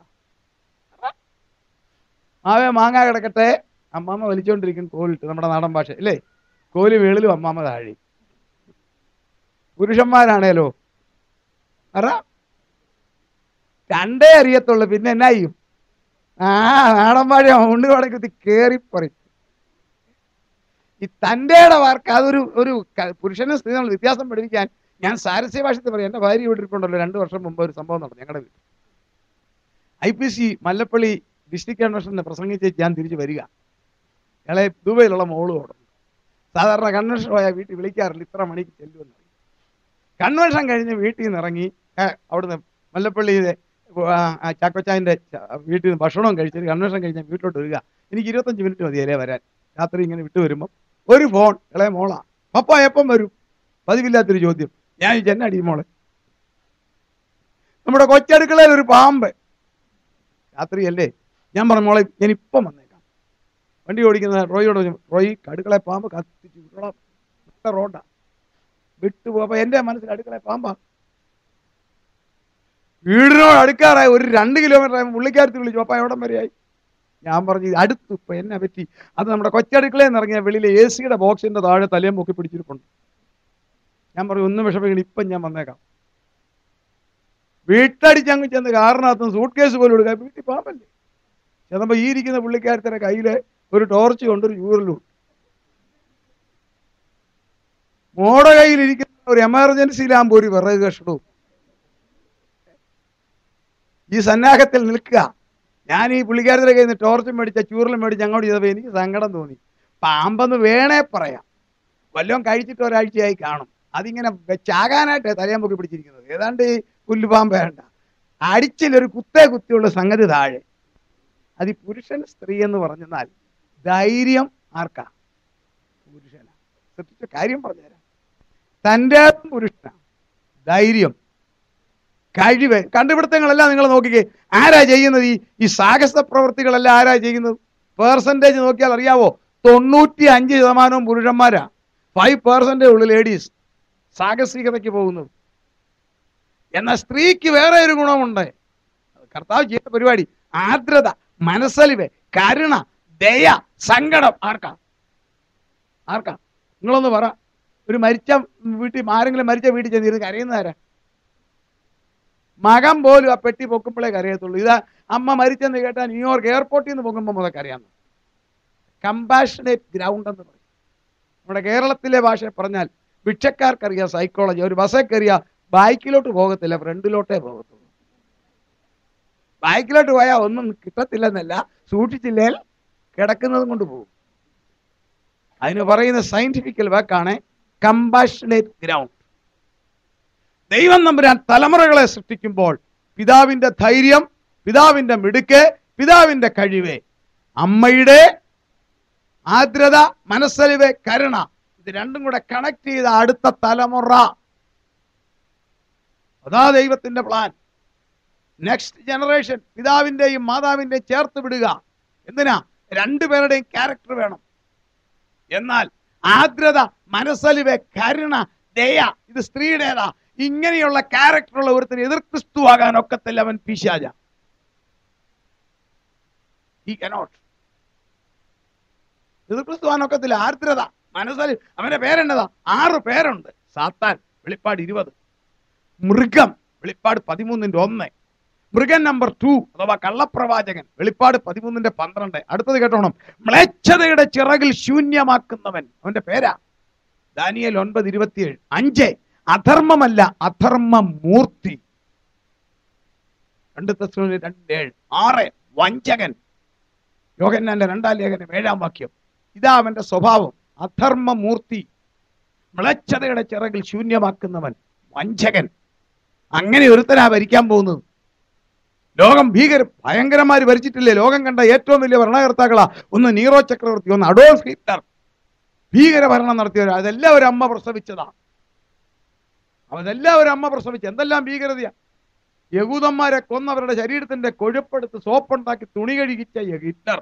ആവേ മാങ്ങ കിടക്കട്ടെ അമ്മാമ്മ വലിച്ചുകൊണ്ടിരിക്കും കോലിട്ട് നമ്മുടെ നാടൻ ഭാഷ അല്ലേ കോലി വേളിലും അമ്മാമ്മ താഴെ പുരുഷന്മാരാണേലോ അറ രണ്ടേ അറിയത്തുള്ളൂ പിന്നെ എന്നാ ചെയ്യും ആ നാടൻ ഭാഷ ഉണ്ണി കുത്തി കേറി പറയും ഈ തൻ്റെ വാർക്ക് അതൊരു ഒരു ക- പുരുഷനും സ്ത്രീ നമ്മൾ വ്യത്യാസം പഠിപ്പിക്കാൻ ഞാൻ സാരസ്യ ഭാഷത്തിൽ പറയും എൻ്റെ ഭാര്യ ഇവിടെ ഇരിപ്പുണ്ടല്ലോ രണ്ട് വർഷം മുമ്പ് ഒരു സംഭവം നടന്നു ഞങ്ങളുടെ വീട്ടിൽ I P C Mallappally district കൺവെൻഷന് പ്രസംഗിച്ച് ഞാൻ തിരിച്ചു വരിക ഇളയ ദുബൈയിലുള്ള മോളോടും സാധാരണ കൺവെൻഷൻ പോയാൽ വീട്ടിൽ വിളിക്കാറില്ല ഇത്ര മണിക്ക് ചെല്ലുമെന്ന് പറയും കൺവെൻഷൻ കഴിഞ്ഞ് വീട്ടിൽ നിന്ന് ഇറങ്ങി ഏ, അവിടുന്ന് മല്ലപ്പള്ളിയിലെ ആ, ആ ചാക്കോച്ചായൻ്റെ ച- വീട്ടിൽ നിന്ന് ഭക്ഷണവും കഴിച്ചിട്ട് കൺവെൻഷൻ കഴിഞ്ഞ് ഞാൻ വീട്ടിലോട്ട് വരിക എനിക്ക് ഇരുപത്തഞ്ച് മിനിറ്റ് മതിയല്ലേ വരാൻ രാത്രി ഇങ്ങനെ വിട്ടു വരുമ്പോൾ ഒരു ഫോൺ ഇളയ മോളാ പപ്പ എപ്പം വരും പതിവില്ലാത്തൊരു ചോദ്യം ഞാൻ ഈ ചെന്നടി മോളെ നമ്മുടെ കൊച്ചടുക്കളയിൽ ഒരു പാമ്പ് രാത്രിയല്ലേ ഞാൻ പറഞ്ഞു മോളെ ഞാൻ ഇപ്പം വന്നേക്കാം വണ്ടി ഓടിക്കുന്ന റോയിയോട് പറഞ്ഞു, റോയി അടുക്കള പാമ്പ് കത്തിച്ച് വിട്ടോളാം നല്ല റോഡാ വിട്ടു അപ്പൊ എന്റെ മനസ്സിൽ അടുക്കള പാമ്പാ വീടിനോട് അടുക്കാറായി ഒരു രണ്ട് കിലോമീറ്റർ ആയി പുള്ളിക്കാരത്തി വിളിച്ചു അപ്പൊ എവിടം വരെയായി ഞാൻ പറഞ്ഞു "ഇത് അടുത്ത് ഇപ്പൊ എന്നെ പറ്റി അത് നമ്മുടെ കൊച്ചടുക്കളയിൽ നിന്ന് ഇറങ്ങിയ വെളിയിലെ എ സിയുടെ ബോക്സിന്റെ താഴെ തലയും പൊക്കി പിടിച്ചിരിപ്പുണ്ട് ഞാൻ പറഞ്ഞു ഒന്നും വിഷമിക്കണം ഇപ്പം ഞാൻ വന്നേക്കാം വീട്ടടിച്ച് അങ്ങ് ചെന്ന് കാറിനകത്ത് സൂട്ട് കേസ് പോലും എടുക്കാൻ വീട്ടിൽ പാമ്പല്ലേ ചെന്നപ്പോ ഈ ഇരിക്കുന്ന പുള്ളിക്കാരത്തിന്റെ കയ്യില് ഒരു ടോർച്ച് കൊണ്ട് ഒരു ചൂരലും മോടെ കയ്യിലിരിക്കുന്ന ഒരു എമർജൻസിയിലാകുമ്പോൾ ഒരു വിറക് കഷണവും ഈ സന്നാഹത്തിൽ നിൽക്കുക ഞാൻ ഈ പുള്ളിക്കാരത്തിന്റെ കയ്യിൽ നിന്ന് ടോർച്ചും മേടിച്ച ചൂരലും മേടിച്ച് അങ്ങോട്ട് ചെയ്തപ്പോൾ എനിക്ക് സങ്കടം തോന്നി പാമ്പെന്ന് വേണേ പറയാം വല്ലതും കഴിച്ചിട്ട് ഒരാഴ്ചയായി കാണും അതിങ്ങനെ ചാകാനായിട്ട് തലയാൻ പൊക്കി പിടിച്ചിരിക്കുന്നത് ഏതാണ്ട് ഈ പുല്ലുപാമ്പ് വേണ്ട അടിച്ചിലൊരു കുത്തേ കുത്തിയുള്ള സംഗതി താഴെ അത് ഈ പുരുഷൻ സ്ത്രീ എന്ന് പറഞ്ഞാൽ ധൈര്യം ആർക്കാ പുരുഷനാ ശ്രദ്ധിച്ച കാര്യം പറഞ്ഞുതരാം തൻ്റെ പുരുഷനാ ധൈര്യം കഴിവ് കണ്ടുപിടുത്തങ്ങളെല്ലാം നിങ്ങൾ നോക്കിക്കേ ആരാ ചെയ്യുന്നത് ഈ ഈ സാഹസ പ്രവൃത്തികളെല്ലാം ആരാ ചെയ്യുന്നത് പേഴ്സൻറ്റേജ് നോക്കിയാൽ അറിയാവോ തൊണ്ണൂറ്റി അഞ്ച് ശതമാനവും പുരുഷന്മാരാ ഫൈവ് പെർസെൻറ്റേ ഉള്ളു ലേഡീസ് സാഹസികതയ്ക്ക് പോകുന്നത് എന്നാൽ സ്ത്രീക്ക് വേറെ ഒരു ഗുണമുണ്ട് കർത്താവ് ചെയ്ത പരിപാടി ആർദ്രത മനസ്സലിവ് കരുണ ദയ സങ്കടം ആർക്കാ ആർക്കാ നിങ്ങളൊന്ന് പറ ഒരു മരിച്ച വീട്ടിൽ ആരെങ്കിലും മരിച്ച വീട്ടിൽ ചെന്നിരുന്ന് കരയുന്നതാരാ മകൻ പോലും ആ പെട്ടി പൊക്കുമ്പോഴേ കരയത്തുള്ളൂ ഇതാ അമ്മ മരിച്ചെന്ന് കേട്ടാൽ ന്യൂയോർക്ക് എയർപോർട്ടിൽ നിന്ന് പൊക്കുമ്പോൾ മുതൽ കരയാന്ന് കമ്പാഷനേറ്റ് ഗ്രൗണ്ട് എന്ന് പറയും നമ്മുടെ കേരളത്തിലെ ഭാഷ പറഞ്ഞാൽ ഭിക്ഷക്കാർക്കറിയാം സൈക്കോളജി ഒരു ബസ്സിൽ കയറിയാൽ ബാക്കിലോട്ട് പോകത്തില്ല ഫ്രണ്ടിലോട്ടേ പോകത്തുള്ളൂ ബാക്കിലോട്ട് പോയാൽ ഒന്നും കിട്ടത്തില്ലെന്നല്ല സൂക്ഷിച്ചില്ലേൽ കിടക്കുന്നതും കൊണ്ട് പോകും അതിന് പറയുന്ന സയന്റിഫിക്കൽ വാക്കാണ് കമ്പാഷനേറ്റ് ഗ്രൗണ്ട് ദൈവം നമ്പുരാൻ തലമുറകളെ സൃഷ്ടിക്കുമ്പോൾ പിതാവിന്റെ ധൈര്യം പിതാവിന്റെ മിടുക്ക് പിതാവിന്റെ കഴിവ് അമ്മയുടെ ആർദ്രത മനസ്സലിവ് കരുണ ഇത് രണ്ടും കൂടെ കണക്ട് ചെയ്ത അടുത്ത തലമുറ അതാ ദൈവത്തിന്റെ പ്ലാൻ നെക്സ്റ്റ് ജനറേഷൻ പിതാവിന്റെയും മാതാവിന്റെയും ചേർത്ത് വിടുക എന്തിനാ രണ്ടുപേരുടെയും ക്യാരക്ടർ വേണം എന്നാൽ ആർദ്രത മനസ്സലിവ് കരുണ ദയ ഇത് സ്ത്രീയുടേതാ ഇങ്ങനെയുള്ള ക്യാരക്ടറുള്ള ഒരുത്തിന് എതിർ ക്രിസ്തു ആകാൻ ഒക്കത്തില്ല അവൻ പിശാജ ഈ കനോട്ട് എതിർ ക്രിസ്തു ആകാൻ ഒക്കത്തില്ല ആർദ്രത മനസ്സലി അവന്റെ പേരെന്നതാ ആറ് പേരുണ്ട് സാത്താൻ വെളിപ്പാട് ഇരുപത് മൃഗം വെളിപ്പാട് പതിമൂന്നിന്റെ ഒന്ന് മൃഗൻ നമ്പർ ടു അഥവാ കള്ളപ്രവാചകൻ വെളിപ്പാട് പതിമൂന്നിന്റെ പന്ത്രണ്ട് അടുത്തത് കേട്ടോണം മ്ലേച്ഛതയുടെ ചിറകിൽ ശൂന്യമാക്കുന്നവൻ അവന്റെ പേരാ ദാനിയൽ ഒൻപത് ഇരുപത്തിയേഴ് അഞ്ച് അധർമ്മമല്ല അധർമ്മ മൂർത്തി രണ്ട് തെസ്സലോനിക്കർ രണ്ട് ഏഴ് ആറ് വഞ്ചകൻ യോഹന്നാന്റെ രണ്ടാം ലേഖനം ഏഴാം വാക്യം ഇതാ അവന്റെ സ്വഭാവം അധർമ്മ മൂർത്തി മ്ലച്ഛതയുടെ ചിറകിൽ ശൂന്യമാക്കുന്നവൻ വഞ്ചകൻ അങ്ങനെ ഒരുത്തനാ ഭരിക്കാൻ പോകുന്നത് ലോകം ഭീകര ഭയങ്കരമാര് ഭരിച്ചിട്ടില്ലേ ലോകം കണ്ട ഏറ്റവും വലിയ ഭരണകർത്താക്കളാ ഒന്ന് നീറോ ചക്രവർത്തി ഒന്ന് അഡോൾഫ് ഹിറ്റ്ലർ ഭീകര ഭരണം നടത്തിയവർ അതെല്ലാം ഒരു അമ്മ പ്രസവിച്ചതാ അതെല്ലാം ഒരു അമ്മ പ്രസവിച്ച എന്തെല്ലാം ഭീകരതയാ യഹൂദന്മാരെ കൊന്നവരുടെ ശരീരത്തിന്റെ കൊഴുപ്പെടുത്ത് സോപ്പുണ്ടാക്കി തുണി കഴുകിച്ച ഹിറ്റ്ലർ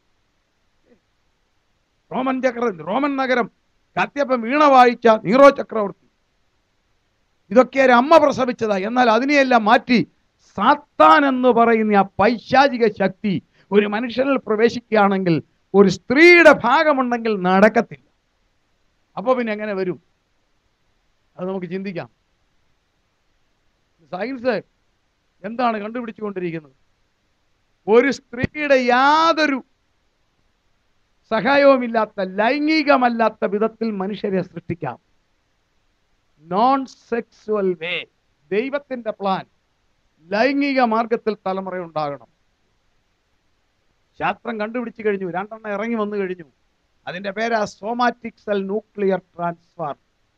റോമൻ ചക്ര റോമൻ നഗരം കത്തിയപ്പം വീണ വായിച്ച നീറോ ചക്രവർത്തി ഇതൊക്കെ ഒരു അമ്മ പ്രസവിച്ചതാ എന്നാൽ അതിനെയെല്ലാം മാറ്റി സാത്താൻ എന്ന് പറയുന്ന ആ പൈശാചിക ശക്തി ഒരു മനുഷ്യനിൽ പ്രവേശിക്കുകയാണെങ്കിൽ ഒരു സ്ത്രീയുടെ ഭാഗമുണ്ടെങ്കിൽ നടക്കത്തില്ല അപ്പൊ പിന്നെ എങ്ങനെ വരും അത് നമുക്ക് ചിന്തിക്കാം സയൻസ് എന്താണ് കണ്ടുപിടിച്ചുകൊണ്ടിരിക്കുന്നത് ഒരു സ്ത്രീയുടെ യാതൊരു സഹായവുമില്ലാത്ത ലൈംഗികമല്ലാത്ത വിധത്തിൽ മനുഷ്യരെ സൃഷ്ടിക്കാം നോൺ സെക്സുവൽ വേ ദൈവത്തിന്റെ പ്ലാൻ ലൈംഗിക മാർഗത്തിൽ തലമുറ ഉണ്ടാകണം ശാസ്ത്രം കണ്ടുപിടിച്ചു കഴിഞ്ഞു രണ്ടെണ്ണം ഇറങ്ങി വന്നു കഴിഞ്ഞു അതിന്റെ പേരാ സോമാറ്റിക് സെൽ ന്യൂക്ലിയർ ട്രാൻസ്ഫർ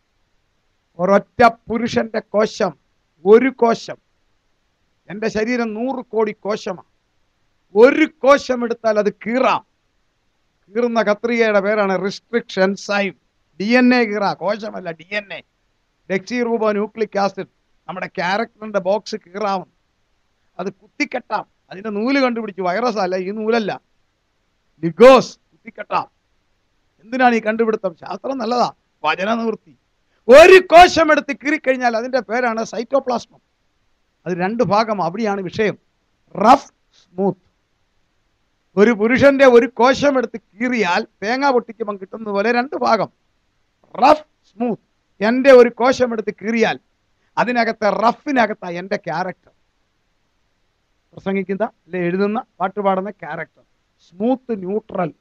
ഒരൊറ്റ പുരുഷന്റെ കോശം ഒരു കോശം എൻ്റെ ശരീരം നൂറ് കോടി കോശമാണ് ഒരു കോശം എടുത്താൽ അത് കീറാം കീറുന്ന കത്രികയുടെ പേരാണ് restriction enzyme D N A കീറ കോശമല്ല D N A deoxyribo nucleic acid നമ്മുടെ ക്യാരക്ടറിന്റെ ബോക്സ് കീറാവും അത് കുത്തിക്കെട്ടാം അതിന്റെ നൂല് കണ്ടുപിടിച്ചു വൈറസ് അല്ല ഈ നൂലല്ല ലിഗോസ് കുത്തിക്കെട്ടാം എന്തിനാണ് ഈ കണ്ടുപിടുത്തം ശാസ്ത്രം നല്ലതാ വചന നിവൃത്തി ഒരു കോശം എടുത്ത് കീറിക്കഴിഞ്ഞാൽ അതിന്റെ പേരാണ് സൈറ്റോപ്ലാസ്മം അത് രണ്ട് ഭാഗം അവിടെയാണ് വിഷയം റഫ് സ്മൂത്ത് ഒരു പുരുഷന്റെ ഒരു കോശം എടുത്ത് കീറിയാൽ തേങ്ങ പൊട്ടിക്കുമ്പോൾ കിട്ടുന്നത് പോലെ രണ്ട് ഭാഗം റഫ് സ്മൂത്ത് എൻ്റെ ഒരു കോശം എടുത്ത് കീറിയാൽ അതിനകത്തെ റഫിനകത്താ എൻ്റെ ക്യാരക്ടർ പ്രസംഗിക്കുന്ന അല്ലെ എഴുതുന്ന പാട്ട് പാടുന്ന ക്യാരക്ടർ സ്മൂത്ത് ന്യൂട്രൽ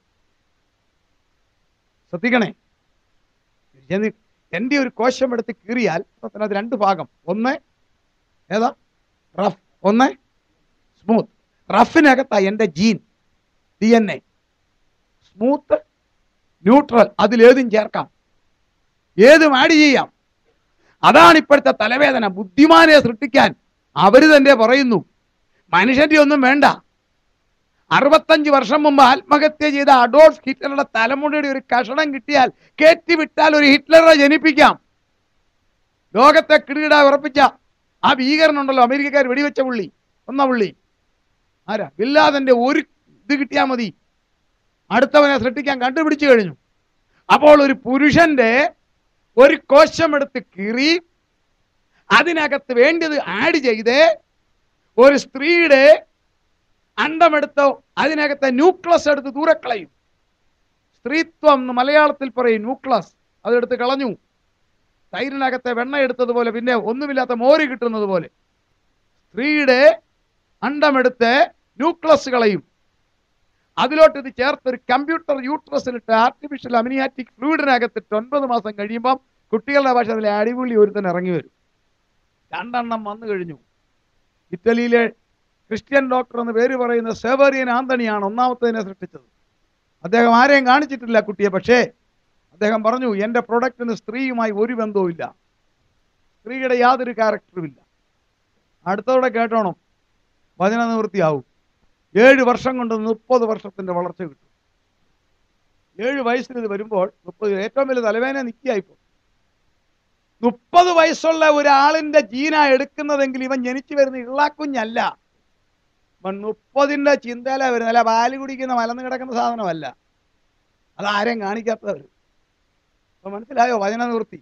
ശ്രദ്ധിക്കണേ എന്ന് എൻ്റെ ഒരു കോശം എടുത്ത് കീറിയാൽ അത് രണ്ട് ഭാഗം ഒന്ന് ഏതാ റഫ് ഒന്ന് സ്മൂത്ത് റഫിനകത്താ എൻ്റെ gene D N A smooth neutral അതിലേതും ചേർക്കാം ഏതും ആഡ് ചെയ്യാം അതാണ് ഇപ്പോഴത്തെ തലവേദന ബുദ്ധിമാനെ സൃഷ്ടിക്കാൻ അവര് തന്നെ പറയുന്നു മനുഷ്യന്റെ ഒന്നും വേണ്ട അറുപത്തഞ്ച് വർഷം മുമ്പ് ആത്മഹത്യ ചെയ്ത അഡോൾഫ് ഹിറ്റ്ലറുടെ തലമുടിയുടെ ഒരു കഷണം കിട്ടിയാൽ കയറ്റിവിട്ടാൽ ഒരു ഹിറ്റ്ലറെ ജനിപ്പിക്കാം ലോകത്തെ കിടുകിട ഉറപ്പിച്ച ആ ഭീകരനുണ്ടല്ലോ അമേരിക്കക്കാർ വെടിവെച്ച പുള്ളി ഒന്ന പുള്ളി ആരാ ബില്ലാദന്റെ ഒരു ഇത് കിട്ടിയാൽ മതി അടുത്തവനെ സൃഷ്ടിക്കാൻ കണ്ടുപിടിച്ചു കഴിഞ്ഞു അപ്പോൾ ഒരു പുരുഷന്റെ ഒരു കോശം എടുത്ത് കീറി അതിനകത്ത് വേണ്ടത് ആഡ് ചെയ്ത് ഒരു സ്ത്രീയുടെ അണ്ടമെടുത്തോ അതിനകത്തെ ന്യൂക്ലസ് എടുത്ത് ദൂരെ കളയും സ്ത്രീത്വം എന്ന് മലയാളത്തിൽ പറയും ന്യൂക്ലസ് അതെടുത്ത് കളഞ്ഞു തൈരിനകത്തെ വെണ്ണ എടുത്തതുപോലെ പിന്നെ ഒന്നുമില്ലാത്ത മോര് കിട്ടുന്നത് പോലെ സ്ത്രീയുടെ അണ്ടമെടുത്ത് ന്യൂക്ലസ് കളയും അതിലോട്ട് ഇത് ചേർത്ത് ഒരു കമ്പ്യൂട്ടർ യൂട്രസിലിട്ട് ആർട്ടിഫിഷ്യൽ അമിനിയാറ്റിക് ഫ്ലൂയിഡിനകത്തിട്ട് ഒൻപത് മാസം കഴിയുമ്പം കുട്ടികളുടെ ഭാഷ അതിലെ അടിപൊളി ഒരുത്തൻ ഇറങ്ങി വരും രണ്ടെണ്ണം വന്നു കഴിഞ്ഞു ഇറ്റലിയിലെ ക്രിസ്ത്യൻ ഡോക്ടർ എന്ന് പേര് പറയുന്ന സേവറിയൻ ആന്തണിയാണ് ഒന്നാമത്തതിനെ സൃഷ്ടിച്ചത് അദ്ദേഹം ആരെയും കാണിച്ചിട്ടില്ല കുട്ടിയെ പക്ഷേ അദ്ദേഹം പറഞ്ഞു എൻ്റെ പ്രൊഡക്റ്റിന് സ്ത്രീയുമായി ഒരു ബന്ധവുമില്ല സ്ത്രീയുടെ യാതൊരു ക്യാരക്ടറും ഇല്ല അടുത്തതോടെ കേട്ടോണം വചന നിവൃത്തിയാവും ഏഴ് വർഷം കൊണ്ട് മുപ്പത് വർഷത്തിന്റെ വളർച്ച കിട്ടും ഏഴ് വയസ്സിൽ ഇത് വരുമ്പോൾ മുപ്പത് ഏറ്റവും വലിയ തലവേന നിൽക്കുകയായിപ്പോ മുപ്പത് വയസ്സുള്ള ഒരാളിന്റെ ജീന എടുക്കുന്നതെങ്കിൽ ഇവൻ ജനിച്ചു വരുന്ന ഇള്ളാക്കുഞ്ഞല്ല ഇവൻ മുപ്പതിന്റെ ചിന്തയില വരുന്നത് അല്ല പാല് കുടിക്കുന്ന മലന്ന് കിടക്കുന്ന സാധനമല്ല അത് ആരെയും കാണിക്കാത്തവർ അപ്പൊ മനസ്സിലായോ വചന നിവൃത്തി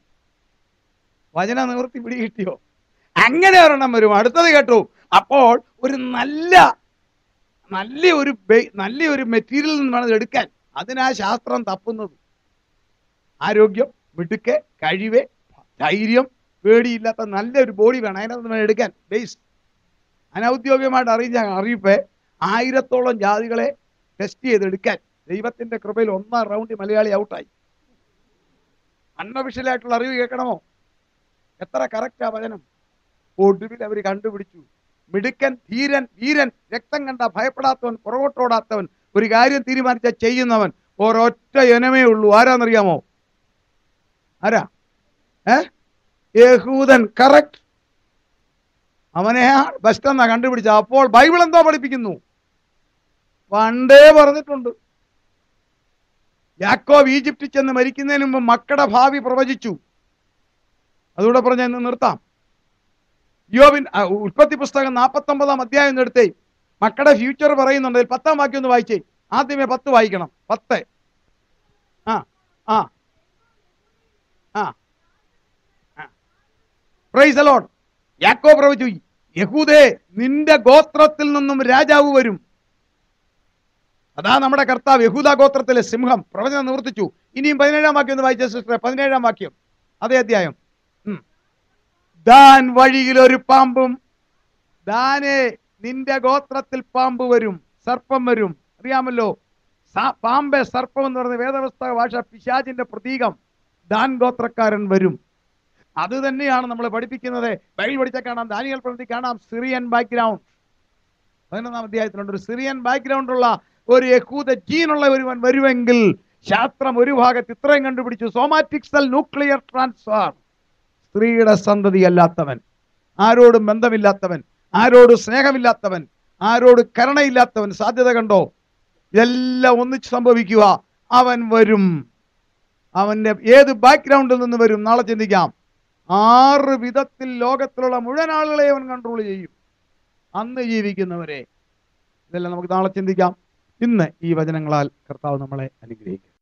വചന നിവൃത്തി പിടി കിട്ടിയോ അങ്ങനെ ഒരെണ്ണം വരും അടുത്തത് കേട്ടു അപ്പോൾ ഒരു നല്ല നല്ല ഒരു ബെ- നല്ല ഒരു മെറ്റീരിയൽ നിന്ന് വേണം ഇത് എടുക്കാൻ അതിനാ ശാസ്ത്രം തപ്പുന്നത് ആരോഗ്യം മിടുക്ക് കഴിവ് ധൈര്യം പേടിയില്ലാത്ത നല്ലൊരു ബോഡി വേണം അതിനകത്ത് വേണം എടുക്കാൻ ബേസ് അനൗദ്യോഗികമായിട്ട് അറിയിച്ച അറിയിപ്പ് ആയിരത്തോളം ജാതികളെ ടെസ്റ്റ് ചെയ്തെടുക്കാൻ ദൈവത്തിന്റെ കൃപയിൽ ഒന്നാം റൗണ്ടിൽ മലയാളി ഔട്ടായി അൺഒഫീഷ്യലായിട്ടുള്ള അറിവ് കേൾക്കണമോ എത്ര കറക്റ്റാ വചനം ഒടുവിൽ അവർ കണ്ടുപിടിച്ചു മിടുക്കൻ ധീരൻ വീരൻ രക്തം കണ്ട ഭയപ്പെടാത്തവൻ പുറകോട്ടോടാത്തവൻ ഒരു കാര്യം തീരുമാനിച്ച ചെയ്യുന്നവൻ ഒരൊറ്റ ഇനമേ ഉള്ളൂ ആരാന്നറിയാമോ ആരാ ഏ യഹൂദൻ കറക്റ്റ് അവനെയാണ് ബെസ്റ്റ് എന്നാ കണ്ടുപിടിച്ച അപ്പോൾ ബൈബിൾ എന്തോ പഠിപ്പിക്കുന്നു പണ്ടേ പറഞ്ഞിട്ടുണ്ട് യാക്കോബ് ഈജിപ്തിൽ ചെന്ന് മരിക്കുന്നതിന് മുമ്പ് മക്കളുടെ ഭാവി പ്രവചിച്ചു അതുകൂടെ പറഞ്ഞ ഇന്ന് നിർത്താം യോബിൻ ആ, ഉൽപ്പത്തി പുസ്തകം നാൽപ്പത്തി ഒമ്പതാം അധ്യായം ഒന്ന് എടുത്തേ മക്കളുടെ ഫ്യൂച്ചർ പറയുന്നുണ്ട് അതിൽ പത്താം വാക്യം ഒന്ന് വായിച്ചേ ആദ്യമേ പത്ത് വായിക്കണം പത്ത് ആ ആ ആ പ്രൈസ് അലോട്ട് യാക്കോ പ്രവചിച്ചു യഹൂദേ നിന്റെ ഗോത്രത്തിൽ നിന്നും രാജാവ് വരും അതാ നമ്മുടെ കർത്താവ് യഹൂദ ഗോത്രത്തിലെ സിംഹം പ്രവചനം നിവർത്തിച്ചു ഇനിയും പതിനേഴാം വാക്യം ഒന്ന് വായിച്ച സിസ്റ്ററെ പതിനേഴാം വാക്യം അതേ അധ്യായം ഉം. ദാൻ വഴിയിൽ ഒരു പാമ്പും ദാനെ നിന്റെ ഗോത്രത്തിൽ പാമ്പ് വരും സർപ്പം വരും അറിയാമല്ലോ സ- പാമ്പ് സർപ്പം എന്ന് പറയുന്ന വേദപുസ്തക ഭാഷ പിശാചിന്റെ പ്രതീകം ദാൻ ഗോത്രക്കാരൻ വരും അത് തന്നെയാണ് നമ്മൾ പഠിപ്പിക്കുന്നത് ബൈബിൾ പഠിച്ചാൽ കാണാം ദാനിയൽ പ്രവൃത്തി കാണാം സിറിയൻ ബാക്ക്ഗ്രൗണ്ട് പതിനൊന്നാം അധ്യായത്തിലുണ്ട് ഒരു സിറിയൻ ബാക്ക്ഗ്രൗണ്ട് ഉള്ള ഒരു യഹൂദ ജീനുള്ള ഒരുവൻ വരുമെങ്കിൽ ശാസ്ത്രം ഒരു ഭാഗത്ത് ഇത്രയും കണ്ടുപിടിച്ചു സോമാറ്റിക് സെൽ ന്യൂക്ലിയർ ട്രാൻസ്ഫർ സ്ത്രീയുടെ സന്തതി അല്ലാത്തവൻ ആരോടും ബന്ധമില്ലാത്തവൻ ആരോട് സ്നേഹമില്ലാത്തവൻ ആരോട് കരുണയില്ലാത്തവൻ സാധ്യത കണ്ടോ ഇതെല്ലാം ഒന്നിച്ച് സംഭവിക്കുക അവൻ വരും അവന്റെ ഏത് ബാക്ക്ഗ്രൗണ്ടിൽ നിന്ന് വരും നാളെ ചിന്തിക്കാം ആറ് വിധത്തിൽ ലോകത്തിലുള്ള മുഴുവൻ ആളുകളെ അവൻ കൺട്രോൾ ചെയ്യും അന്ന് ജീവിക്കുന്നവരെ ഇതെല്ലാം നമുക്ക് നാളെ ചിന്തിക്കാം ഇന്ന് ഈ വചനങ്ങളാൽ കർത്താവ് നമ്മളെ അനുഗ്രഹിക്കും